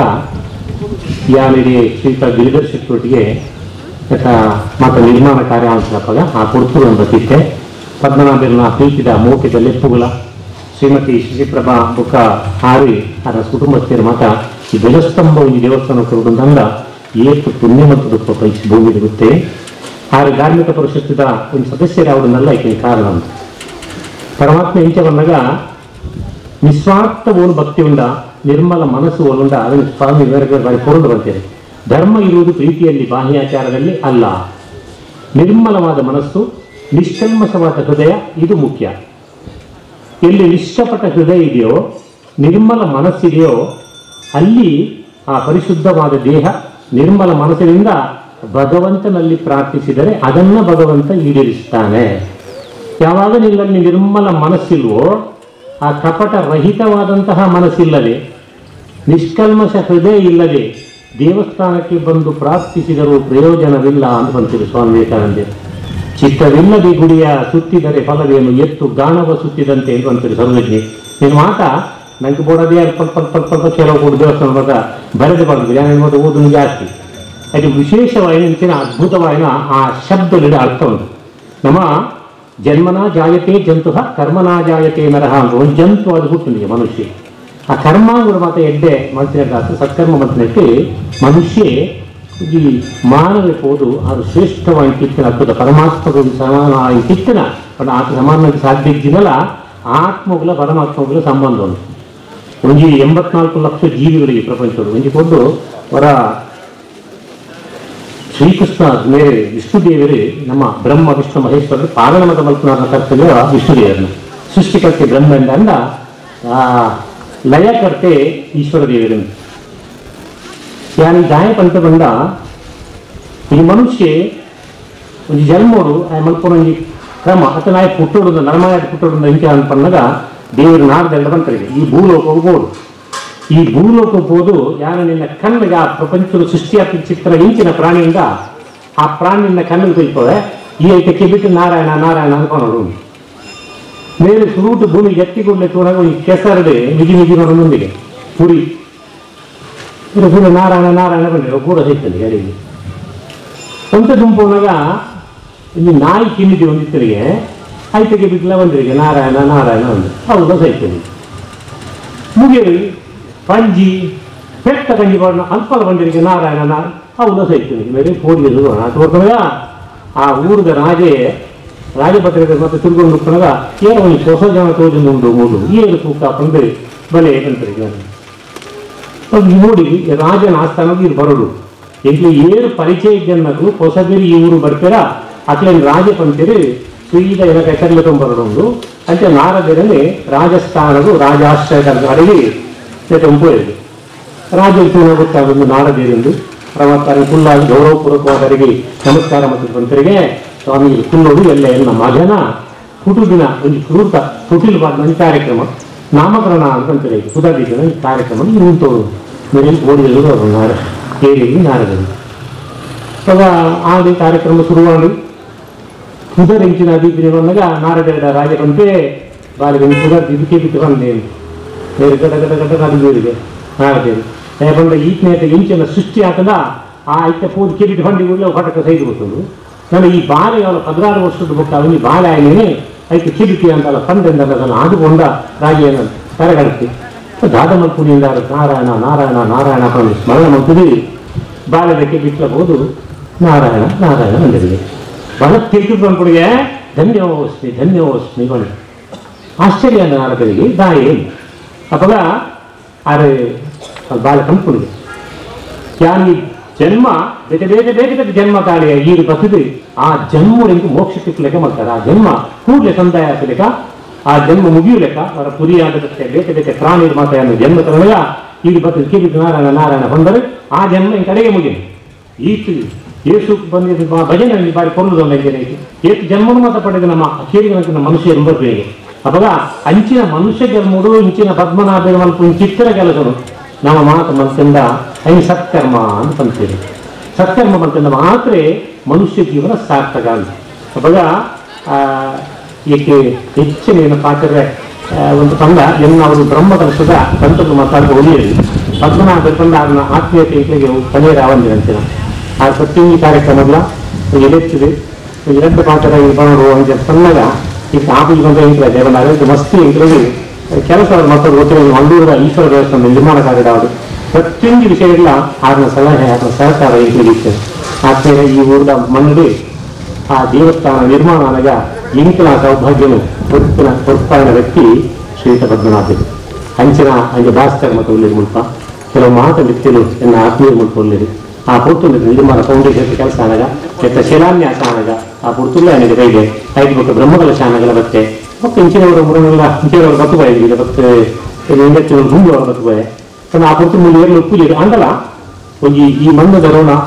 ಯಾನಿಗೆ ಶ್ರೀತ ಗಿರಿಧರ್ ಶೆಟ್ಟೊಟ್ಟಿಗೆ ಯಾಕ ಮಾತ ನಿರ್ಮಾಣ ಕಾರ್ಯ ಅಂತಪ್ಪಾಗ ಆ ಕೊಡ್ತೂರು ಅಂತ ತಿತ್ತೆ ಪದ್ಮನಾಭರನ್ನ ಪ್ರೀತಿದ ಮೋಕಿದ ಲೆಪ್ಪುಗಳ ಶ್ರೀಮತಿ ಶಶಿಪ್ರಭಾ ಬುಕ್ಕ ಹಾರಿ ಅದರ ಕುಟುಂಬಸ್ಥರು ಮಾತ ಈ ಧ್ವಜಸ್ತಂಭ ಒಂದು ದೇವಸ್ಥಾನ ಕೊಡುವುದಂದ ಏತು ಪುಣ್ಯ ಮತ್ತು ದುಃಖ ಪಂಚ ಭೂಮಿ ಇರುತ್ತೆ ಆರು ಧಾರ್ಮಿಕ ಪರಿಷತ್ತಿದ ಒಂದು ಸದಸ್ಯರಾವುದನ್ನೆಲ್ಲ ಇದಕ್ಕೆ ಕಾರಣ ಅಂತ ಪರಮಾತ್ಮ ಇಂಚ ಬಂದಾಗ ನಿಸ್ವಾರ್ಥ ಓನು ಭಕ್ತಿ ಉಂಡ ನಿರ್ಮಲ ಮನಸ್ಸು ಒಲುಂಡ ಅದನ್ನು ಸ್ವಾಮಿ ವಿವೇಕಾನಂದ ಬಾರಿ ಪೂರ್ಣ ಬರ್ತೇನೆ ಧರ್ಮ ಇರುವುದು ಪ್ರೀತಿಯಲ್ಲಿ ಬಾಹ್ಯಾಚಾರದಲ್ಲಿ ಅಲ್ಲ ನಿರ್ಮಲವಾದ ಮನಸ್ಸು ನಿಷ್ಕಲ್ಮಶವಾದ ಹೃದಯ ಇದು ಮುಖ್ಯ ಎಲ್ಲಿ ನಿಷ್ಕಪಟ ಹೃದಯ ಇದೆಯೋ ನಿರ್ಮಲ ಮನಸ್ಸಿದೆಯೋ ಅಲ್ಲಿ ಆ ಪರಿಶುದ್ಧವಾದ ದೇಹ ನಿರ್ಮಲ ಮನಸ್ಸಿನಿಂದ ಭಗವಂತನಲ್ಲಿ ಪ್ರಾರ್ಥಿಸಿದರೆ ಅದನ್ನ ಭಗವಂತ ಈಡೇರಿಸ್ತಾನೆ ಯಾವಾಗ ನಿನ್ನಲ್ಲಿ ನಿರ್ಮಲ ಮನಸ್ಸಿಲ್ವೋ ಆ ಕಪಟ ರಹಿತವಾದಂತಹ ಮನಸ್ಸಿಲ್ಲದೆ ನಿಷ್ಕಲ್ಮಶ ಹೃದಯ ಇಲ್ಲದೆ ದೇವಸ್ಥಾನಕ್ಕೆ ಬಂದು ಪ್ರಾರ್ಥಿಸಿದರೂ ಪ್ರಯೋಜನವಿಲ್ಲ ಅಂತ ಬಂತಿರು ಸ್ವಾಮಿ ವಿವೇಕಾನಂದರು ಚಿತ್ತವಿಲ್ಲದೆ ಗುಡಿಯ ಸುತ್ತಿದರೆ ಫಲವೇನು ಎತ್ತು ಗಾಣವ ಸುತ್ತಿದಂತೆ ಅಂತ ಅಂತೀರಿ ಸರ್ವಜ್ಞೆ ನಿನ್ನ ಮಾತ ನಂಗೆ ಬೋಡದೇ ಅಲ್ಪ ಅಲ್ಪ ಅಲ್ಪ ಅಲ್ಪ ಅಲ್ಪ ಕೆಲವು ಕೂಡ ದೇವಸ್ಥಾನ ಬಗ್ಗೆ ಬರೆದು ಬಂದಿದೆ ನಾನು ಮತ್ತೆ ಓದನ್ನು ಜಾಸ್ತಿ ಅದು ವಿಶೇಷವಾದ ಇಂಚಿನ ಅದ್ಭುತವಾದ ಆ ಶಬ್ದಗಳ ಅರ್ಥ ಉಂಟು ನಮ್ಮ ಜನ್ಮನ ಜಾಯತೆ ಜಂತು ಕರ್ಮನ ಜಾಯತೆ ನರಹ ಅಂತ ಒಂದು ಜಂತು ಅದು ಹುಟ್ಟಿದೆ ಮನುಷ್ಯ ಆ ಕರ್ಮ ಕೂಡ ಮಾತ್ರ ಎಡ್ಡೆ ಮಂತ್ರಿಯಾಗ ಸತ್ಕರ್ಮ ಮಂತ್ರಿನಕ್ಕೆ ಮನುಷ್ಯ ಈ ಮಾನವ ಹೋದು ಅದು ಶ್ರೇಷ್ಠವಾಗಿ ಕಿತ್ತನ ಅದ್ಭುತ ಪರಮಾತ್ಮಗಳು ಸಮಾನ ಕಿತ್ತನ ಬಟ್ ಆತ ಸಮಾನವಾಗಿ ಸಾಧ್ಯ ಇದ್ದಿನಲ್ಲ ಆತ್ಮಗಳ ಪರಮಾತ್ಮಗಳ ಸಂಬಂಧ ಉಂಟು ಒಂಜಿ ಎಂಬತ್ನಾಲ್ಕು ಲಕ್ಷ ಜೀವಿಗಳಿಗೆ ಪ್ರಪಂಚಗಳು ಒಂಜಿ ಕೊಂಡು ಅವರ ಶ್ರೀಕೃಷ್ಣ ಮೇಲೆ ವಿಷ್ಣುದೇವರು ನಮ್ಮ ಬ್ರಹ್ಮ ವಿಷ್ಣು ಮಹೇಶ್ವರರು ಪಾರಣಮದ ಮಲ್ಪನಾದ ಕರ್ತವ್ಯ ವಿಷ್ಣುದೇವರನ್ನು ಸೃಷ್ಟಿಕರ್ತೆ ಬ್ರಹ್ಮಂಡ ಅಂದ ಆ ಲಯಕರ್ತೆ ಈಶ್ವರ ದೇವರನ್ನು ಯಾನಿ ಗಾಯ ಪಂತ ಬಂದ ಈ ಮನುಷ್ಯ ಒಂದು ಜನ್ಮೋಡು ಆ ಮಲ್ಪನ ಒಂಜಿ ಕ್ರಮ ಅತ ನಾಯ ಪುಟ್ಟೋಡು ನರಮಾಯ ಪುಟ್ಟೋಡು ಇಂಕೆ ಅಂತ ಪನ್ನಗ ದೇವರು ನಾಡ್ದೆಲ್ಲ ಬಂತರಿಗೆ ಈ ಭೂಲೋಕ ಹೋಗ್ಬೋದು ಈ ಭೂಲೋಕ ಹೋದು ಯಾರು ನಿನ್ನ ಕಣ್ಣಿಗೆ ಆ ಪ್ರಪಂಚದ ಸೃಷ್ಟಿಯಾದ ಚಿತ್ರ ಇಂಚಿನ ಪ್ರಾಣಿಯಿಂದ ಆ ಪ್ರಾಣಿಯಿಂದ ಕಣ್ಣಿಗೆ ಕೊಯ್ತವೆ ಈ ಐಟಕ್ಕೆ ಬಿಟ್ಟು ನಾರಾಯಣ ನಾರಾಯಣ ಅನ್ಕೊಂಡು ಮೇಲೆ ಸುರುಟು ಭೂಮಿ ಎತ್ತಿಗೊಂಡು ತೋರಾಗ ಈ ಕೆಸರಡೆ ಮಿಗಿ ಮಿಗಿ ಮುಂದಿಗೆ ಪುರಿ ಇದ್ರ ಕೂಡ ನಾರಾಯಣ ನಾರಾಯಣ ಬಂದಿರೋ ಕೂಡ ಸಿಗ್ತದೆ ಗಾಡಿಗೆ ಸ್ವಂತ ದುಂಪುನಾಗ ಇಲ್ಲಿ ನಾಯಿ ತಿನ್ನಿದ್ದೆ ಒಂದಿತ್ತರಿಗೆ ಆಯ್ತಗೆ ಬಿಡ್ಲ ಬಂದಿರಿಗೆ ನಾರಾಯಣ ನಾರಾಯಣ ಒಂದು ಹೌದು ಸೈತದೆ ಮುಗಿಯರಿ ಪಂಜಿ ಪೆಟ್ಟ ಕಂಜಿ ಬಣ್ಣ ಅಲ್ಪಲ ಬಂದಿರಿಗೆ ನಾರಾಯಣ ನಾ ಹೌದು ಸೈತದೆ ಬೇರೆ ಪೋಡಿ ಅದು ಬರ್ತಾಗ ಆ ಊರದ ರಾಜೆ ರಾಜಭದ್ರತೆ ಮತ್ತೆ ತಿರುಗೊಂಡು ಹೋಗ್ತಾಗ ಏನೋ ಒಂದು ಹೊಸ ಜನ ತೋಜು ಮುಂಡು ಮೂಡು ಏನು ತೂಕ ಬಂದ್ರೆ ಬಲೆ ಅಂತಾರೆ ಅದು ನೋಡಿ ರಾಜನ ಆಸ್ಥಾನಕ್ಕೆ ಇದು ಬರೋದು ಎಂಟ್ಲು ಏರು ಪರಿಚಯ ಜನಕ್ಕೂ ಹೊಸದಿರಿ ಈ ಊರು ಬರ್ತೀರ ಅಟ್ಲೇನು ರಾಜ ಪಂಚರಿ ಸ್ವೀದ ಏನ ಹೆಸರಲ್ಲಿ ತೊಂಬರೋದು ಅಂತೆ ನಾರದರಲ್ಲಿ ರಾಜಸ್ಥಾನದ ರಾಜಾಶ್ರಯ ಅಡಗಿ ತೊಂಪೋಯಿದೆ ರಾಜ ಗೊತ್ತಾಗೊಂಡು ನಾರದೇರೆಂದು ಪ್ರವಕ್ತಾರೆ ಫುಲ್ಲಾಗಿ ಗೌರವಪೂರ್ವಕವಾದರಿಗೆ ನಮಸ್ಕಾರ ಮತ್ತು ಪಂಚರಿಗೆ ಸ್ವಾಮಿ ಕುಲ್ಲೋಡು ಎಲ್ಲ ಎಲ್ಲ ಮಗನ ಹುಟುದಿನ ಒಂದು ಕ್ರೂತ ಹುಟ್ಟಿಲು ಮಾಡಿದ ಕಾರ್ಯಕ್ರಮ ನಾಮಕರಣ ಅಂತಂತಾರೆ ಸುಧಾರಿಸಿದ ಈ ಕಾರ್ಯಕ್ರಮ ನಿಂತವರು ಮೇಲೆ ಓಡಿಯಲ್ಲೂ ಅವರು ನಾರ ಕೇಳಿ ನಾರದರು ಆಗ ಆಡಿ ಕಾರ್ಯಕ್ರಮ ಶುರುವಾಡಿ ಸುಧರಿಂಚಿನ ದೀಪಿನ ಬಂದಾಗ ನಾರದರ ರಾಜ ಬಂತೆ ಬಾಲಿಗೆ ಸುಧರ್ ಇದಕ್ಕೆ ಬಿಟ್ಟು ಬಂದೆ ಬೇರೆ ಗಡ ಗಡ ಗಡ ನದಿಗೆ ನಾರದೇರು ಬಂದ ಈತನೇತ ಇಂಚಿನ ಸೃಷ್ಟಿ ಆತದ ಆ ಐತ ಪೂಜೆ ಕಿರಿಟಿ ಹೊಂಡಿ ಉಳ್ಳ ಹೊಟಕ ಸೈದು ಗೊತ್ತದು ನಾನು ಈ ಬಾಲೆ ಅವಳ ಹದಿನಾರು ವರ್ಷದ ಬುಕ್ಕ ಅವನಿ ಬಾಲೆ ಆಯ್ನೇನೆ ಐತೆ ಕಿರಿಟಿ ಅಂತಲ್ಲ ಕಂಡೆಂದ ಅದನ್ನು ಆದುಕೊಂಡ ರಾಜೇನ ಕರಗಡತಿ ದಾದ ಮಲ್ಪುಣಿಯಿಂದ ನಾರಾಯಣ ನಾರಾಯಣ ನಾರಾಯಣ ಅಂತ ಸ್ಮರಣ ಮಾಡ್ತಿದ್ವಿ ಬಾಲ್ಯದಕ್ಕೆ ಬಿಟ್ಟಬಹುದು ನಾರಾಯಣ ನಾರಾಯಣ ಅಂದಿರಲಿ ಬಹಳ ತಿರುಗಿ ಬಂದ್ಬಿಡಿಗೆ ಧನ್ಯೋಸ್ಮಿ ಧನ್ಯೋಸ್ಮಿ ಕೊಂಡು ಆಶ್ಚರ್ಯ ನಾರದರಿಗೆ ದಾಯಿ ಅಪ್ಪಗ ಅರೆ ಬಾಲ ಕಂಪುಣಿಗೆ ಯಾನಿ ಜನ್ಮ ಬೇರೆ ಬೇರೆ ಬೇರೆ ಬೇರೆ ಜನ್ಮ ತಾಳಿಯ ಈರು ಬಸದು ಆ ಜನ್ಮಗಳಿಗೆ ಮೋಕ್ಷ ಸಿಕ್ಕಲೆಕ್ಕ ಮಾಡ್ತಾರೆ ಆ ಜನ್ಮ ಕೂಡಲೇ ಸಂದಾಯ ಹಾಕಲಿಕ್ಕ ಆ ಜನ್ಮ ಮುಗಿಯುಲೆಕ್ಕ ಅವರ ಪುರಿಯಾದಕ್ಕೆ ಬೇಕೆ ಬೇಕೆ ಪ್ರಾಣಿ ಮಾತೆಯನ್ನು ಜನ್ಮ ತಗೊಂಡಾಗ ಈಗ ಬರ್ತದೆ ಕಿರಿದು ನಾರಾಯಣ ನಾರಾಯಣ ಬಂದರೆ ಆ ಜನ್ಮ ಈ ಕಡೆಗೆ ಮುಗಿದು ಈತು ಯೇಸು ಬಂದಿದ್ದು ಬಾ- ಭಜನೆ ಅಲ್ಲಿ ಬಾರಿ ಕೊಳ್ಳುದು ಐತಿ ಏತು ಜನ್ಮನು ಮಾತ್ರ ಪಡೆದ ನಮ್ಮ ಕೇಳಿದ ನಮ್ಮ ಮನುಷ್ಯ ಎಂಬರ್ಬೇಗೆ ಅವಾಗ ಅಂಚಿನ ಮನುಷ್ಯ ಜನ್ಮಡು ಇಂಚಿನ ಪದ್ಮನಾಭ ಮಲ್ಪ ಚಿತ್ರ ಕೆಲಸನು ನಮ್ಮ ಮಾತು ಮನಸ್ಸಿಂದ ಐ ಸತ್ಕರ್ಮ ಅಂತ ಅಂತೀರಿ ಸತ್ಕರ್ಮ ಬಂತಂದ ಮಾತ್ರ ಮನುಷ್ಯ ಜೀವನ ಸಾರ್ಥಕ ಅಂತ ಅವಾಗ ಆ, ಏಕೆ ಹೆಚ್ಚಿನ ಏನು ಪಾತ್ರೆ ಒಂದು ತಂಡ ಎನ್ನ ಅವರು ಬ್ರಹ್ಮ ಕಲಿಸದ ತಂತ್ರಗಳು ಮಾತಾಡ್ಕೊಂಡು ಉಳಿಯಲಿ ಪದ್ಮನಾಭ ತಂಡ ಅದನ್ನ ಆತ್ಮೀಯತೆ ಇಟ್ಲಿಗೆ ಕಲಿಯರ ಆವಂದಿನ ಅಂತಿನ ಆ ಪ್ರತಿಯೊಂದು ಕಾರ್ಯಕ್ರಮಗಳ ಎಲೆತ್ತಿದೆ ಎರಡು ಪಾತ್ರ ಬರೋರು ಒಂದು ಸಣ್ಣಗ ಈ ಕಾಪಿಗೆ ಬಂದ ಇಂಟ್ಲ ದೇವನ ಅದಕ್ಕೆ ಮಸ್ತಿ ಇಂಟ್ರಲ್ಲಿ ಕೆಲಸ ಮಕ್ಕಳು ಗೊತ್ತಿರೋ ಮಂಗಳೂರ ಈಶ್ವರ ದೇವಸ್ಥಾನ ನಿರ್ಮಾಣ ಕಾರ್ಯ ಅವರು ಪ್ರತಿಯೊಂದು ವಿಷಯಗಳ ಆತನ ಸಲಹೆ ಆತನ ಸಹಕಾರ ಇಂಟ್ಲಿಗೆ ಆತ್ಮೀಯ ಈ ಊರಿನ ಮಣ್ಣು ಆ ದೇವಸ್ಥಾನ ನಿರ್ಮಾಣ అనಗ ఇంకిన సౌభాగ్యము పొత్తున పొత్పాయన వ్యక్తి ಶ್ರೀತ ಪದ್ಮನಾಭರು ಅಂಚಿನ ಹಂಗೆ ಭಾಸ್ಕರ್ ಮತ್ತು ಉಳ್ಳೇರಿ ಮುಲ್ಪ ಕೆಲವು ಮಾತ ವ್ಯಕ್ತಿಗಳು ಎನ್ನ ಆತ್ಮೀಯ ಮುಲ್ಪ ಉಳ್ಳೇರಿ ಆ ಪುರ್ತುಂಡ ನಿರ್ಮಾಣ ಫೌಂಡೇಶನ್ ಕೆಲಸ అనಗ ಎತ್ತ ಶಿಲಾನ್ಯಾಸ అనಗ ಆ ಪುರ್ತುಲ್ಲ ನನಗೆ ಬೈದೆ ಐದು ಬೊಕ್ಕ ಬ್ರಹ್ಮಗಳ ಶಾನಗಳ ಬತ್ತೆ ಮತ್ತು ಇಂಚಿನವರು ಮುರುನೆಲ್ಲ ಇಂಚಿನವರು ಬತ್ತು ಬಾಯಿ ಈಗ ಬತ್ತೆ ಇಂಡಕ್ಟಿನ ಗುಂಡು ಅವರು ಬತ್ತು ಬಾಯಿ ಆ ಪುರ್ತು ಮುಂದೆ ಏರ್ಲು ಉಪ್ಪು ಅಂದಲ್ಲ ಒಂಜಿ ಈ ಮಣ್ಣದ ರೋಣ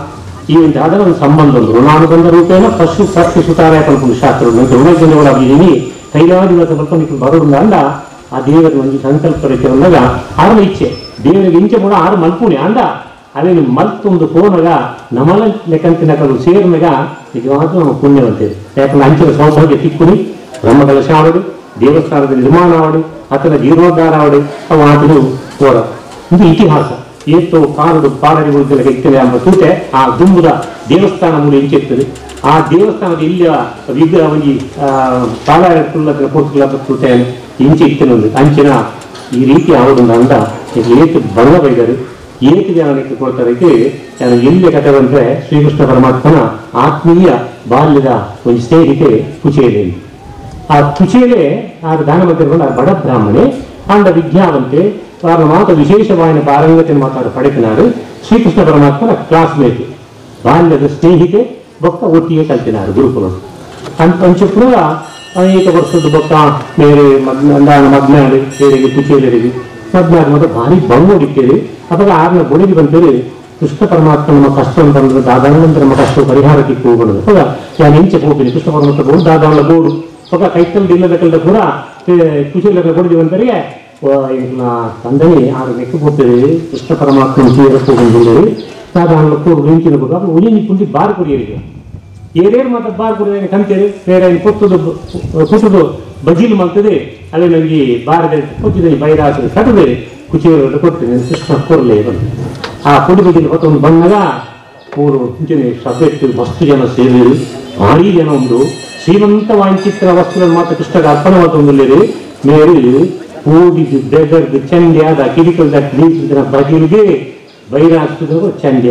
ಈ ಒಂದು ಅದರ ಒಂದು ಸಂಬಂಧ ಒಂದು ಋಣಾನುಬಂಧ ರೂಪೇಣ ಪಶು ಪಕ್ಷಿ ಸುತಾರಾಯ ಪಲ್ಪುಂಡು ಶಾಸ್ತ್ರ ನಂತರ ಋಣಜನಗಳಾಗಿದ್ದೀನಿ ಕೈಲಾದಿವಸ ಪಲ್ಪನಿಕ್ಕೆ ಬರೋದಿಲ್ಲ ಅಂದ ಆ ದೇವರ ಒಂದು ಸಂಕಲ್ಪ ರೀತಿ ಅಂದಾಗ ಆರನ ಇಚ್ಛೆ ದೇವರಿಗೆ ಇಂಚೆ ಕೂಡ ಆರು ಮಲ್ಪುಣೆ ಅಂದ ಅದೇ ನೀವು ಮಲ್ತೊಂದು ಕೋನಗ ನಮಲ ಲೆಕ್ಕಂತಿನ ಕಲು ಸೇರ್ನಗ ನಿಜವಾಗ್ಲೂ ನಮ್ಮ ಪುಣ್ಯವಂತೇವೆ ಯಾಕಂದ್ರೆ ಅಂಚಿನ ಸೌಭಾಗ್ಯ ತಿಕ್ಕುನಿ ಬ್ರಹ್ಮಕಲಶ ಆವಡು ದೇವಸ್ಥಾನದ ನಿರ್ಮಾಣ ಆವಡು ಅಥವಾ ಜೀರ್ಣೋದ್ಧಾರ ಆವಡು ಅವು ಆತನು ಹೋರ ಇದು ಇತಿಹಾಸ ಏತು ಕಾರಡು ಪಾಲರಿ ಉಳಿದೆಲ್ಲ ಇರ್ತದೆ ಎಂಬ ತೂತೆ ಆ ದುಂಬುದ ದೇವಸ್ಥಾನ ಮೂಲ ಇಂಚಿರ್ತದೆ ಆ ದೇವಸ್ಥಾನದ ಇಲ್ಲಿಯ ವಿಗ್ರಹ ಒಂಜಿ ಪಾಲಾರ ಕುಲ್ಲದ ಪೋರ್ಕುಲ ತೂತೆ ಇಂಚೆ ಇರ್ತದೆ ಒಂದು ಅಂಚಿನ ಈ ರೀತಿ ಆವಡುಂದ ಅಂದ ಇದು ಏತು ಬಣ್ಣ ಬೈದರು ಏತು ಜ್ಞಾನಕ್ಕೆ ಕೊಡ್ತಾರಕ್ಕೆ ನಾನು ಎಲ್ಲಿ ಕಥೆ ಬಂದ್ರೆ ಶ್ರೀಕೃಷ್ಣ ಪರಮಾತ್ಮನ ಆತ್ಮೀಯ ಬಾಲ್ಯದ ಒಂದು ಸ್ನೇಹಿತೆ ಕುಚೇಲಿ ಆ ಕುಚೇಲೆ ಆ ದಾನ ಮಂತ್ರಿಗೊಂಡ ಬಡ ಬ್ರಾಹ್ಮಣೆ ಆಂಡ ವಿದ್ಯಾವಂತೆ ಕಾರಣ ಮಾತ್ರ ವಿಶೇಷವಾದ ಪಾರಂಗತೆಯನ್ನು ಮಾತಾಡ ಪಡೆಕಿನಾರು ಶ್ರೀಕೃಷ್ಣ ಪರಮಾತ್ಮನ ಕ್ಲಾಸ್ಮೇಟ್ ಬಾಲ್ಯದ ಸ್ನೇಹಿತೆ ಬೊಕ್ಕ ಒಟ್ಟಿಗೆ ಕಲ್ತಿನಾರು ಗುರುಕುಲರು ಅಂತ ಪಂಚಪುರ ಅನೇಕ ವರ್ಷದ ಬೊಕ್ಕ ಬೇರೆ ಮದ್ನ ಮದ್ನಾಡು ಬೇರೆಗೆ ಕುಚೇಲರಿಗೆ ಮದ್ನಾಡು ಮತ್ತೆ ಭಾರಿ ಬಂಗ್ ಹೊಡಿತೀರಿ ಅವಾಗ ಆರ್ನ ಬೊಡಿಗೆ ಬಂತೀರಿ ಕೃಷ್ಣ ಪರಮಾತ್ಮ ನಮ್ಮ ಕಷ್ಟ ಅಂತಂದ್ರೆ ದಾದಾನಂತರ ನಮ್ಮ ಕಷ್ಟ ಪರಿಹಾರಕ್ಕೆ ಹೋಗೋದು ಅವಾಗ ನಾನು ಇಂಚೆ ಹೋಗ್ತೀನಿ ಕೃಷ್ಣ ಪರಮಾತ್ಮ ಬೋಡು ದಾದಾವಳ ಬೋಡು ఒక కైతలు దిల్లదకల్ద కూడా కుచేలకు కొడిది వంతರಿಗೆ నా ತಂದನಿ ಆರು ನೆಕ್ಕಿపోతుంది ಕೃಷ್ಣ ಪರಮಾತ್ಮ ಚೀರಪ್ಪು ಸಾಧಾರಣ ಕೂಡ ಉಳಿಂಚಿನ ಕೂಡ ಉಳಿನಿ ಪುಂಡಿ ಬಾರ್ ಕುಡಿಯರಿಗೆ ಏರೇರು ಮಾತ್ರ ಬಾರ್ ಕುಡಿಯೋಕೆ ಕಂತೇರಿ ಬೇರೆ ಪೊತ್ತದು ಪುಟ್ಟದು ಬಜೀಲ್ ಮಾಡ್ತದೆ ಅಲ್ಲಿ ನನಗೆ ಬಾರದ ಕೊಟ್ಟಿದ್ದೀನಿ ಬೈರಾಸ ಕಟ್ಟದೆ ಕುಚಿಯವರು ಕೊಡ್ತೀನಿ ಕೃಷ್ಣ ಕೊರಲೆ ಬಂದು ಆ ಪುಡಿ ಬಜೀಲ್ ಹೊತ್ತೊಂದು ಬಂದಾಗ ಮೂರು ಮುಂಚೆನೆ ಸಭೆಟ್ಟು ಮಸ್ತು ಜನ ಸೇರಿರು ಭಾರಿ ಜನ ಉಂಡು ಶ್ರೀಮಂತವಾದ ಚಿತ್ರ ವಸ್ತುಗಳನ್ನು ಮಾತ್ರ ಕೃಷ್ಣಗೆ ಅರ್ಪಣೆ ಮಾಡ್ಕೊಂಡಿದ್ದೀರಿ ಮೇರು ಕೂಡಿದು ಬೆದರ್ದು ಚಂಡ್ಯಾದ ಕಿರಿಕಲ್ದ ನೀತಿನ ಬದಿಲಿಗೆ ಬೈರಾಷ್ಟ್ರದವರು ಚಂಡ್ಯ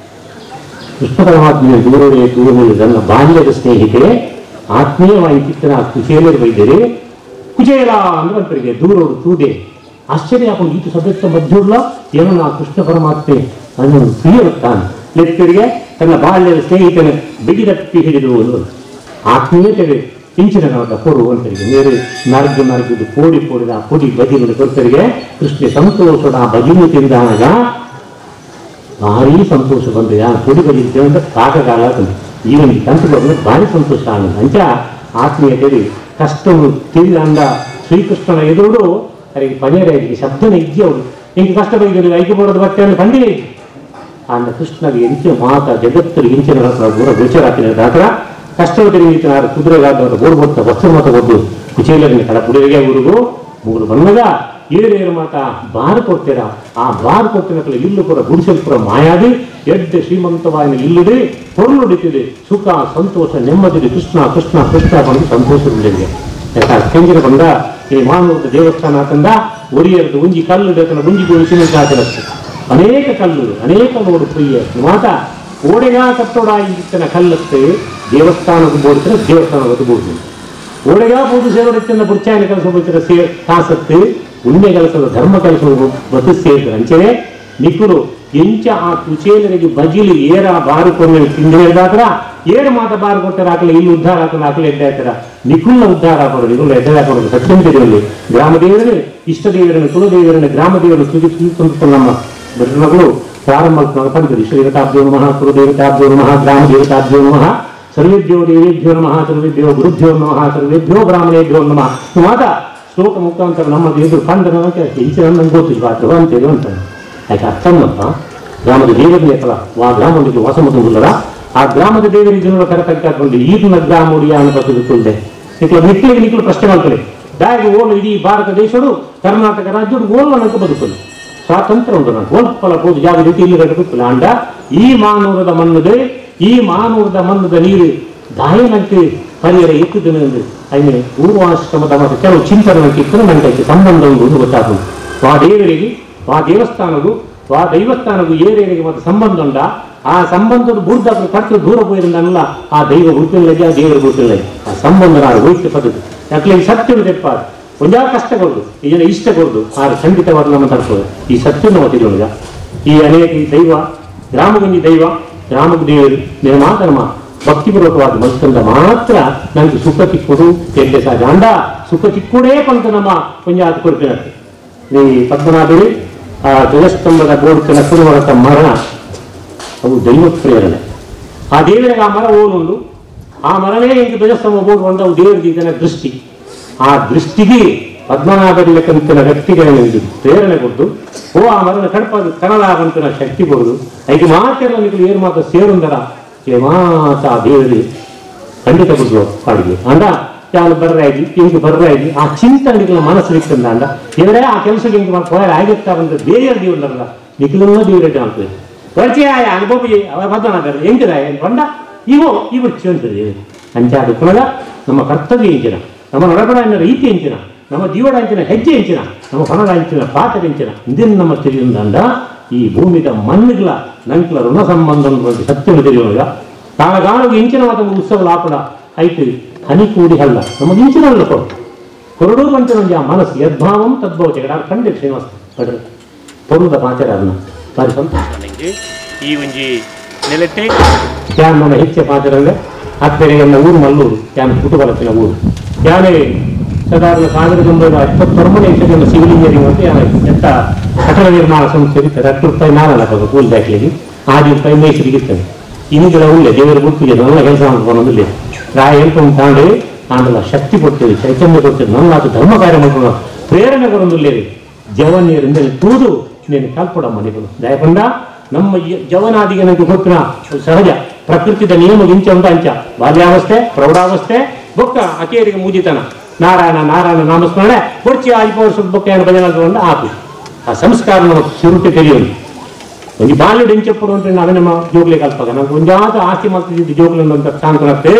ಕೃಷ್ಣ ಪರಮಾತ್ಮೆಯ ದೂರವೇ ದೂರದಲ್ಲಿ ನನ್ನ ಬಾಲ್ಯದ ಸ್ನೇಹಿತೆ ಆತ್ಮೀಯವಾಗಿ ಚಿತ್ರ ಕುಚೇಲರು ಬೈದರೆ ಕುಚೇಲ ಅಂದ್ರೆ ಅಂತರಿಗೆ ದೂರವರು ತೂದೆ ಆಶ್ಚರ್ಯ ಹಾಕೊಂಡು ಈತು ಸದಸ್ಯ ಮಧ್ಯುಳ್ಳ ಏನೋ ನಾ ಕೃಷ್ಣ ಪರಮಾತ್ಮೆ ಅನ್ನೋದು ಪ್ರಿಯರುತ್ತಾನೆ ಲೆಕ್ಕರಿಗೆ ತನ್ನ ಬಾಲ್ಯದ ಸ್ನೇಹಿತನ ಬಿಗಿದಪ್ಪಿ ಹಿಡಿದು ಒಂದು ಆತ್ಮೀಯತೆಗೆ ಇಂಚಿನ ಕನಕ ಕೊಡು ಅಂತರಿಗೆ ಮೇರೆ ನರ್ಗು ನರ್ಗುದು ಪೋಡಿ ಪೋಡಿದ ಆ ಪೊಡಿ ಬದಿಗಳು ಕೊಡ್ತರಿಗೆ ಕೃಷ್ಣ ಸಂತೋಷದ ಆ ಬದಿನು ತಿಂದಾಗ ಭಾರಿ ಸಂತೋಷ ಬಂತು ಯಾರು ಪೊಡಿ ಬದಿದ್ದೇವೆ ಅಂತ ಕಾಕಗಾಲ ಈವನ್ ಕಂತು ಬಂದ್ರೆ ಭಾರಿ ಸಂತೋಷ ಆನಂದ ಅಂಚ ಆತ್ಮೀಯತೆಗೆ ಕಷ್ಟವು ತಿಳಿದ ಅಂದ ಶ್ರೀಕೃಷ್ಣನ ಎದುರು ಅವರಿಗೆ ಪನೇರಿಗೆ ಶಬ್ದನೇ ಇದ್ಯವರು ಹಿಂಗೆ ಕಷ್ಟ ಬೈದರು ಐದು ಬರೋದು ಬಟ್ಟೆಯನ್ನು ಕಂಡಿದೆ ಅಂದ ಕೃಷ್ಣಗೆ ಎಂಚೆ ಮಾತ ಜಗತ್ತಲ್ಲಿ ಇಂಚಿನ ಹತ್ರ ದೂರ ಗೋಚರಾತಿನ ದಾಖಲ ಕಷ್ಟವ ತಿರುಗಿತು ನಾರು ಕುದುರೆಗಾದವರ ಗೋಡು ಬತ್ತ ವಸ್ತ್ರ ಮತ ಒದ್ದು ಕುಚೇಲರಿನ ಕಡ ಕುದುರೆಗೆ ಊರಿಗೂ ಮೂರು ಬಣ್ಣಗ ಏರೇರು ಮಾತ ಬಾರು ಕೊಡ್ತೀರ ಆ ಬಾರು ಕೊಟ್ಟಿನ ಇಲ್ಲು ಪುರ ಗುಡಿಸಲು ಪುರ ಮಾಯಾದಿ ಎಡ್ಡೆ ಶ್ರೀಮಂತವಾಯಿನ ಇಲ್ಲದೆ ಹೊರನುಡಿತಿದೆ ಸುಖ ಸಂತೋಷ ನೆಮ್ಮದಿ ಕೃಷ್ಣ ಕೃಷ್ಣ ಕೃಷ್ಣ ಬಂದು ಸಂತೋಷವಿದೆ ಕೆಂಜಿನ ಬಂದ ಈ ಮಾನವದ ದೇವಸ್ಥಾನ ಆತಂದ ಒರಿಯರದು ಉಂಜಿ ಕಲ್ಲು ಬೇಕನ ಉಂಜಿ ಗುಡಿಸಿನ ಕಾತಿರತ್ತೆ ಅನೇಕ ಕಲ್ಲು ಅನೇಕ ನೋಡು ಪ್ರಿಯ ಮಾತ ಓಡೆಗಾ ಕಟ್ಟೋಡಾಯಿ ಇತ್ತನ ಕಲ್ಲತ್ತೆ ದೇವಸ್ಥಾನಕ್ಕೆ ಬೋಡ್ತಾರೆ ದೇವಸ್ಥಾನಕ್ಕೆ ಬೋಡ್ತೀನಿ ಓಡೆಗಾ ಪೂಜೆ ಸೇವಡಿತ್ತನ್ನ ಬುರ್ಚಾಯನ ಕೆಲಸ ಬೋಡ್ತಾರೆ ಸೇ ಕಾಸತ್ತು ಉಣ್ಣೆ ಕೆಲಸದ ಧರ್ಮ ಕೆಲಸ ಬದು ಸೇರ್ತಾರೆ ಅಂಚನೆ ನಿಕ್ಕುಲು ಎಂಚ ಆ ಕುಚೇಲರಿಗೆ ಬಜಿಲಿ ಏರ ಬಾರು ಕೊಂಡು ತಿಂಡಿ ಹೇಳಿದಾತ್ರ ಏರು ಮಾತ ಬಾರು ಕೊಟ್ಟಾರ ಹಾಕಲಿ ಇಲ್ಲಿ ಉದ್ಧಾರ ಹಾಕಲು ಹಾಕಲಿ ಎಡ್ಡೆ ಹಾಕ್ತಾರ ನಿಖುಲ್ನ ಉದ್ಧಾರ ಹಾಕೋದು ನಿಖುಲ್ ಎಡ್ಡೆ ಹಾಕೋದು ಸತ್ಯಂ ತಿಳಿಯಲ್ಲಿ ಗ್ರಾಮ ದೇವರನ್ನು ಇಷ್ಟ ದೇವರನ್ನು ಕುಲದೇವರನ್ನು ಗ್ರಾಮ ದೇವರನ್ನು ಸ್ತುತಿ ಸ್ತುತಿ ನಮ್ಮ ಭಜನಗಳು ಪ್ರಾರಂಭ ಪಡೆದರು ಶ್ರೀಗತಾಭ್ಯೋ ನಮಃ ಕುಲದೇವತಾಭ್ಯೋ ನಮಃ ಗ್ರಾಮ ದೇವತಾಭ್ಯೋ ನಮಃ ಸರ್ವೇಭ್ಯೋ ದೇವೇಭ್ಯೋ ನಮಃ ಸರ್ವೇಭ್ಯೋ ಗುರುಭ್ಯೋ ನಮಃ ಸರ್ವೇಭ್ಯೋ ಬ್ರಾಹ್ಮಣೇಭ್ಯೋ ನಮಃ ಮಾತ ಶ್ಲೋಕ ಮುಖಾಂತರ ನಮ್ಮ ಎದುರು ಕಂಡನ ಹೆಚ್ಚಿನ ನಂಗೆ ಗೊತ್ತಿಲ್ಲ ಅದು ಅಂತೇಳಿ ಅಂತ ಯಾಕೆ ಅರ್ಥಮ್ಮಪ್ಪ ಗ್ರಾಮದ ದೇವರಿಗೆ ಕಲ ಆ ಗ್ರಾಮಕ್ಕೆ ವಾಸ ಮುಗಿಲ್ಲ ಆ ಗ್ರಾಮದ ದೇವರಿಗೆ ಜನರ ಕರೆತಕ್ಕಾಕೊಂಡು ಈಗಿನ ಗ್ರಾಮ ಉಡಿಯ ಅನ್ನೋ ತಿಳ್ಕೊಂಡೆ ಇಟ್ಲ ಮಿಟ್ಲಿಗೆ ನಿಕ್ಲು ಪ್ರಶ್ನೆ ಮಾಡ್ತಾರೆ ಬ್ಯಾಗ್ ಓಲು ಇಡೀ ಭಾರತ ದೇಶಡು ಕರ್ನಾಟಕ ರಾಜ್ಯಡು ಓಲು ನನಗೆ ಬದುಕಲು ಸ್ವಾತಂತ್ರ್ಯ ಉಂಟು ನಾನು ಓಲ್ಪಲ ಹೋದ ಜಾಗ ರೀತಿ ಇಲ್ಲಿ ಕಟ್ಟಬೇಕು ಅಂಡ ಈ ಮಾನೂರದ ಮಣ್ಣದೆ ಈ ಮಾನೂರದ ಮಣ್ಣದ ನೀರು ದಾಯನಕ್ಕೆ ಪರಿಯರ ಎತ್ತಿದನು ಎಂದು ಐನೆ ಪೂರ್ವಾಶ್ರಮದ ಮತ್ತು ಕೆಲವು ಚಿಂತನೆಗೆ ಇತ್ತು ನನಗೆ ಸಂಬಂಧ ಉಂಟು ಎಂದು ಗೊತ್ತಾಗ್ತದೆ ಆ ದೇವರಿಗೆ ಆ ದೇವಸ್ಥಾನಗೂ ಆ ದೈವಸ್ಥಾನಗೂ ಏರೇರಿಗೆ ಮತ್ತು ಸಂಬಂಧ ಉಂಡ ಆ ಸಂಬಂಧದ ಬುರ್ದ ಕಟ್ಟು ದೂರ போயிருந்தாங்கல்ல ಆ ದೈವ ಗುರುತಿಲ್ಲ ಆ ದೇವರ ಗುರುತಿಲ್ಲ ಆ ಸಂಬಂಧ ನಾನು ಹೋಯ್ತು ಪದ್ಧತಿ ಯಾಕೆ ಸತ್ಯದ ತೆಪ್ಪಾರು ಒಂದಾ ಕಷ್ಟಗೊಳ್ದು ಈ ಜನ ಇಷ್ಟಗೊಳ್ದು ಆರು ಖಂಡಿತವಾದ ನಮ್ಮ ತರ್ಬೋದು ಈ ಸತ್ಯ ನಾವು ತಿಳಿಯೋಣ ಈ ಅನೇಕ ಈ ದೈವ ಗ್ರಾಮಗೊಂದಿ ದೈವ ಗ್ರಾಮದ ದೇವರು ನಿರ್ಮಾತ ನಮ್ಮ ಭಕ್ತಿಪೂರ್ವಕವಾದ ಮನಸ್ಸಿಂದ ಮಾತ್ರ ನನಗೆ ಸುಖ ಚಿಕ್ಕುಡು ಎಡ್ಡೆ ಸಹ ಗಾಂಡ ಸುಖ ಚಿಕ್ಕುಡೇ ಪಂತ ನಮ್ಮ ಕೊಂಜಾತ್ ಕೊಡ್ತೀನಿ ಈ ಪದ್ಮನಾಭರಿ ಆ ಧ್ವಜಸ್ತಂಭದ ಬೋಡ್ಕಿನ ಕುರುವರತ ಮರಣ ಅವು ದೈವ ಪ್ರೇರಣೆ ಆ ದೇವರಿಗೆ ಆ ಮರ ಓನುಂಡು ಆ ಮರವೇ ಇಂದು ಧ್ವಜಸ್ತಂಭ ಬೋರ್ಡು ಅಂತ ದೇವರಿಗೆ ಇದನ್ನ ದೃಷ್ಟಿ ಆ ದೃಷ್ಟಿಗೆ ಪದ್ಮನಾಭರಿಗೆ ಕಂತಿನ ವ್ಯಕ್ತಿಗೆ ಇದು ಪ್ರೇರಣೆ ಕೊಟ್ಟು ಓ ಆ ಮರನ ಕಡಪ ಕಣಲಾಗಂತಿನ ಶಕ್ತಿ ಕೊಡುದು ಐದು ಮಾತೆಲ್ಲ ನಿಮಗೆ ಏನು ಮಾತ್ರ ಸೇರುಂದರ ಏ ಮಾತ ಆ ದೇವರಿಗೆ ಖಂಡಿತ ಬಿಡುವ ಪಾಡಿಗೆ ಅಂದ ಯಾರು ಬರ್ರಾಯ್ತು ಇಂಗೆ ಬರ್ರಾಯ್ತು ಆ ಚಿಂತನೆಗಳ ಮನಸ್ಸು ಇರ್ತಂದ ಅಂದ ಇವರೇ ಆ ಕೆಲಸಕ್ಕೆ ಇಂಗೆ ಮಾಡಿ ಹೋಯಾರ ಆಗಿರ್ತಾ ಬಂದ ಬೇರೆ ದೇವ್ರಲ್ಲ ನಿಖಿಲನ್ನ ದೇವರೇ ಆಗ್ತದೆ ಪರಿಚಯ ಆಯ ಅನುಭವಿ ಅವ ಬದನಾಗರು ಹೆಂಗಿದ ಏನು ಬಂಡ ಇವು ಇವರು ಚೇಂದ್ರಿ ಅಂಚಾದ ಕುಲದ ನಮ್ಮ ಕರ್ತವ್ಯ ಎಂಚಿನ ನಮ್ಮ ನಡಪಡ ಎನ್ನ ರೀತಿ ಎಂಚಿನ ನಮ್ಮ ಜೀವನ ಅಂಚಿನ ಹೆಜ್ಜೆ ಎಂಚಿನ ನಮ್ಮ ಕನ್ನಡ ಅಂಚಿನ ಪಾತ್ರ ಎಂಚಿನ ಇದನ್ನು ನಮ್ಮ ತಿಳಿಯುಂದಂಡ ಈ ಭೂಮಿದ ಮಣ್ಣುಗಳ ನಂಕಲ ಋಣ ಸಂಬಂಧ ಸತ್ಯವನ್ನು ತಿಳಿಯೋಣ ಕಾಲಗಾಲವು ಇಂಚಿನ ಮಾತ ಉತ್ಸವ ಆಪಡ ಐತು ಹನಿ ಕೂಡಿ ಹಲ್ಲ ನಮಗೆ ಇಂಚಿನ ಹಲ್ಲ ಕೊಡು ಕೊರಡೂರು ಅಂತ ಒಂದು ಆ ಮನಸ್ಸು ಯದ್ಭಾವಂ ತದ್ಭವ ಜಗಡ ಕಂಡೆ ಶ್ರೀನಿವಾಸ ಪಡ್ರಿ ಪೊರುದ ಮಾತಾಡ ಅದನ್ನ ಬಾರಿ ಸಂತೋಷ ನನಗೆ ಈ ಒಂಜಿ ನೆಲೆಟ್ಟೆ ಯಾನ್ ನನ್ನ ಹೆಚ್ಚೆ ಪಾತ್ರಂದ್ರೆ ಹತ್ತಿರ ನನ್ನ ಊರು ಮಲ್ಲೂರು ಯಾನ್ ಕುಟುಂಬಲತ್ತಿನ ಊರು ಯಾನೇ ಸಾಧಾರಣ ಸಾವಿರದ ಒಂಬೈನೂರ ಇಪ್ಪತ್ತೊಂಬನೇ ಇಸವಿನ ಸಿವಿಲ್ ಇಂಜಿನಿಯರಿಂಗ್ ಅಂತ ಯಾನ ಎಂತ ಕಟ್ಟಡ ನಿರ್ಮಾಣ ಸಂಸ್ಥೆ ಇರ್ತಾರೆ ಹತ್ತು ರೂಪಾಯಿ ನಾನಲ್ಲ ಕೂಲಿ ದಾಖಲೆಗೆ ಆದಿ ರೂಪಾಯಿ ಮೇಸ್ತ್ರಿಗೆ ಇನ್ನಿಗೆಲ್ಲ ಒಳ್ಳೆ ದೇವರ ಗುರುತಿಗೆ ನನ್ನ ಕೆಲಸ ಮಾಡ್ಕೊಂಡೊಂದಿಲ್ಲ ರಾಯ ಎಂತ ತಾಂಡಿ ನಾನೆಲ್ಲ ಶಕ್ತಿ ಕೊಡ್ತೇವೆ ಚೈತನ್ಯ ಕೊಡ್ತೇವೆ ನನ್ನ ಅದು ಧರ್ಮ ಕಾರ್ಯ ಮಾಡ್ಕೊಂಡು ಪ್ರೇರಣೆ ಕೊಡೊಂದಿಲ್ಲ ಜವನಿಯರಿಂದ ತೂದು ನೀನು ಕಲ್ಪಡ ಮನೆಗಳು ದಯಪಂಡ ನಮ್ಮ ಈ ಜವನಾದಿಗೆ ನನಗೆ ಗೊತ್ತಿನ ಸಹಜ ಪ್ರಕೃತಿದ ನಿಯಮ ಇಂಚ ಅಂತ ಅಂಚ ಬಾಲ್ಯಾವಸ್ಥೆ ಪ್ರೌಢಾವಸ್ಥೆ ಬೊಕ್ಕ ಅಕೇರಿಗೆ ಮೂಜಿತನ ನಾರಾಯಣ ನಾರಾಯಣ ನಾಮಸ್ಮರಣೆ ಕೊಡ್ಚಿ ಆಯ್ಪೋರ್ ಸ್ವಲ್ಪ ಬೊಕ್ಕ ಏನು ಭಜನೆ ತಗೊಂಡು ಆಪು ಆ ಸಂಸ್ಕಾರ ನಮ್ಮ ಸುರುಟಿ ತಿಳಿಯೋದು ಒಂದು ಬಾಲ್ಯ ಡೆಂಚಪ್ಪಡು ಅಂತ ನಾವೇ ನಮ್ಮ ಜೋಗ್ಲಿ ಕಲ್ಪಕ ನಮ್ಗೆ ಒಂದಾದ ಆಸ್ತಿ ಮಾಡ್ತಿದ್ದು ಜೋಗ್ಲಿ ಅಂತ ಸಾಂತ್ವನತೆ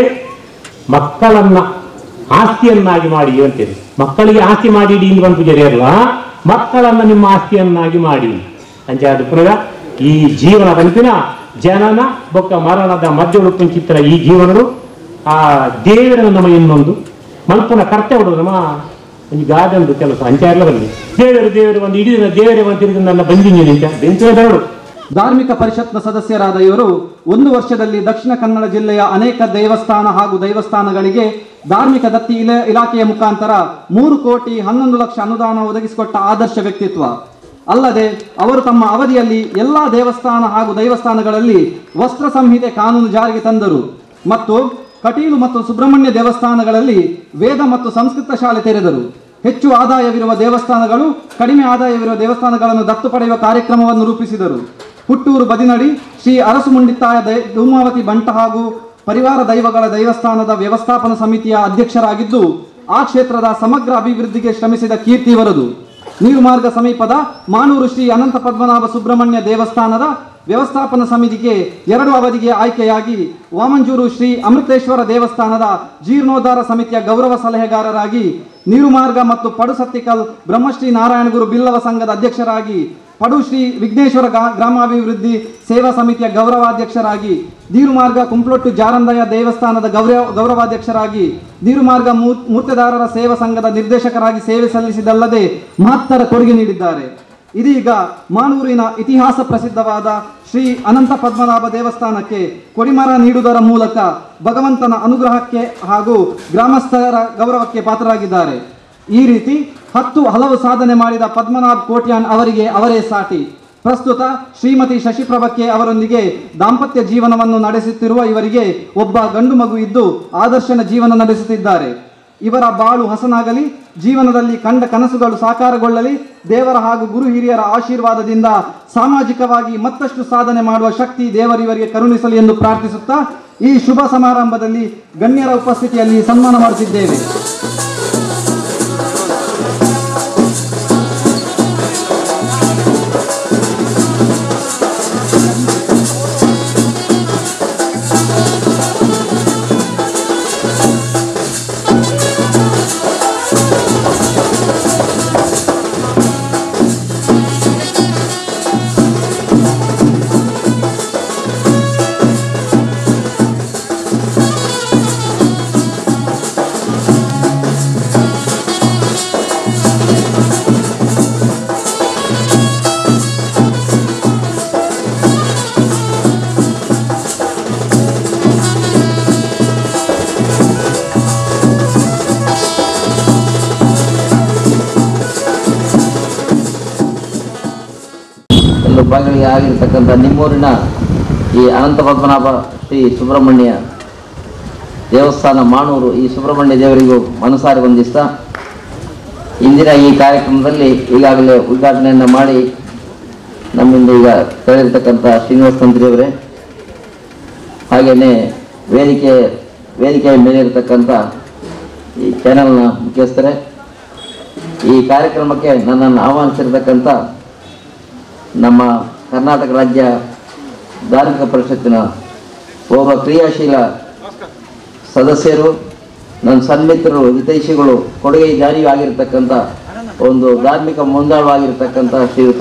ಮಕ್ಕಳನ್ನ ಆಸ್ತಿಯನ್ನಾಗಿ ಮಾಡಿ ಅಂತೇಳಿ ಮಕ್ಕಳಿಗೆ ಆಸ್ತಿ ಮಾಡಿ ಇಂದು ಬಂದು ಜರಿಯಲ್ಲ ಮಕ್ಕಳನ್ನ ನಿಮ್ಮ ಆಸ್ತಿಯನ್ನಾಗಿ ಮಾಡಿ ಅಂಚಾದ ಪುನಃ ಈ ಜೀವನ ಬಂತಿನ ಜನನ ಬೊಕ್ಕ ಮರಣದ ಮಧ್ಯ ಉಡುಪಿನ ಚಿತ್ರ ಈ ಜೀವನಗಳು ಆ ದೇವರ ನಮ್ಮ ಇನ್ನೊಂದು ಮಲ್ಪನ ಕರ್ತವ್ಯ ನಮ್ಮ ಒಂದು ಗಾದಂದು ಕೆಲಸ ಅಂಚಾರ್ಲ ಬರಲಿ ದೇವರು ದೇವರು ಒಂದು ಇಡೀ ದಿನ ದೇವರೇ ಒಂದು ತಿರುಗಿ ನನ್ನ ಬಂದಿನಿ ನಿಂತ ಬೆಂಚು ಬೇಡು ಧಾರ್ಮಿಕ ಪರಿಷತ್ನ ಸದಸ್ಯರಾದ ಇವರು ಒಂದು ವರ್ಷದಲ್ಲಿ ದಕ್ಷಿಣ ಕನ್ನಡ ಜಿಲ್ಲೆಯ ಅನೇಕ ದೇವಸ್ಥಾನ ಹಾಗೂ ದೈವಸ್ಥಾನಗಳಿಗೆ ಧಾರ್ಮಿಕ ದತ್ತಿ ಇಲ ಇಲಾಖೆಯ ಮುಖಾಂತರ ಮೂರು ಕೋಟಿ ಹನ್ನೊಂದು ಲಕ್ಷ ಅನುದಾನ ಒದಗಿಸಿಕೊಟ್ಟ ಆದರ್ಶ ವ್ಯಕ್ತಿತ್ವ ಅಲ್ಲದೆ ಅವರು ತಮ್ಮ ಅವಧಿಯಲ್ಲಿ ಎಲ್ಲಾ ದೇವಸ್ಥಾನ ಹಾಗೂ ದೈವಸ್ಥಾನಗಳಲ್ಲಿ ವಸ್ತ್ರ ಸಂಹಿತೆ ಕಾನೂನು ಜಾರಿಗೆ ತಂದರು ಮತ್ತು ಕಟೀಲು ಮತ್ತು ಸುಬ್ರಹ್ಮಣ್ಯ ದೇವಸ್ಥಾನಗಳಲ್ಲಿ ವೇದ ಮತ್ತು ಸಂಸ್ಕೃತ ಶಾಲೆ ತೆರೆದರು ಹೆಚ್ಚು ಆದಾಯವಿರುವ ದೇವಸ್ಥಾನಗಳು ಕಡಿಮೆ ಆದಾಯವಿರುವ ದೇವಸ್ಥಾನಗಳನ್ನು ದತ್ತು ಪಡೆಯುವ ಕಾರ್ಯಕ್ರಮವನ್ನು ರೂಪಿಸಿದರು ಹುಟ್ಟೂರು ಬದಿನಡಿ ಶ್ರೀ ಅರಸು ಮುಂಡಿತ್ತಾಯ ದೈ ಧೂಮಾವತಿ ಬಂಟ ಹಾಗೂ ಪರಿವಾರ ದೈವಗಳ ದೈವಸ್ಥಾನದ ವ್ಯವಸ್ಥಾಪನಾ ಸಮಿತಿಯ ಅಧ್ಯಕ್ಷರಾಗಿದ್ದು ಆ ಕ್ಷೇತ್ರದ ಸಮಗ್ರ ಅಭಿವೃದ್ಧಿಗೆ ಶ್ರಮಿಸಿದ ಕೀರ್ತಿ ಇವರದು ನೀರುಮಾರ್ಗ ಸಮೀಪದ ಮಾನೂರು ಶ್ರೀ ಅನಂತ ಪದ್ಮನಾಭ ಸುಬ್ರಹ್ಮಣ್ಯ ದೇವಸ್ಥಾನದ ವ್ಯವಸ್ಥಾಪನಾ ಸಮಿತಿಗೆ ಎರಡು ಅವಧಿಗೆ ಆಯ್ಕೆಯಾಗಿ ವಾಮಂಜೂರು ಶ್ರೀ ಅಮೃತೇಶ್ವರ ದೇವಸ್ಥಾನದ ಜೀರ್ಣೋದ್ಧಾರ ಸಮಿತಿಯ ಗೌರವ ಸಲಹೆಗಾರರಾಗಿ ನೀರುಮಾರ್ಗ ಮತ್ತು ಪಡುಸತ್ತಿಕಲ್ ಬ್ರಹ್ಮಶ್ರೀ ನಾರಾಯಣಗುರು ಬಿಲ್ಲವ ಸಂಘದ ಅಧ್ಯಕ್ಷರಾಗಿ ಪಡು ಶ್ರೀ ವಿಘ್ನೇಶ್ವರ ಗಾ- ಗ್ರಾಮಾಭಿವೃದ್ಧಿ ಸೇವಾ ಸಮಿತಿಯ ಗೌರವಾಧ್ಯಕ್ಷರಾಗಿ ನೀರುಮಾರ್ಗ ಕುಂಪ್ಲೊಟ್ಟು ಜಾರಂದಯ ದೇವಸ್ಥಾನದ ಗೌರವ ಗೌರವಾಧ್ಯಕ್ಷರಾಗಿ ನೀರುಮಾರ್ಗ ಮೂ- ಮೂರ್ತಿದಾರರ ಸೇವಾ ಸಂಘದ ನಿರ್ದೇಶಕರಾಗಿ ಸೇವೆ ಸಲ್ಲಿಸಿದಲ್ಲದೆ ಮಹತ್ತರ ಕೊಡುಗೆ ನೀಡಿದ್ದಾರೆ ಇದೀಗ ಮಾನೂರಿನ ಇತಿಹಾಸ ಪ್ರಸಿದ್ಧವಾದ ಶ್ರೀ ಅನಂತ ಪದ್ಮನಾಭ ದೇವಸ್ಥಾನಕ್ಕೆ ಕೊಡಿಮರ ನೀಡುವುದರ ಮೂಲಕ ಭಗವಂತನ ಅನುಗ್ರಹಕ್ಕೆ ಹಾಗೂ ಗ್ರಾಮಸ್ಥರ ಗೌರವಕ್ಕೆ ಪಾತ್ರರಾಗಿದ್ದಾರೆ ಈ ರೀತಿ ಹತ್ತು ಹಲವು ಸಾಧನೆ ಮಾಡಿದ ಪದ್ಮನಾಭ್ ಕೋಟ್ಯಾನ್ ಅವರಿಗೆ ಅವರೇ ಸಾಟಿ ಪ್ರಸ್ತುತ ಶ್ರೀಮತಿ ಶಶಿಪ್ರಭಕ್ಕೆ ಅವರೊಂದಿಗೆ ದಾಂಪತ್ಯ ಜೀವನವನ್ನು ನಡೆಸುತ್ತಿರುವ ಇವರಿಗೆ ಒಬ್ಬ ಗಂಡು ಮಗು ಇದ್ದು ಆದರ್ಶನ ಜೀವನ ನಡೆಸುತ್ತಿದ್ದಾರೆ ಇವರ ಬಾಳು ಹಸನಾಗಲಿ ಜೀವನದಲ್ಲಿ ಕಂಡ ಕನಸುಗಳು ಸಾಕಾರಗೊಳ್ಳಲಿ ದೇವರ ಹಾಗೂ ಗುರು ಹಿರಿಯರ ಆಶೀರ್ವಾದದಿಂದ ಸಾಮಾಜಿಕವಾಗಿ ಮತ್ತಷ್ಟು ಸಾಧನೆ ಮಾಡುವ ಶಕ್ತಿ ದೇವರಿವರಿಗೆ ಕರುಣಿಸಲಿ ಎಂದು ಪ್ರಾರ್ಥಿಸುತ್ತಾ ಈ ಶುಭ ಸಮಾರಂಭದಲ್ಲಿ ಗಣ್ಯರ ಉಪಸ್ಥಿತಿಯಲ್ಲಿ ಸನ್ಮಾನ ಮಾಡುತ್ತಿದ್ದೇವೆ ಎಲ್ಲ ಭಾಗಗಳಿಗೆ ಆಗಿರ್ತಕ್ಕಂಥ ನಿಮ್ಮೂರಿನ ಈ ಅನಂತ ಪದ್ಮನಾಭ ಶ್ರೀ ಸುಬ್ರಹ್ಮಣ್ಯ ದೇವಸ್ಥಾನ ಮಾಣೂರು ಈ ಸುಬ್ರಹ್ಮಣ್ಯ ದೇವರಿಗೂ ಮನಸಾರಿ ವಂದಿಸ್ತಾ ಇಂದಿನ ಈ ಕಾರ್ಯಕ್ರಮದಲ್ಲಿ ಈಗಾಗಲೇ ಉದ್ಘಾಟನೆಯನ್ನು ಮಾಡಿ ನಮ್ಮಿಂದ ಈಗ ತೆರಳಿರ್ತಕ್ಕಂಥ ಶ್ರೀನಿವಾಸ ತಂತ್ರಿಯವರೇ ಹಾಗೆಯೇ ವೇದಿಕೆ ವೇದಿಕೆಯ ಮೇಲೆ ಇರತಕ್ಕಂಥ ಈ ಚಾನೆಲ್ನ ಮುಖ್ಯಸ್ಥರೇ ಈ ಕಾರ್ಯಕ್ರಮಕ್ಕೆ ನನ್ನನ್ನು ಆಹ್ವಾನಿಸಿರ್ತಕ್ಕಂಥ ನಮ್ಮ ಕರ್ನಾಟಕ ರಾಜ್ಯ ಧಾರ್ಮಿಕ ಪರಿಷತ್ತಿನ ಓರ್ವ ಕ್ರಿಯಾಶೀಲ ಸದಸ್ಯರು ನನ್ನ ಸನ್ಮಿತ್ರರು ಹಿತೈಷಿಗಳು ಕೊಡುಗೆ ಜಾರಿಯೂ ಆಗಿರ್ತಕ್ಕಂಥ ಒಂದು ಧಾರ್ಮಿಕ ಮುಂದಾಳವಾಗಿರ್ತಕ್ಕಂಥ ಶ್ರೀಯುತ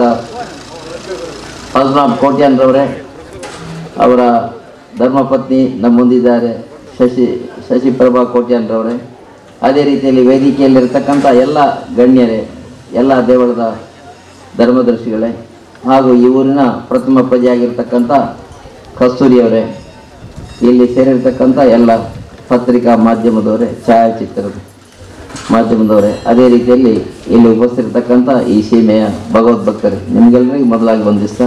ಪದ್ಮನಾಭ್ ಕೋಟ್ಯಾನ್ರವರೇ ಅವರ ಧರ್ಮಪತ್ನಿ ನಮ್ಮೊಂದಿದ್ದಾರೆ ಶಶಿ ಶಶಿಪ್ರಭಾ ಕೋಟ್ಯಾನ್ರವರೇ ಅದೇ ರೀತಿಯಲ್ಲಿ ವೇದಿಕೆಯಲ್ಲಿರ್ತಕ್ಕಂಥ ಎಲ್ಲ ಗಣ್ಯರೇ ಎಲ್ಲ ದೇವಳದ ಧರ್ಮದರ್ಶಿಗಳೇ ಹಾಗೂ ಈ ಊರಿನ ಪ್ರಥಮ ಪ್ರಜೆಯಾಗಿರ್ತಕ್ಕಂಥ ಕಸ್ತೂರಿಯವರೇ ಇಲ್ಲಿ ಸೇರಿರ್ತಕ್ಕಂಥ ಎಲ್ಲ ಪತ್ರಿಕಾ ಮಾಧ್ಯಮದವರೇ ಛಾಯಾಚಿತ್ರದ ಮಾಧ್ಯಮದವರೇ ಅದೇ ರೀತಿಯಲ್ಲಿ ಇಲ್ಲಿ ಉಪಸ್ಥಿತಿರ್ತಕ್ಕಂಥ ಈ ಸೀಮೆಯ ಭಗವದ್ಭಕ್ತರೇ ನಿಮಗೆಲ್ಲರಿಗೂ ಮೊದಲಾಗಿ ವಂದಿಸ್ತಾ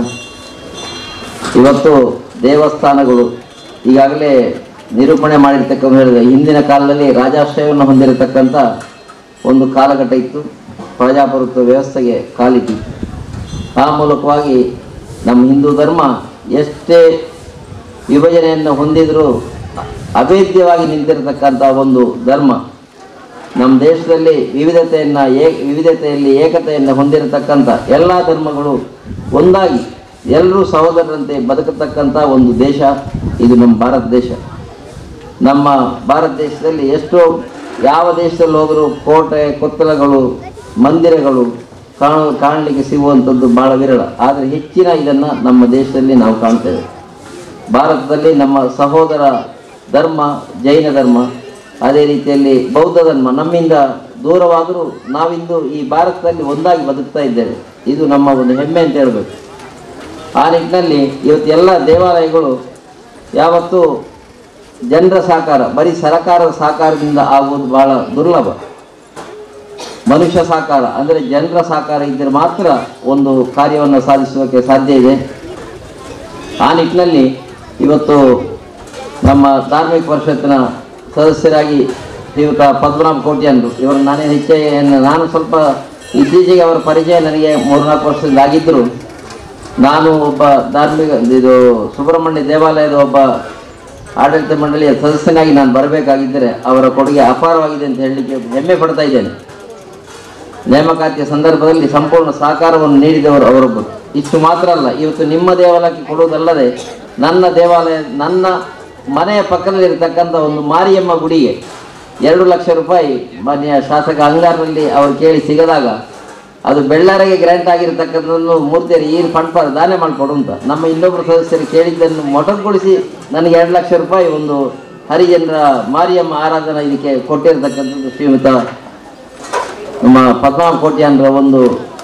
ಇವತ್ತು ದೇವಸ್ಥಾನಗಳು ಈಗಾಗಲೇ ನಿರೂಪಣೆ ಮಾಡಿರ್ತಕ್ಕಂಥ ಹೇಳಿದೆ ಹಿಂದಿನ ಕಾಲದಲ್ಲಿ ರಾಜಾಶ್ರಯವನ್ನು ಹೊಂದಿರತಕ್ಕಂಥ ಒಂದು ಕಾಲಘಟ್ಟ ಇತ್ತು ಪ್ರಜಾಪ್ರಭುತ್ವ ವ್ಯವಸ್ಥೆಗೆ ಕಾಲಿಟ್ಟಿತ್ತು ಆ ಮೂಲಕವಾಗಿ ನಮ್ಮ ಹಿಂದೂ ಧರ್ಮ ಎಷ್ಟೇ ವಿಭಜನೆಯನ್ನು ಹೊಂದಿದರೂ ಅಭೇದ್ಯವಾಗಿ ನಿಂತಿರತಕ್ಕಂಥ ಒಂದು ಧರ್ಮ ನಮ್ಮ ದೇಶದಲ್ಲಿ ವಿವಿಧತೆಯನ್ನು ಏ ವಿವಿಧತೆಯಲ್ಲಿ ಏಕತೆಯನ್ನು ಹೊಂದಿರತಕ್ಕಂಥ ಎಲ್ಲ ಧರ್ಮಗಳು ಒಂದಾಗಿ ಎಲ್ಲರೂ ಸಹೋದರರಂತೆ ಬದುಕತಕ್ಕಂಥ ಒಂದು ದೇಶ ಇದು ನಮ್ಮ ಭಾರತ ದೇಶ ನಮ್ಮ ಭಾರತ ದೇಶದಲ್ಲಿ ಎಷ್ಟೋ ಯಾವ ದೇಶದಲ್ಲಿ ಹೋದರೂ ಕೋಟೆ ಕೊತ್ತಲಗಳು ಮಂದಿರಗಳು ಕಾಣ ಕಾಣಲಿಕ್ಕೆ ಸಿಗುವಂಥದ್ದು ಭಾಳ ವಿರಳ ಆದರೆ ಹೆಚ್ಚಿನ ಇದನ್ನು ನಮ್ಮ ದೇಶದಲ್ಲಿ ನಾವು ಕಾಣ್ತೇವೆ ಭಾರತದಲ್ಲಿ ನಮ್ಮ ಸಹೋದರ ಧರ್ಮ ಜೈನ ಧರ್ಮ ಅದೇ ರೀತಿಯಲ್ಲಿ ಬೌದ್ಧ ಧರ್ಮ ನಮ್ಮಿಂದ ದೂರವಾದರೂ ನಾವಿಂದು ಈ ಭಾರತದಲ್ಲಿ ಒಂದಾಗಿ ಬದುಕ್ತಾ ಇದ್ದೇವೆ ಇದು ನಮ್ಮ ಒಂದು ಹೆಮ್ಮೆ ಅಂತ ಹೇಳಬೇಕು ಆ ನಿಟ್ಟಿನಲ್ಲಿ ಇವತ್ತು ಎಲ್ಲ ದೇವಾಲಯಗಳು ಯಾವತ್ತೂ ಜನರ ಸಹಕಾರ ಬರೀ ಸರಕಾರದ ಸಹಕಾರದಿಂದ ಆಗುವುದು ಬಹಳ ದುರ್ಲಭ ಮನುಷ್ಯ ಸಹಕಾರ ಅಂದರೆ ಜನರ ಸಹಕಾರ ಇದ್ದರೆ ಮಾತ್ರ ಒಂದು ಕಾರ್ಯವನ್ನು ಸಾಧಿಸೋಕ್ಕೆ ಸಾಧ್ಯ ಇದೆ ಆ ನಿಟ್ಟಿನಲ್ಲಿ ಇವತ್ತು ನಮ್ಮ ಧಾರ್ಮಿಕ ಪರಿಷತ್ತಿನ ಸದಸ್ಯರಾಗಿ ಶ್ರೀಯುತ ಪದ್ಮನಾಭ ಕೋಟ್ಯಾನ್ರು ಇವರು ನಾನೇ ಹೆಚ್ಚಿನ ನಾನು ಸ್ವಲ್ಪ ಇತ್ತೀಚೆಗೆ ಅವರ ಪರಿಚಯ ನನಗೆ ಮೂರ್ನಾಲ್ಕು ವರ್ಷದಿಂದ ಆಗಿದ್ದರು ನಾನು ಒಬ್ಬ ಧಾರ್ಮಿಕ ಇದು ಸುಬ್ರಹ್ಮಣ್ಯ ದೇವಾಲಯದ ಒಬ್ಬ ಆಡಳಿತ ಮಂಡಳಿಯ ಸದಸ್ಯನಾಗಿ ನಾನು ಬರಬೇಕಾಗಿದ್ದರೆ ಅವರ ಕೊಡುಗೆ ಅಪಾರವಾಗಿದೆ ಅಂತ ಹೇಳಲಿಕ್ಕೆ ಹೆಮ್ಮೆ ಪಡ್ತಾ ಇದ್ದೇನೆ ನೇಮಕಾತಿಯ ಸಂದರ್ಭದಲ್ಲಿ ಸಂಪೂರ್ಣ ಸಹಕಾರವನ್ನು ನೀಡಿದವರು ಅವರೊಬ್ಬರು ಇಷ್ಟು ಮಾತ್ರ ಅಲ್ಲ ಇವತ್ತು ನಿಮ್ಮ ದೇವಾಲಯಕ್ಕೆ ಕೊಡುವುದಲ್ಲದೆ ನನ್ನ ದೇವಾಲಯ ನನ್ನ ಮನೆಯ ಪಕ್ಕದಲ್ಲಿರ್ತಕ್ಕಂಥ ಒಂದು ಮಾರಿಯಮ್ಮ ಗುಡಿಗೆ ಎರಡು ಲಕ್ಷ ರೂಪಾಯಿ ಮಾನ್ಯ ಶಾಸಕ ಅಂಗಾರಲ್ಲಿ ಅವರು ಕೇಳಿ ಸಿಗದಾಗ ಅದು ಬೆಳ್ಳಾರಿಗೆ ಗ್ರ್ಯಾಂಟ್ ಆಗಿರ್ತಕ್ಕಂಥದ್ದು ಮೂರ್ತಿಯರು ಈ ಫಂಡ್ ದಾನ ಮಾಡಿಕೊಡು ಅಂತ ನಮ್ಮ ಇನ್ನೊಬ್ಬರು ಸದಸ್ಯರು ಕೇಳಿದ್ದನ್ನು ಮೊಟಕುಗೊಳಿಸಿ ನನಗೆ ಎರಡು ಲಕ್ಷ ರೂಪಾಯಿ ಒಂದು ಹರಿಜನರ ಮಾರಿಯಮ್ಮ ಆರಾಧನಾ ಇದಕ್ಕೆ ಕೊಟ್ಟಿರತಕ್ಕಂಥದ್ದು ಶ್ರೀಯುತ ನಮ್ಮ ಪದ್ಮನಾಭ ಕೋಟ್ಯಾನ್ರ ಒಂದು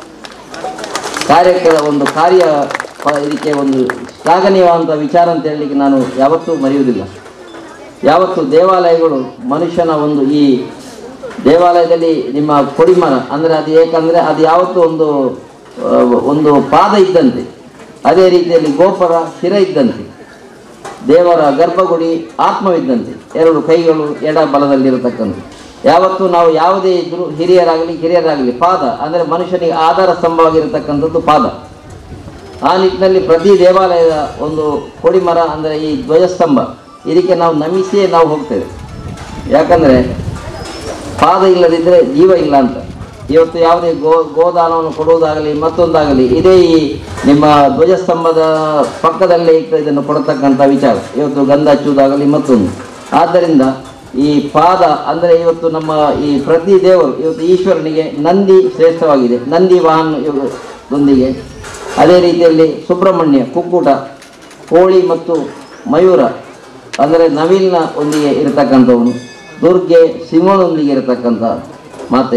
ಕಾರ್ಯಕ್ಕೆ ಒಂದು ಕಾರ್ಯ ಪ- ಇದಕ್ಕೆ ಒಂದು ಶ್ಲಾಘನೀಯವಾದಂಥ ವಿಚಾರ ಅಂತ ಹೇಳಲಿಕ್ಕೆ ನಾನು ಯಾವತ್ತೂ ಮರೆಯುವುದಿಲ್ಲ ಯಾವತ್ತು ದೇವಾಲಯಗಳು ಮನುಷ್ಯನ ಒಂದು ಈ ದೇವಾಲಯದಲ್ಲಿ ನಿಮ್ಮ ಕೊಡಿಮರ ಅಂದರೆ ಅದು ಏಕೆಂದರೆ ಅದು ಯಾವತ್ತೂ ಒಂದು ಆ, ಒಂದು ಪಾದ ಇದ್ದಂತೆ ಅದೇ ರೀತಿಯಲ್ಲಿ ಗೋಪುರ ಶಿರ ಇದ್ದಂತೆ ದೇವರ ಗರ್ಭಗುಡಿ ಆತ್ಮವಿದ್ದಂತೆ ಎರಡು ಕೈಗಳು ಎಡ ಬಲದಲ್ಲಿರತಕ್ಕಂಥ ಯಾವತ್ತೂ ನಾವು ಯಾವುದೇ ಇದ್ದರೂ ಹಿರಿಯರಾಗಲಿ ಕಿರಿಯರಾಗಲಿ ಪಾದ ಅಂದರೆ ಮನುಷ್ಯನಿಗೆ ಆಧಾರ ಸ್ತಂಭವಾಗಿರತಕ್ಕಂಥದ್ದು ಪಾದ ಆ ನಿಟ್ಟಿನಲ್ಲಿ ಪ್ರತಿ ದೇವಾಲಯದ ಒಂದು ಕೊಡಿಮರ ಅಂದರೆ ಈ ಧ್ವಜಸ್ತಂಭ ಇದಕ್ಕೆ ನಾವು ನಮಿಸಿಯೇ ನಾವು ಹೋಗ್ತೇವೆ ಯಾಕಂದರೆ ಪಾದ ಇಲ್ಲದಿದ್ದರೆ ಜೀವ ಇಲ್ಲ ಅಂತ ಇವತ್ತು ಯಾವುದೇ ಗೋ ಗೋದಾನವನ್ನು ಕೊಡುವುದಾಗಲಿ ಮತ್ತೊಂದಾಗಲಿ ಇದೇ ಈ ನಿಮ್ಮ ಧ್ವಜಸ್ತಂಭದ ಪಕ್ಕದಲ್ಲೇ ಇಟ್ಟು ಇದನ್ನು ಕೊಡತಕ್ಕಂಥ ವಿಚಾರ ಇವತ್ತು ಗಂಧ ಹಚ್ಚುವುದಾಗಲಿ ಮತ್ತೊಂದು ಆದ್ದರಿಂದ ಈ ಪಾದ ಅಂದರೆ ಇವತ್ತು ನಮ್ಮ ಈ ಪ್ರತಿ ದೇವರು ಇವತ್ತು ಈಶ್ವರನಿಗೆ ನಂದಿ ಶ್ರೇಷ್ಠವಾಗಿದೆ ನಂದಿ ವಾಹನದೊಂದಿಗೆ ಅದೇ ರೀತಿಯಲ್ಲಿ ಸುಬ್ರಹ್ಮಣ್ಯ ಕುಕ್ಕುಟ ಕೋಳಿ ಮತ್ತು ಮಯೂರ ಅಂದರೆ ನವಿಲಿನ ಒಂದಿಗೆ ಇರತಕ್ಕಂಥವನು ದುರ್ಗೆ ಸಿಂಹದೊಂದಿಗೆ ಇರತಕ್ಕಂಥ ಮಾತೆ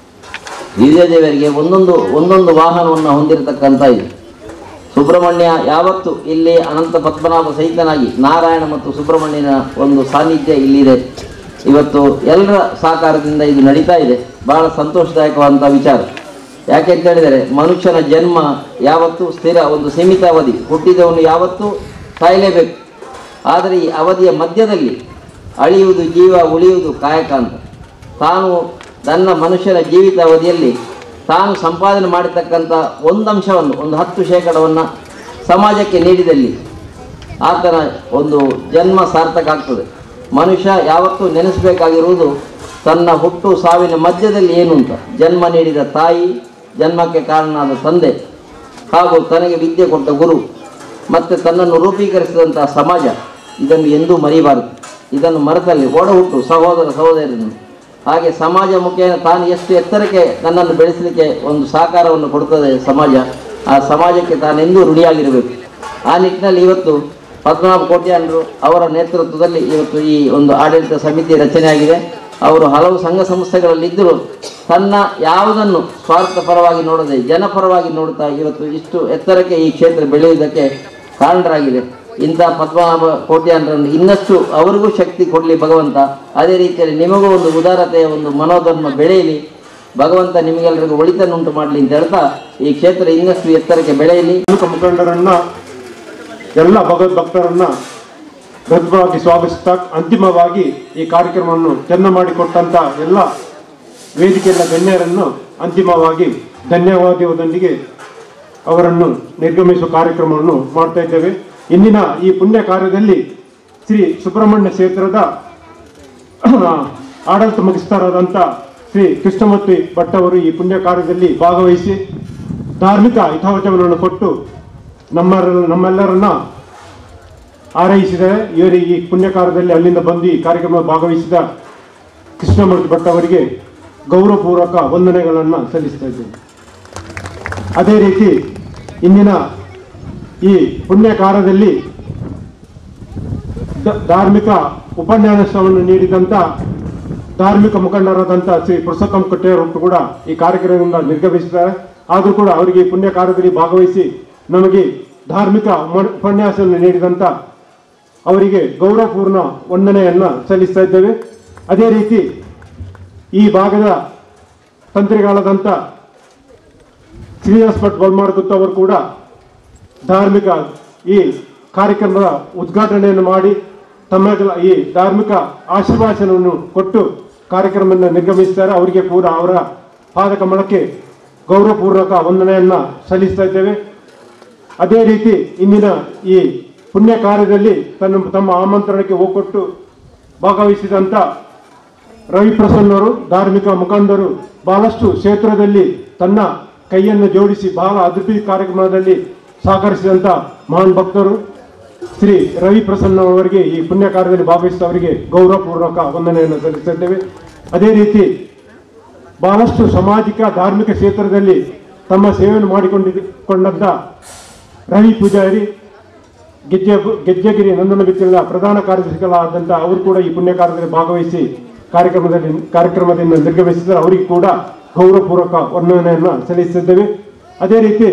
ದೇವರಿಗೆ ಒಂದೊಂದು ಒಂದೊಂದು ವಾಹನವನ್ನು ಹೊಂದಿರತಕ್ಕಂಥ ಇದು ಸುಬ್ರಹ್ಮಣ್ಯ ಯಾವತ್ತು ಇಲ್ಲಿ ಅನಂತ ಪದ್ಮನಾಭ ಸಹಿತನಾಗಿ ನಾರಾಯಣ ಮತ್ತು ಸುಬ್ರಹ್ಮಣ್ಯನ ಒಂದು ಸಾನ್ನಿಧ್ಯ ಇಲ್ಲಿದೆ ಇವತ್ತು ಎಲ್ಲರ ಸಹಕಾರದಿಂದ ಇದು ನಡೀತಾ ಇದೆ ಬಹಳ ಸಂತೋಷದಾಯಕವಾದಂಥ ವಿಚಾರ ಯಾಕೆ ಅಂತ ಹೇಳಿದರೆ ಮನುಷ್ಯನ ಜನ್ಮ ಯಾವತ್ತೂ ಸ್ಥಿರ ಒಂದು ಸೀಮಿತ ಅವಧಿ ಹುಟ್ಟಿದವನು ಯಾವತ್ತೂ ಸಾಯಲೇಬೇಕು ಆದರೆ ಈ ಅವಧಿಯ ಮಧ್ಯದಲ್ಲಿ ಅಳಿಯುವುದು ಜೀವ ಉಳಿಯುವುದು ಕಾಯಕ ಅಂತ ತಾನು ತನ್ನ ಮನುಷ್ಯನ ಜೀವಿತ ಅವಧಿಯಲ್ಲಿ ತಾನು ಸಂಪಾದನೆ ಮಾಡಿರ್ತಕ್ಕಂಥ ಒಂದು ಅಂಶವನ್ನು ಒಂದು ಹತ್ತು ಶೇಕಡವನ್ನು ಸಮಾಜಕ್ಕೆ ನೀಡಿದಲ್ಲಿ ಆತನ ಒಂದು ಜನ್ಮ ಸಾರ್ಥಕ ಆಗ್ತದೆ ಮನುಷ್ಯ ಯಾವತ್ತೂ ನೆನೆಸಬೇಕಾಗಿರುವುದು ತನ್ನ ಹುಟ್ಟು ಸಾವಿನ ಮಧ್ಯದಲ್ಲಿ ಏನು ಅಂತ ಜನ್ಮ ನೀಡಿದ ತಾಯಿ ಜನ್ಮಕ್ಕೆ ಕಾರಣನಾದ ತಂದೆ ಹಾಗೂ ತನಗೆ ವಿದ್ಯೆ ಕೊಟ್ಟ ಗುರು ಮತ್ತು ತನ್ನನ್ನು ರೂಪೀಕರಿಸಿದಂಥ ಸಮಾಜ ಇದನ್ನು ಎಂದೂ ಮರಿಬಾರದು ಇದನ್ನು ಮರೆತಲ್ಲಿ ಒಡ ಹುಟ್ಟು ಸಹೋದರ ಸಹೋದರರನ್ನು ಹಾಗೆ ಸಮಾಜ ಮುಖೇನ ತಾನು ಎಷ್ಟು ಎತ್ತರಕ್ಕೆ ನನ್ನನ್ನು ಬೆಳೆಸಲಿಕ್ಕೆ ಒಂದು ಸಹಕಾರವನ್ನು ಕೊಡ್ತದೆ ಸಮಾಜ ಆ ಸಮಾಜಕ್ಕೆ ತಾನೆಂದೂ ಋಣಿಯಾಗಿರಬೇಕು ಆ ನಿಟ್ಟಿನಲ್ಲಿ ಇವತ್ತು ಪದ್ಮನಾಭ ಕೋಟ್ಯಾನರು ಅವರ ನೇತೃತ್ವದಲ್ಲಿ ಇವತ್ತು ಈ ಒಂದು ಆಡಳಿತ ಸಮಿತಿ ರಚನೆಯಾಗಿದೆ ಅವರು ಹಲವು ಸಂಘ ಸಂಸ್ಥೆಗಳಲ್ಲಿದ್ದರೂ ತನ್ನ ಯಾವುದನ್ನು ಸ್ವಾರ್ಥಪರವಾಗಿ ನೋಡದೆ ಜನಪರವಾಗಿ ನೋಡುತ್ತಾ ಇವತ್ತು ಇಷ್ಟು ಎತ್ತರಕ್ಕೆ ಈ ಕ್ಷೇತ್ರ ಬೆಳೆಯುವುದಕ್ಕೆ ಕಾರಣರಾಗಿದೆ ಇಂಥ ಪದ್ಮನಾಭ ಕೋಟ್ಯಾನರನ್ನು ಇನ್ನಷ್ಟು ಅವರಿಗೂ ಶಕ್ತಿ ಕೊಡಲಿ ಭಗವಂತ ಅದೇ ರೀತಿಯಲ್ಲಿ ನಿಮಗೂ ಒಂದು ಉದಾರತೆಯ ಒಂದು ಮನೋಧರ್ಮ ಬೆಳೆಯಲಿ ಭಗವಂತ ನಿಮಗೆಲ್ಲರಿಗೂ ಒಳಿತನ್ನುಂಟು ಮಾಡಲಿ ಅಂತ ಹೇಳ್ತಾ ಈ ಕ್ಷೇತ್ರ ಇನ್ನಷ್ಟು ಎತ್ತರಕ್ಕೆ ಬೆಳೆಯಲಿ ಪ್ರಮುಖ ಮುಖಂಡರನ್ನ ಎಲ್ಲ ಭಗವದ್ ಭಕ್ತರನ್ನ ಗದ್ಭವಾಗಿ ಸ್ವಾಗತಿಸ್ತಾ ಅಂತಿಮವಾಗಿ ಈ ಕಾರ್ಯಕ್ರಮವನ್ನು ಚೆನ್ನ ಮಾಡಿಕೊಟ್ಟಂತ ಎಲ್ಲ ವೇದಿಕೆಯ ಗಣ್ಯರನ್ನು ಅಂತಿಮವಾಗಿ ಧನ್ಯವಾದದೊಂದಿಗೆ ಅವರನ್ನು ನಿರ್ಗಮಿಸುವ ಕಾರ್ಯಕ್ರಮವನ್ನು ಮಾಡ್ತಾ ಇದ್ದೇವೆ ಇಂದಿನ ಈ ಪುಣ್ಯ ಕಾರ್ಯದಲ್ಲಿ ಶ್ರೀ ಸುಬ್ರಹ್ಮಣ್ಯ ಕ್ಷೇತ್ರದ ಆಡಳಿತ ಮುಗಿಸ್ತಾರಾದಂಥ ಶ್ರೀ ಕೃಷ್ಣಮೂರ್ತಿ ಭಟ್ ಅವರು ಈ ಪುಣ್ಯ ಕಾರ್ಯದಲ್ಲಿ ಭಾಗವಹಿಸಿ ಧಾರ್ಮಿಕ ಹಿತವಚನವನ್ನು ಕೊಟ್ಟು ನಮ್ಮ ನಮ್ಮೆಲ್ಲರನ್ನ ಆರೈಸಿದರೆ ಇವರು ಈ ಪುಣ್ಯ ಕಾರ್ಯದಲ್ಲಿ ಅಲ್ಲಿಂದ ಬಂದು ಈ ಕಾರ್ಯಕ್ರಮ ಭಾಗವಹಿಸಿದ ಕೃಷ್ಣಮೂರ್ತಿ ಭಟ್ ಅವರಿಗೆ ಗೌರವಪೂರ್ವಕ ವಂದನೆಗಳನ್ನು ಸಲ್ಲಿಸ್ತಾ ಇದ್ದೇನೆ ಅದೇ ರೀತಿ ಇಂದಿನ ಈ ಪುಣ್ಯ ಕಾರ್ಯದಲ್ಲಿ ದ- ಧಾರ್ಮಿಕ ಉಪನ್ಯಾಸವನ್ನು ನೀಡಿದಂಥ ಧಾರ್ಮಿಕ ಮುಖಂಡರಾದಂಥ ಶ್ರೀ ಪುರುಷೋತ್ತಮ ಕಟ್ಟೆಯವರು ಕೂಡ ಈ ಕಾರ್ಯಕ್ರಮದಿಂದ ನಿರ್ಗಮಿಸಿದ್ದಾರೆ ಆದರೂ ಕೂಡ ಅವರಿಗೆ ಈ ಪುಣ್ಯ ಕಾರ್ಯದಲ್ಲಿ ಭಾಗವಹಿಸಿ ನಮಗೆ ಧಾರ್ಮಿಕ ಉಮ- ಉಪನ್ಯಾಸವನ್ನು ನೀಡಿದಂಥ ಅವರಿಗೆ ಗೌರವಪೂರ್ಣ ವಂದನೆಯನ್ನು ಸಲ್ಲಿಸ್ತಾ ಇದ್ದೇವೆ ಅದೇ ರೀತಿ ಈ ಭಾಗದ ತಂತ್ರಿಗಳಾದಂಥ ಶ್ರೀನಿವಾಸ್ ಭಟ್ ಬಲ್ಮಾರ್ಗುತ್ ಅವರು ಕೂಡ ಧಾರ್ಮಿಕ ಈ ಕಾರ್ಯಕ್ರಮದ ಉದ್ಘಾಟನೆಯನ್ನು ಮಾಡಿ ತಮ್ಮ ಈ ಧಾರ್ಮಿಕ ಆಶೀರ್ವಾಚನವನ್ನು ಕೊಟ್ಟು ಕಾರ್ಯಕ್ರಮವನ್ನು ನಿರ್ಗಮಿಸಿದ್ದಾರೆ ಅವರಿಗೆ ಕೂಡ ಅವರ ಪಾದಕಮಲಕ್ಕೆ ಗೌರವಪೂರ್ವಕ ವಂದನೆಯನ್ನ ಸಲ್ಲಿಸ್ತಾ ಇದ್ದೇವೆ ಅದೇ ರೀತಿ ಇಂದಿನ ಈ ಪುಣ್ಯ ಕಾರ್ಯದಲ್ಲಿ ತನ್ನ ತಮ್ಮ ಆಮಂತ್ರಣಕ್ಕೆ ಹೋಗೊಟ್ಟು ಭಾಗವಹಿಸಿದಂಥ ರವಿ ಪ್ರಸನ್ನರು ಧಾರ್ಮಿಕ ಮುಖಂಡರು ಬಹಳಷ್ಟು ಕ್ಷೇತ್ರದಲ್ಲಿ ತನ್ನ ಕೈಯನ್ನು ಜೋಡಿಸಿ ಬಹಳ ಅದ್ಭುತ ಕಾರ್ಯಕ್ರಮದಲ್ಲಿ ಸಹಕರಿಸಿದಂಥ ಮಹಾನ್ ಭಕ್ತರು ಶ್ರೀ ರವಿ ಪ್ರಸನ್ನ ಅವರಿಗೆ ಈ ಪುಣ್ಯ ಕಾರ್ಯದಲ್ಲಿ ಭಾಗವಹಿಸಿದವರಿಗೆ ಗೌರವಪೂರ್ವಕ ವಂದನೆಯನ್ನು ಸಲ್ಲಿಸುತ್ತೇವೆ ಅದೇ ರೀತಿ ಬಹಳಷ್ಟು ಸಾಮಾಜಿಕ ಧಾರ್ಮಿಕ ಕ್ಷೇತ್ರದಲ್ಲಿ ತಮ್ಮ ಸೇವೆಯನ್ನು ಮಾಡಿಕೊಂಡಿಕೊಂಡಂಥ ರವಿ ಪೂಜಾರಿ ಗೆಜ್ಜೆ ಗೆಜ್ಜೆಗಿರಿ ನಂದನ ಬಿತ್ತಲ ಪ್ರಧಾನ ಕಾರ್ಯದರ್ಶಿಗಳಾದಂಥ ಅವರು ಕೂಡ ಈ ಪುಣ್ಯ ಕಾರ್ಯದಲ್ಲಿ ಭಾಗವಹಿಸಿ ಕಾರ್ಯಕ್ರಮದಲ್ಲಿ ಕಾರ್ಯಕ್ರಮದಿಂದ ನಿರ್ಗಮಿಸಿದರೆ ಅವರಿಗೆ ಕೂಡ ಗೌರವಪೂರ್ವಕ ವಂದನೆಯನ್ನು ಸಲ್ಲಿಸುತ್ತಿದ್ದೇವೆ ಅದೇ ರೀತಿ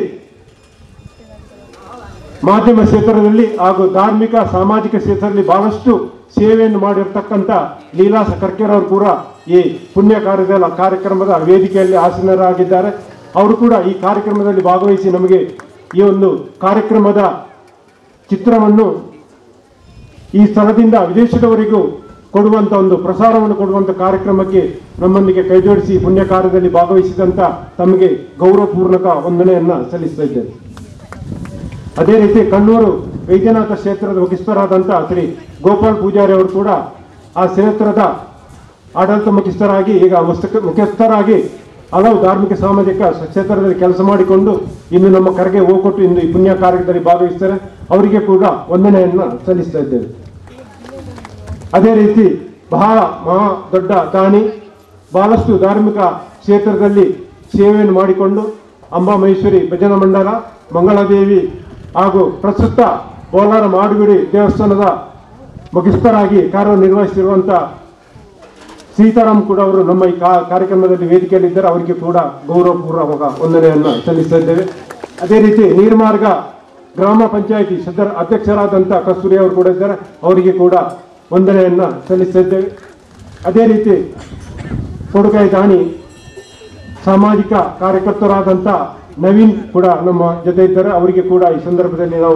ಮಾಧ್ಯಮ ಕ್ಷೇತ್ರದಲ್ಲಿ ಹಾಗೂ ಧಾರ್ಮಿಕ ಸಾಮಾಜಿಕ ಕ್ಷೇತ್ರದಲ್ಲಿ ಬಹಳಷ್ಟು ಸೇವೆಯನ್ನು ಮಾಡಿರ್ತಕ್ಕಂಥ ಲೀಲಾಸ ಕರ್ಕೆರವರು ಕೂಡ ಈ ಪುಣ್ಯ ಕಾರ್ಯದ ಕಾರ್ಯಕ್ರಮದ ವೇದಿಕೆಯಲ್ಲಿ ಆಸೀನರಾಗಿದ್ದಾರೆ ಅವರು ಕೂಡ ಈ ಕಾರ್ಯಕ್ರಮದಲ್ಲಿ ಭಾಗವಹಿಸಿ ನಮಗೆ ಈ ಒಂದು ಕಾರ್ಯಕ್ರಮದ ಚಿತ್ರವನ್ನು ಈ ಸ್ಥಳದಿಂದ ವಿದೇಶದವರೆಗೂ ಕೊಡುವಂತ ಒಂದು ಪ್ರಸಾರವನ್ನು ಕೊಡುವಂತ ಕಾರ್ಯಕ್ರಮಕ್ಕೆ ನಮ್ಮೊಂದಿಗೆ ಕೈಜೋಡಿಸಿ ಈ ಪುಣ್ಯ ಕಾರ್ಯದಲ್ಲಿ ಭಾಗವಹಿಸಿದಂತ ತಮಗೆ ಗೌರವಪೂರ್ವಕ ವಂದನೆಯನ್ನ ಸಲ್ಲಿಸ್ತಾ ಇದ್ದೇನೆ ಅದೇ ರೀತಿ ಕಣ್ಣೂರು ವೈದ್ಯನಾಥ ಕ್ಷೇತ್ರದ ಮುಖ್ಯಸ್ಥರಾದಂಥ ಶ್ರೀ ಗೋಪಾಲ್ ಪೂಜಾರಿ ಅವರು ಕೂಡ ಆ ಕ್ಷೇತ್ರದ ಆಡಳಿತ ಮುಖ್ಯಸ್ಥರಾಗಿ ಈಗ ಮುಸ್ತ- ಮುಖ್ಯಸ್ಥರಾಗಿ ಹಲವು ಧಾರ್ಮಿಕ ಸಾಮಾಜಿಕ ಕ್ಷೇತ್ರದಲ್ಲಿ ಕೆಲಸ ಮಾಡಿಕೊಂಡು ಇನ್ನು ನಮ್ಮ ಕರೆಗೆ ಹೋಗೊಟ್ಟು ಇಂದು ಈ ಪುಣ್ಯ ಕಾರ್ಯದಲ್ಲಿ ಭಾಗವಹಿಸ್ತಾರೆ ಅವರಿಗೆ ಕೂಡ ವಂದನೆಯನ್ನ ಸಲ್ಲಿಸ್ತಾ ಇದ್ದೇವೆ ಅದೇ ರೀತಿ ಬಹಳ ಮಹಾ ದೊಡ್ಡ ದಾನಿ ಬಹಳಷ್ಟು ಧಾರ್ಮಿಕ ಕ್ಷೇತ್ರದಲ್ಲಿ ಸೇವೆಯನ್ನು ಮಾಡಿಕೊಂಡು ಅಂಬಾ ಮಹೇಶ್ವರಿ ಭಜನಾ ಮಂಡಲ ಮಂಗಳದೇವಿ ಹಾಗೂ ಪ್ರಸ್ತುತ ಬೋಲಾರ ಮಾಡುಗುಡಿ ದೇವಸ್ಥಾನದ ಮುಖ್ಯಸ್ಥರಾಗಿ ಕಾರ್ಯನಿರ್ವಹಿಸಿರುವಂಥ ಸೀತಾರಾಮ್ ಕೂಡ ಅವರು ನಮ್ಮ ಈ ಕಾ- ಕಾರ್ಯಕ್ರಮದಲ್ಲಿ ವೇದಿಕೆಯಲ್ಲಿದ್ದಾರೆ ಅವರಿಗೆ ಕೂಡ ಗೌರವಪೂರ್ವಕ ವಂದನೆಯನ್ನು ಸಲ್ಲಿಸ್ತಾ ಇದ್ದೇವೆ ಅದೇ ರೀತಿ ನೀರ್ಮಾರ್ಗ ಗ್ರಾಮ ಪಂಚಾಯಿತಿ ಸದರ ಅಧ್ಯಕ್ಷರಾದಂಥ ಕಸ್ತೂರಿ ಅವರು ಕೂಡ ಇದ್ದಾರೆ ಅವರಿಗೆ ಕೂಡ ವಂದನೆಯನ್ನ ಸಲ್ಲಿಸ್ತಾ ಇದ್ದೇವೆ ಅದೇ ರೀತಿ ಕೊಡುಗೈ ದಾನಿ ಸಾಮಾಜಿಕ ಕಾರ್ಯಕರ್ತರಾದಂಥ ನವೀನ್ ಕೂಡ ನಮ್ಮ ಜೊತೆ ಇದ್ದಾರೆ ಅವರಿಗೆ ಕೂಡ ಈ ಸಂದರ್ಭದಲ್ಲಿ ನಾವು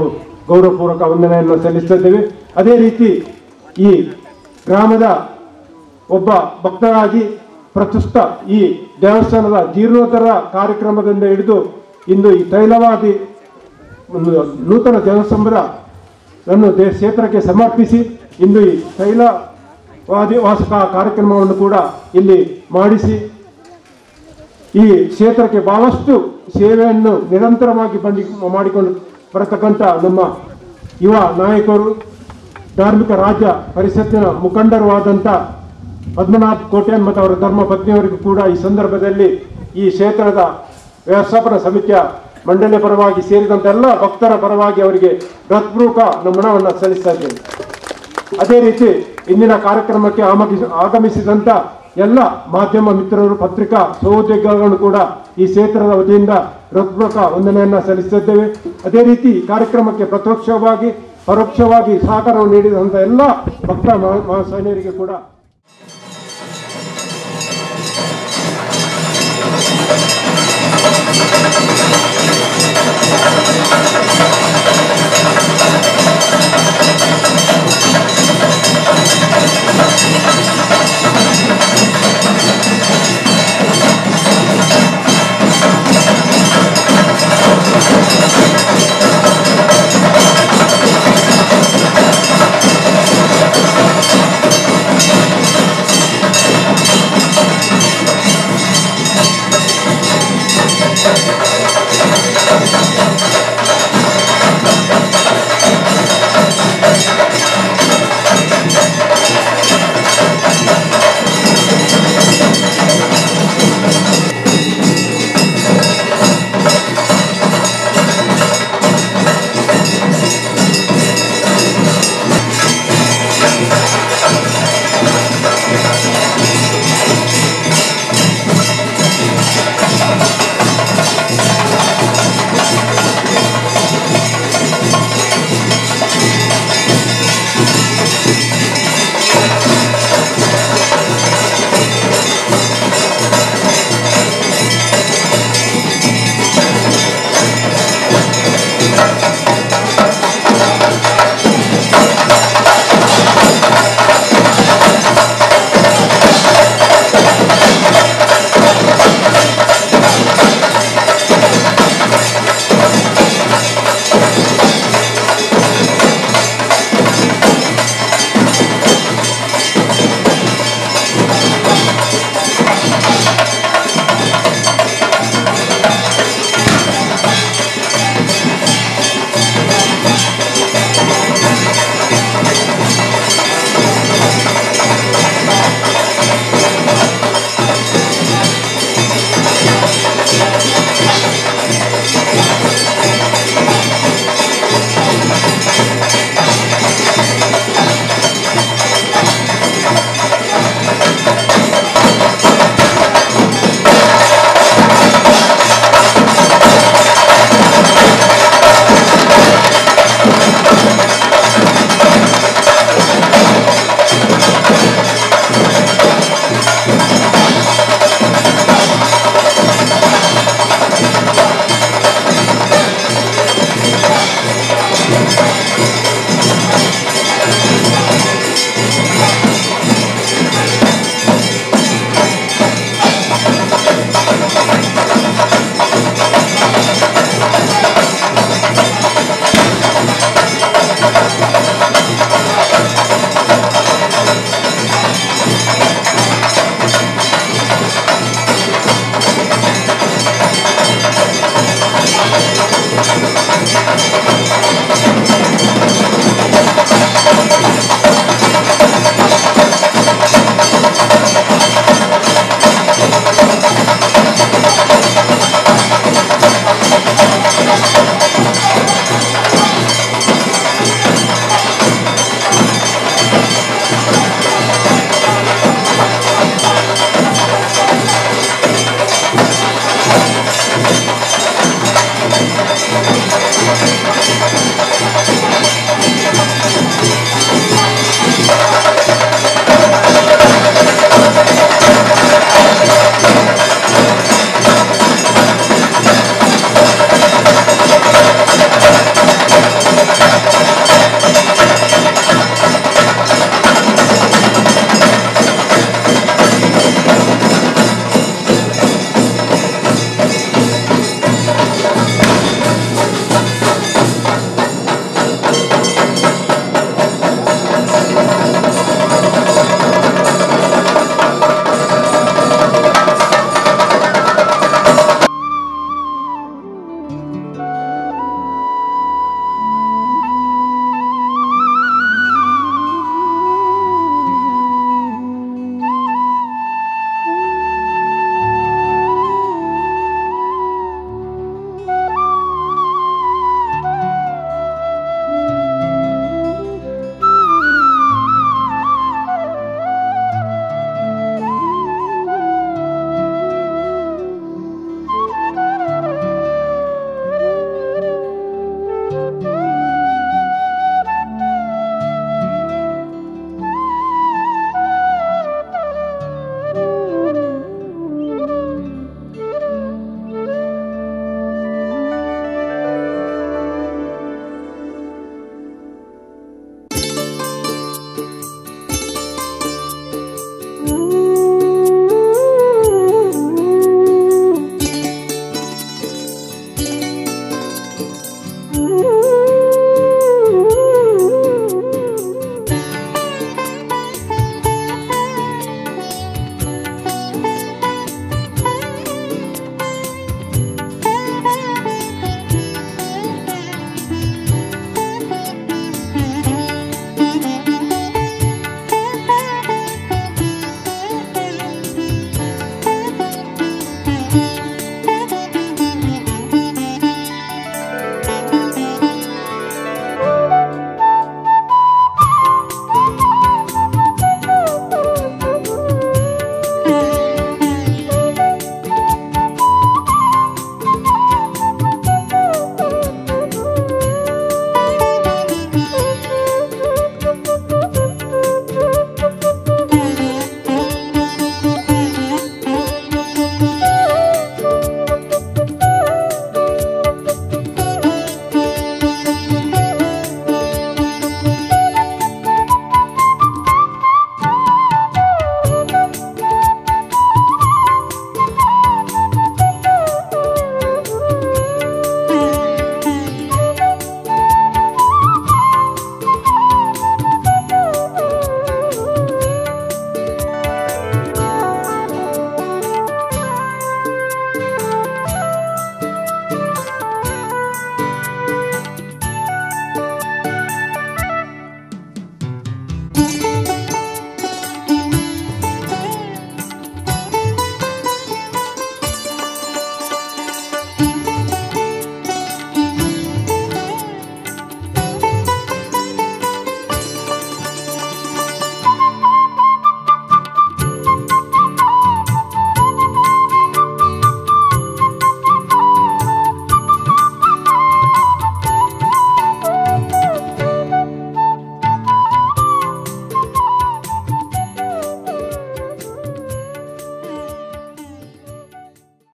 ಗೌರವಪೂರ್ವಕ ವಂದನೆಯನ್ನು ಸಲ್ಲಿಸುತ್ತಿದ್ದೇವೆ ಅದೇ ರೀತಿ ಈ ಗ್ರಾಮದ ಒಬ್ಬ ಭಕ್ತರಾಗಿ ಪ್ರಸ್ತುತ ಈ ದೇವಸ್ಥಾನದ ಜೀರ್ಣೋದ್ಧಾರ ಕಾರ್ಯಕ್ರಮದಿಂದ ಹಿಡಿದು ಇಂದು ಈ ತೈಲವಾದಿ ಒಂದು ನೂತನ ದೇವಸ್ಥಾನದ ಅನ್ನು ದೇ ಕ್ಷೇತ್ರಕ್ಕೆ ಸಮರ್ಪಿಸಿ ಇಂದು ಈ ತೈಲವಾದಿ ವಾಸಕ ಕಾರ್ಯಕ್ರಮವನ್ನು ಕೂಡ ಇಲ್ಲಿ ಮಾಡಿಸಿ ಈ ಕ್ಷೇತ್ರಕ್ಕೆ ಬಹಳಷ್ಟು ಸೇವೆಯನ್ನು ನಿರಂತರವಾಗಿ ಬಂಡಿ ಮಾಡಿಕೊಂಡು ಬರತಕ್ಕಂಥ ನಮ್ಮ ಯುವ ನಾಯಕರು ಧಾರ್ಮಿಕ ರಾಜ್ಯ ಪರಿಷತ್ತಿನ ಮುಖಂಡರು ಆದಂಥ ಪದ್ಮನಾಭ್ ಕೋಟ್ಯಾನ್ ಮತ್ತು ಅವರ ಧರ್ಮ ಪತ್ನಿಯವರಿಗೂ ಕೂಡ ಈ ಸಂದರ್ಭದಲ್ಲಿ ಈ ಕ್ಷೇತ್ರದ ವ್ಯವಸ್ಥಾಪನಾ ಸಮಿತಿಯ ಮಂಡಳಿಯ ಪರವಾಗಿ ಸೇರಿದಂಥ ಎಲ್ಲ ಭಕ್ತರ ಪರವಾಗಿ ಅವರಿಗೆ ಹೃತ್ಪೂರ್ವಕ ನಮನವನ್ನು ಸಲ್ಲಿಸ್ತಾ ಇದ್ದೇನೆ ಅದೇ ರೀತಿ ಇಂದಿನ ಕಾರ್ಯಕ್ರಮಕ್ಕೆ ಆಗಮಿಸಿ ಆಗಮಿಸಿದಂಥ ಎಲ್ಲ ಮಾಧ್ಯಮ ಮಿತ್ರರು ಪತ್ರಿಕಾ ಸಹೋದ್ಯೋಗಿಗಳನ್ನು ಕೂಡ ಈ ಕ್ಷೇತ್ರದ ವತಿಯಿಂದ ಹೃತ್ಪೂರ್ವಕ ವಂದನೆಯನ್ನ ಸಲ್ಲಿಸುತ್ತಿದ್ದೇವೆ ಅದೇ ರೀತಿ ಈ ಕಾರ್ಯಕ್ರಮಕ್ಕೆ ಪ್ರತ್ಯಕ್ಷವಾಗಿ ಪರೋಕ್ಷವಾಗಿ ಸಹಕಾರವನ್ನು ನೀಡಿದಂಥ ಎಲ್ಲ ಭಕ್ತ ಮಹಾ ಮಹಾಸೈನ್ಯರಿಗೆ ಕೂಡ Thank you.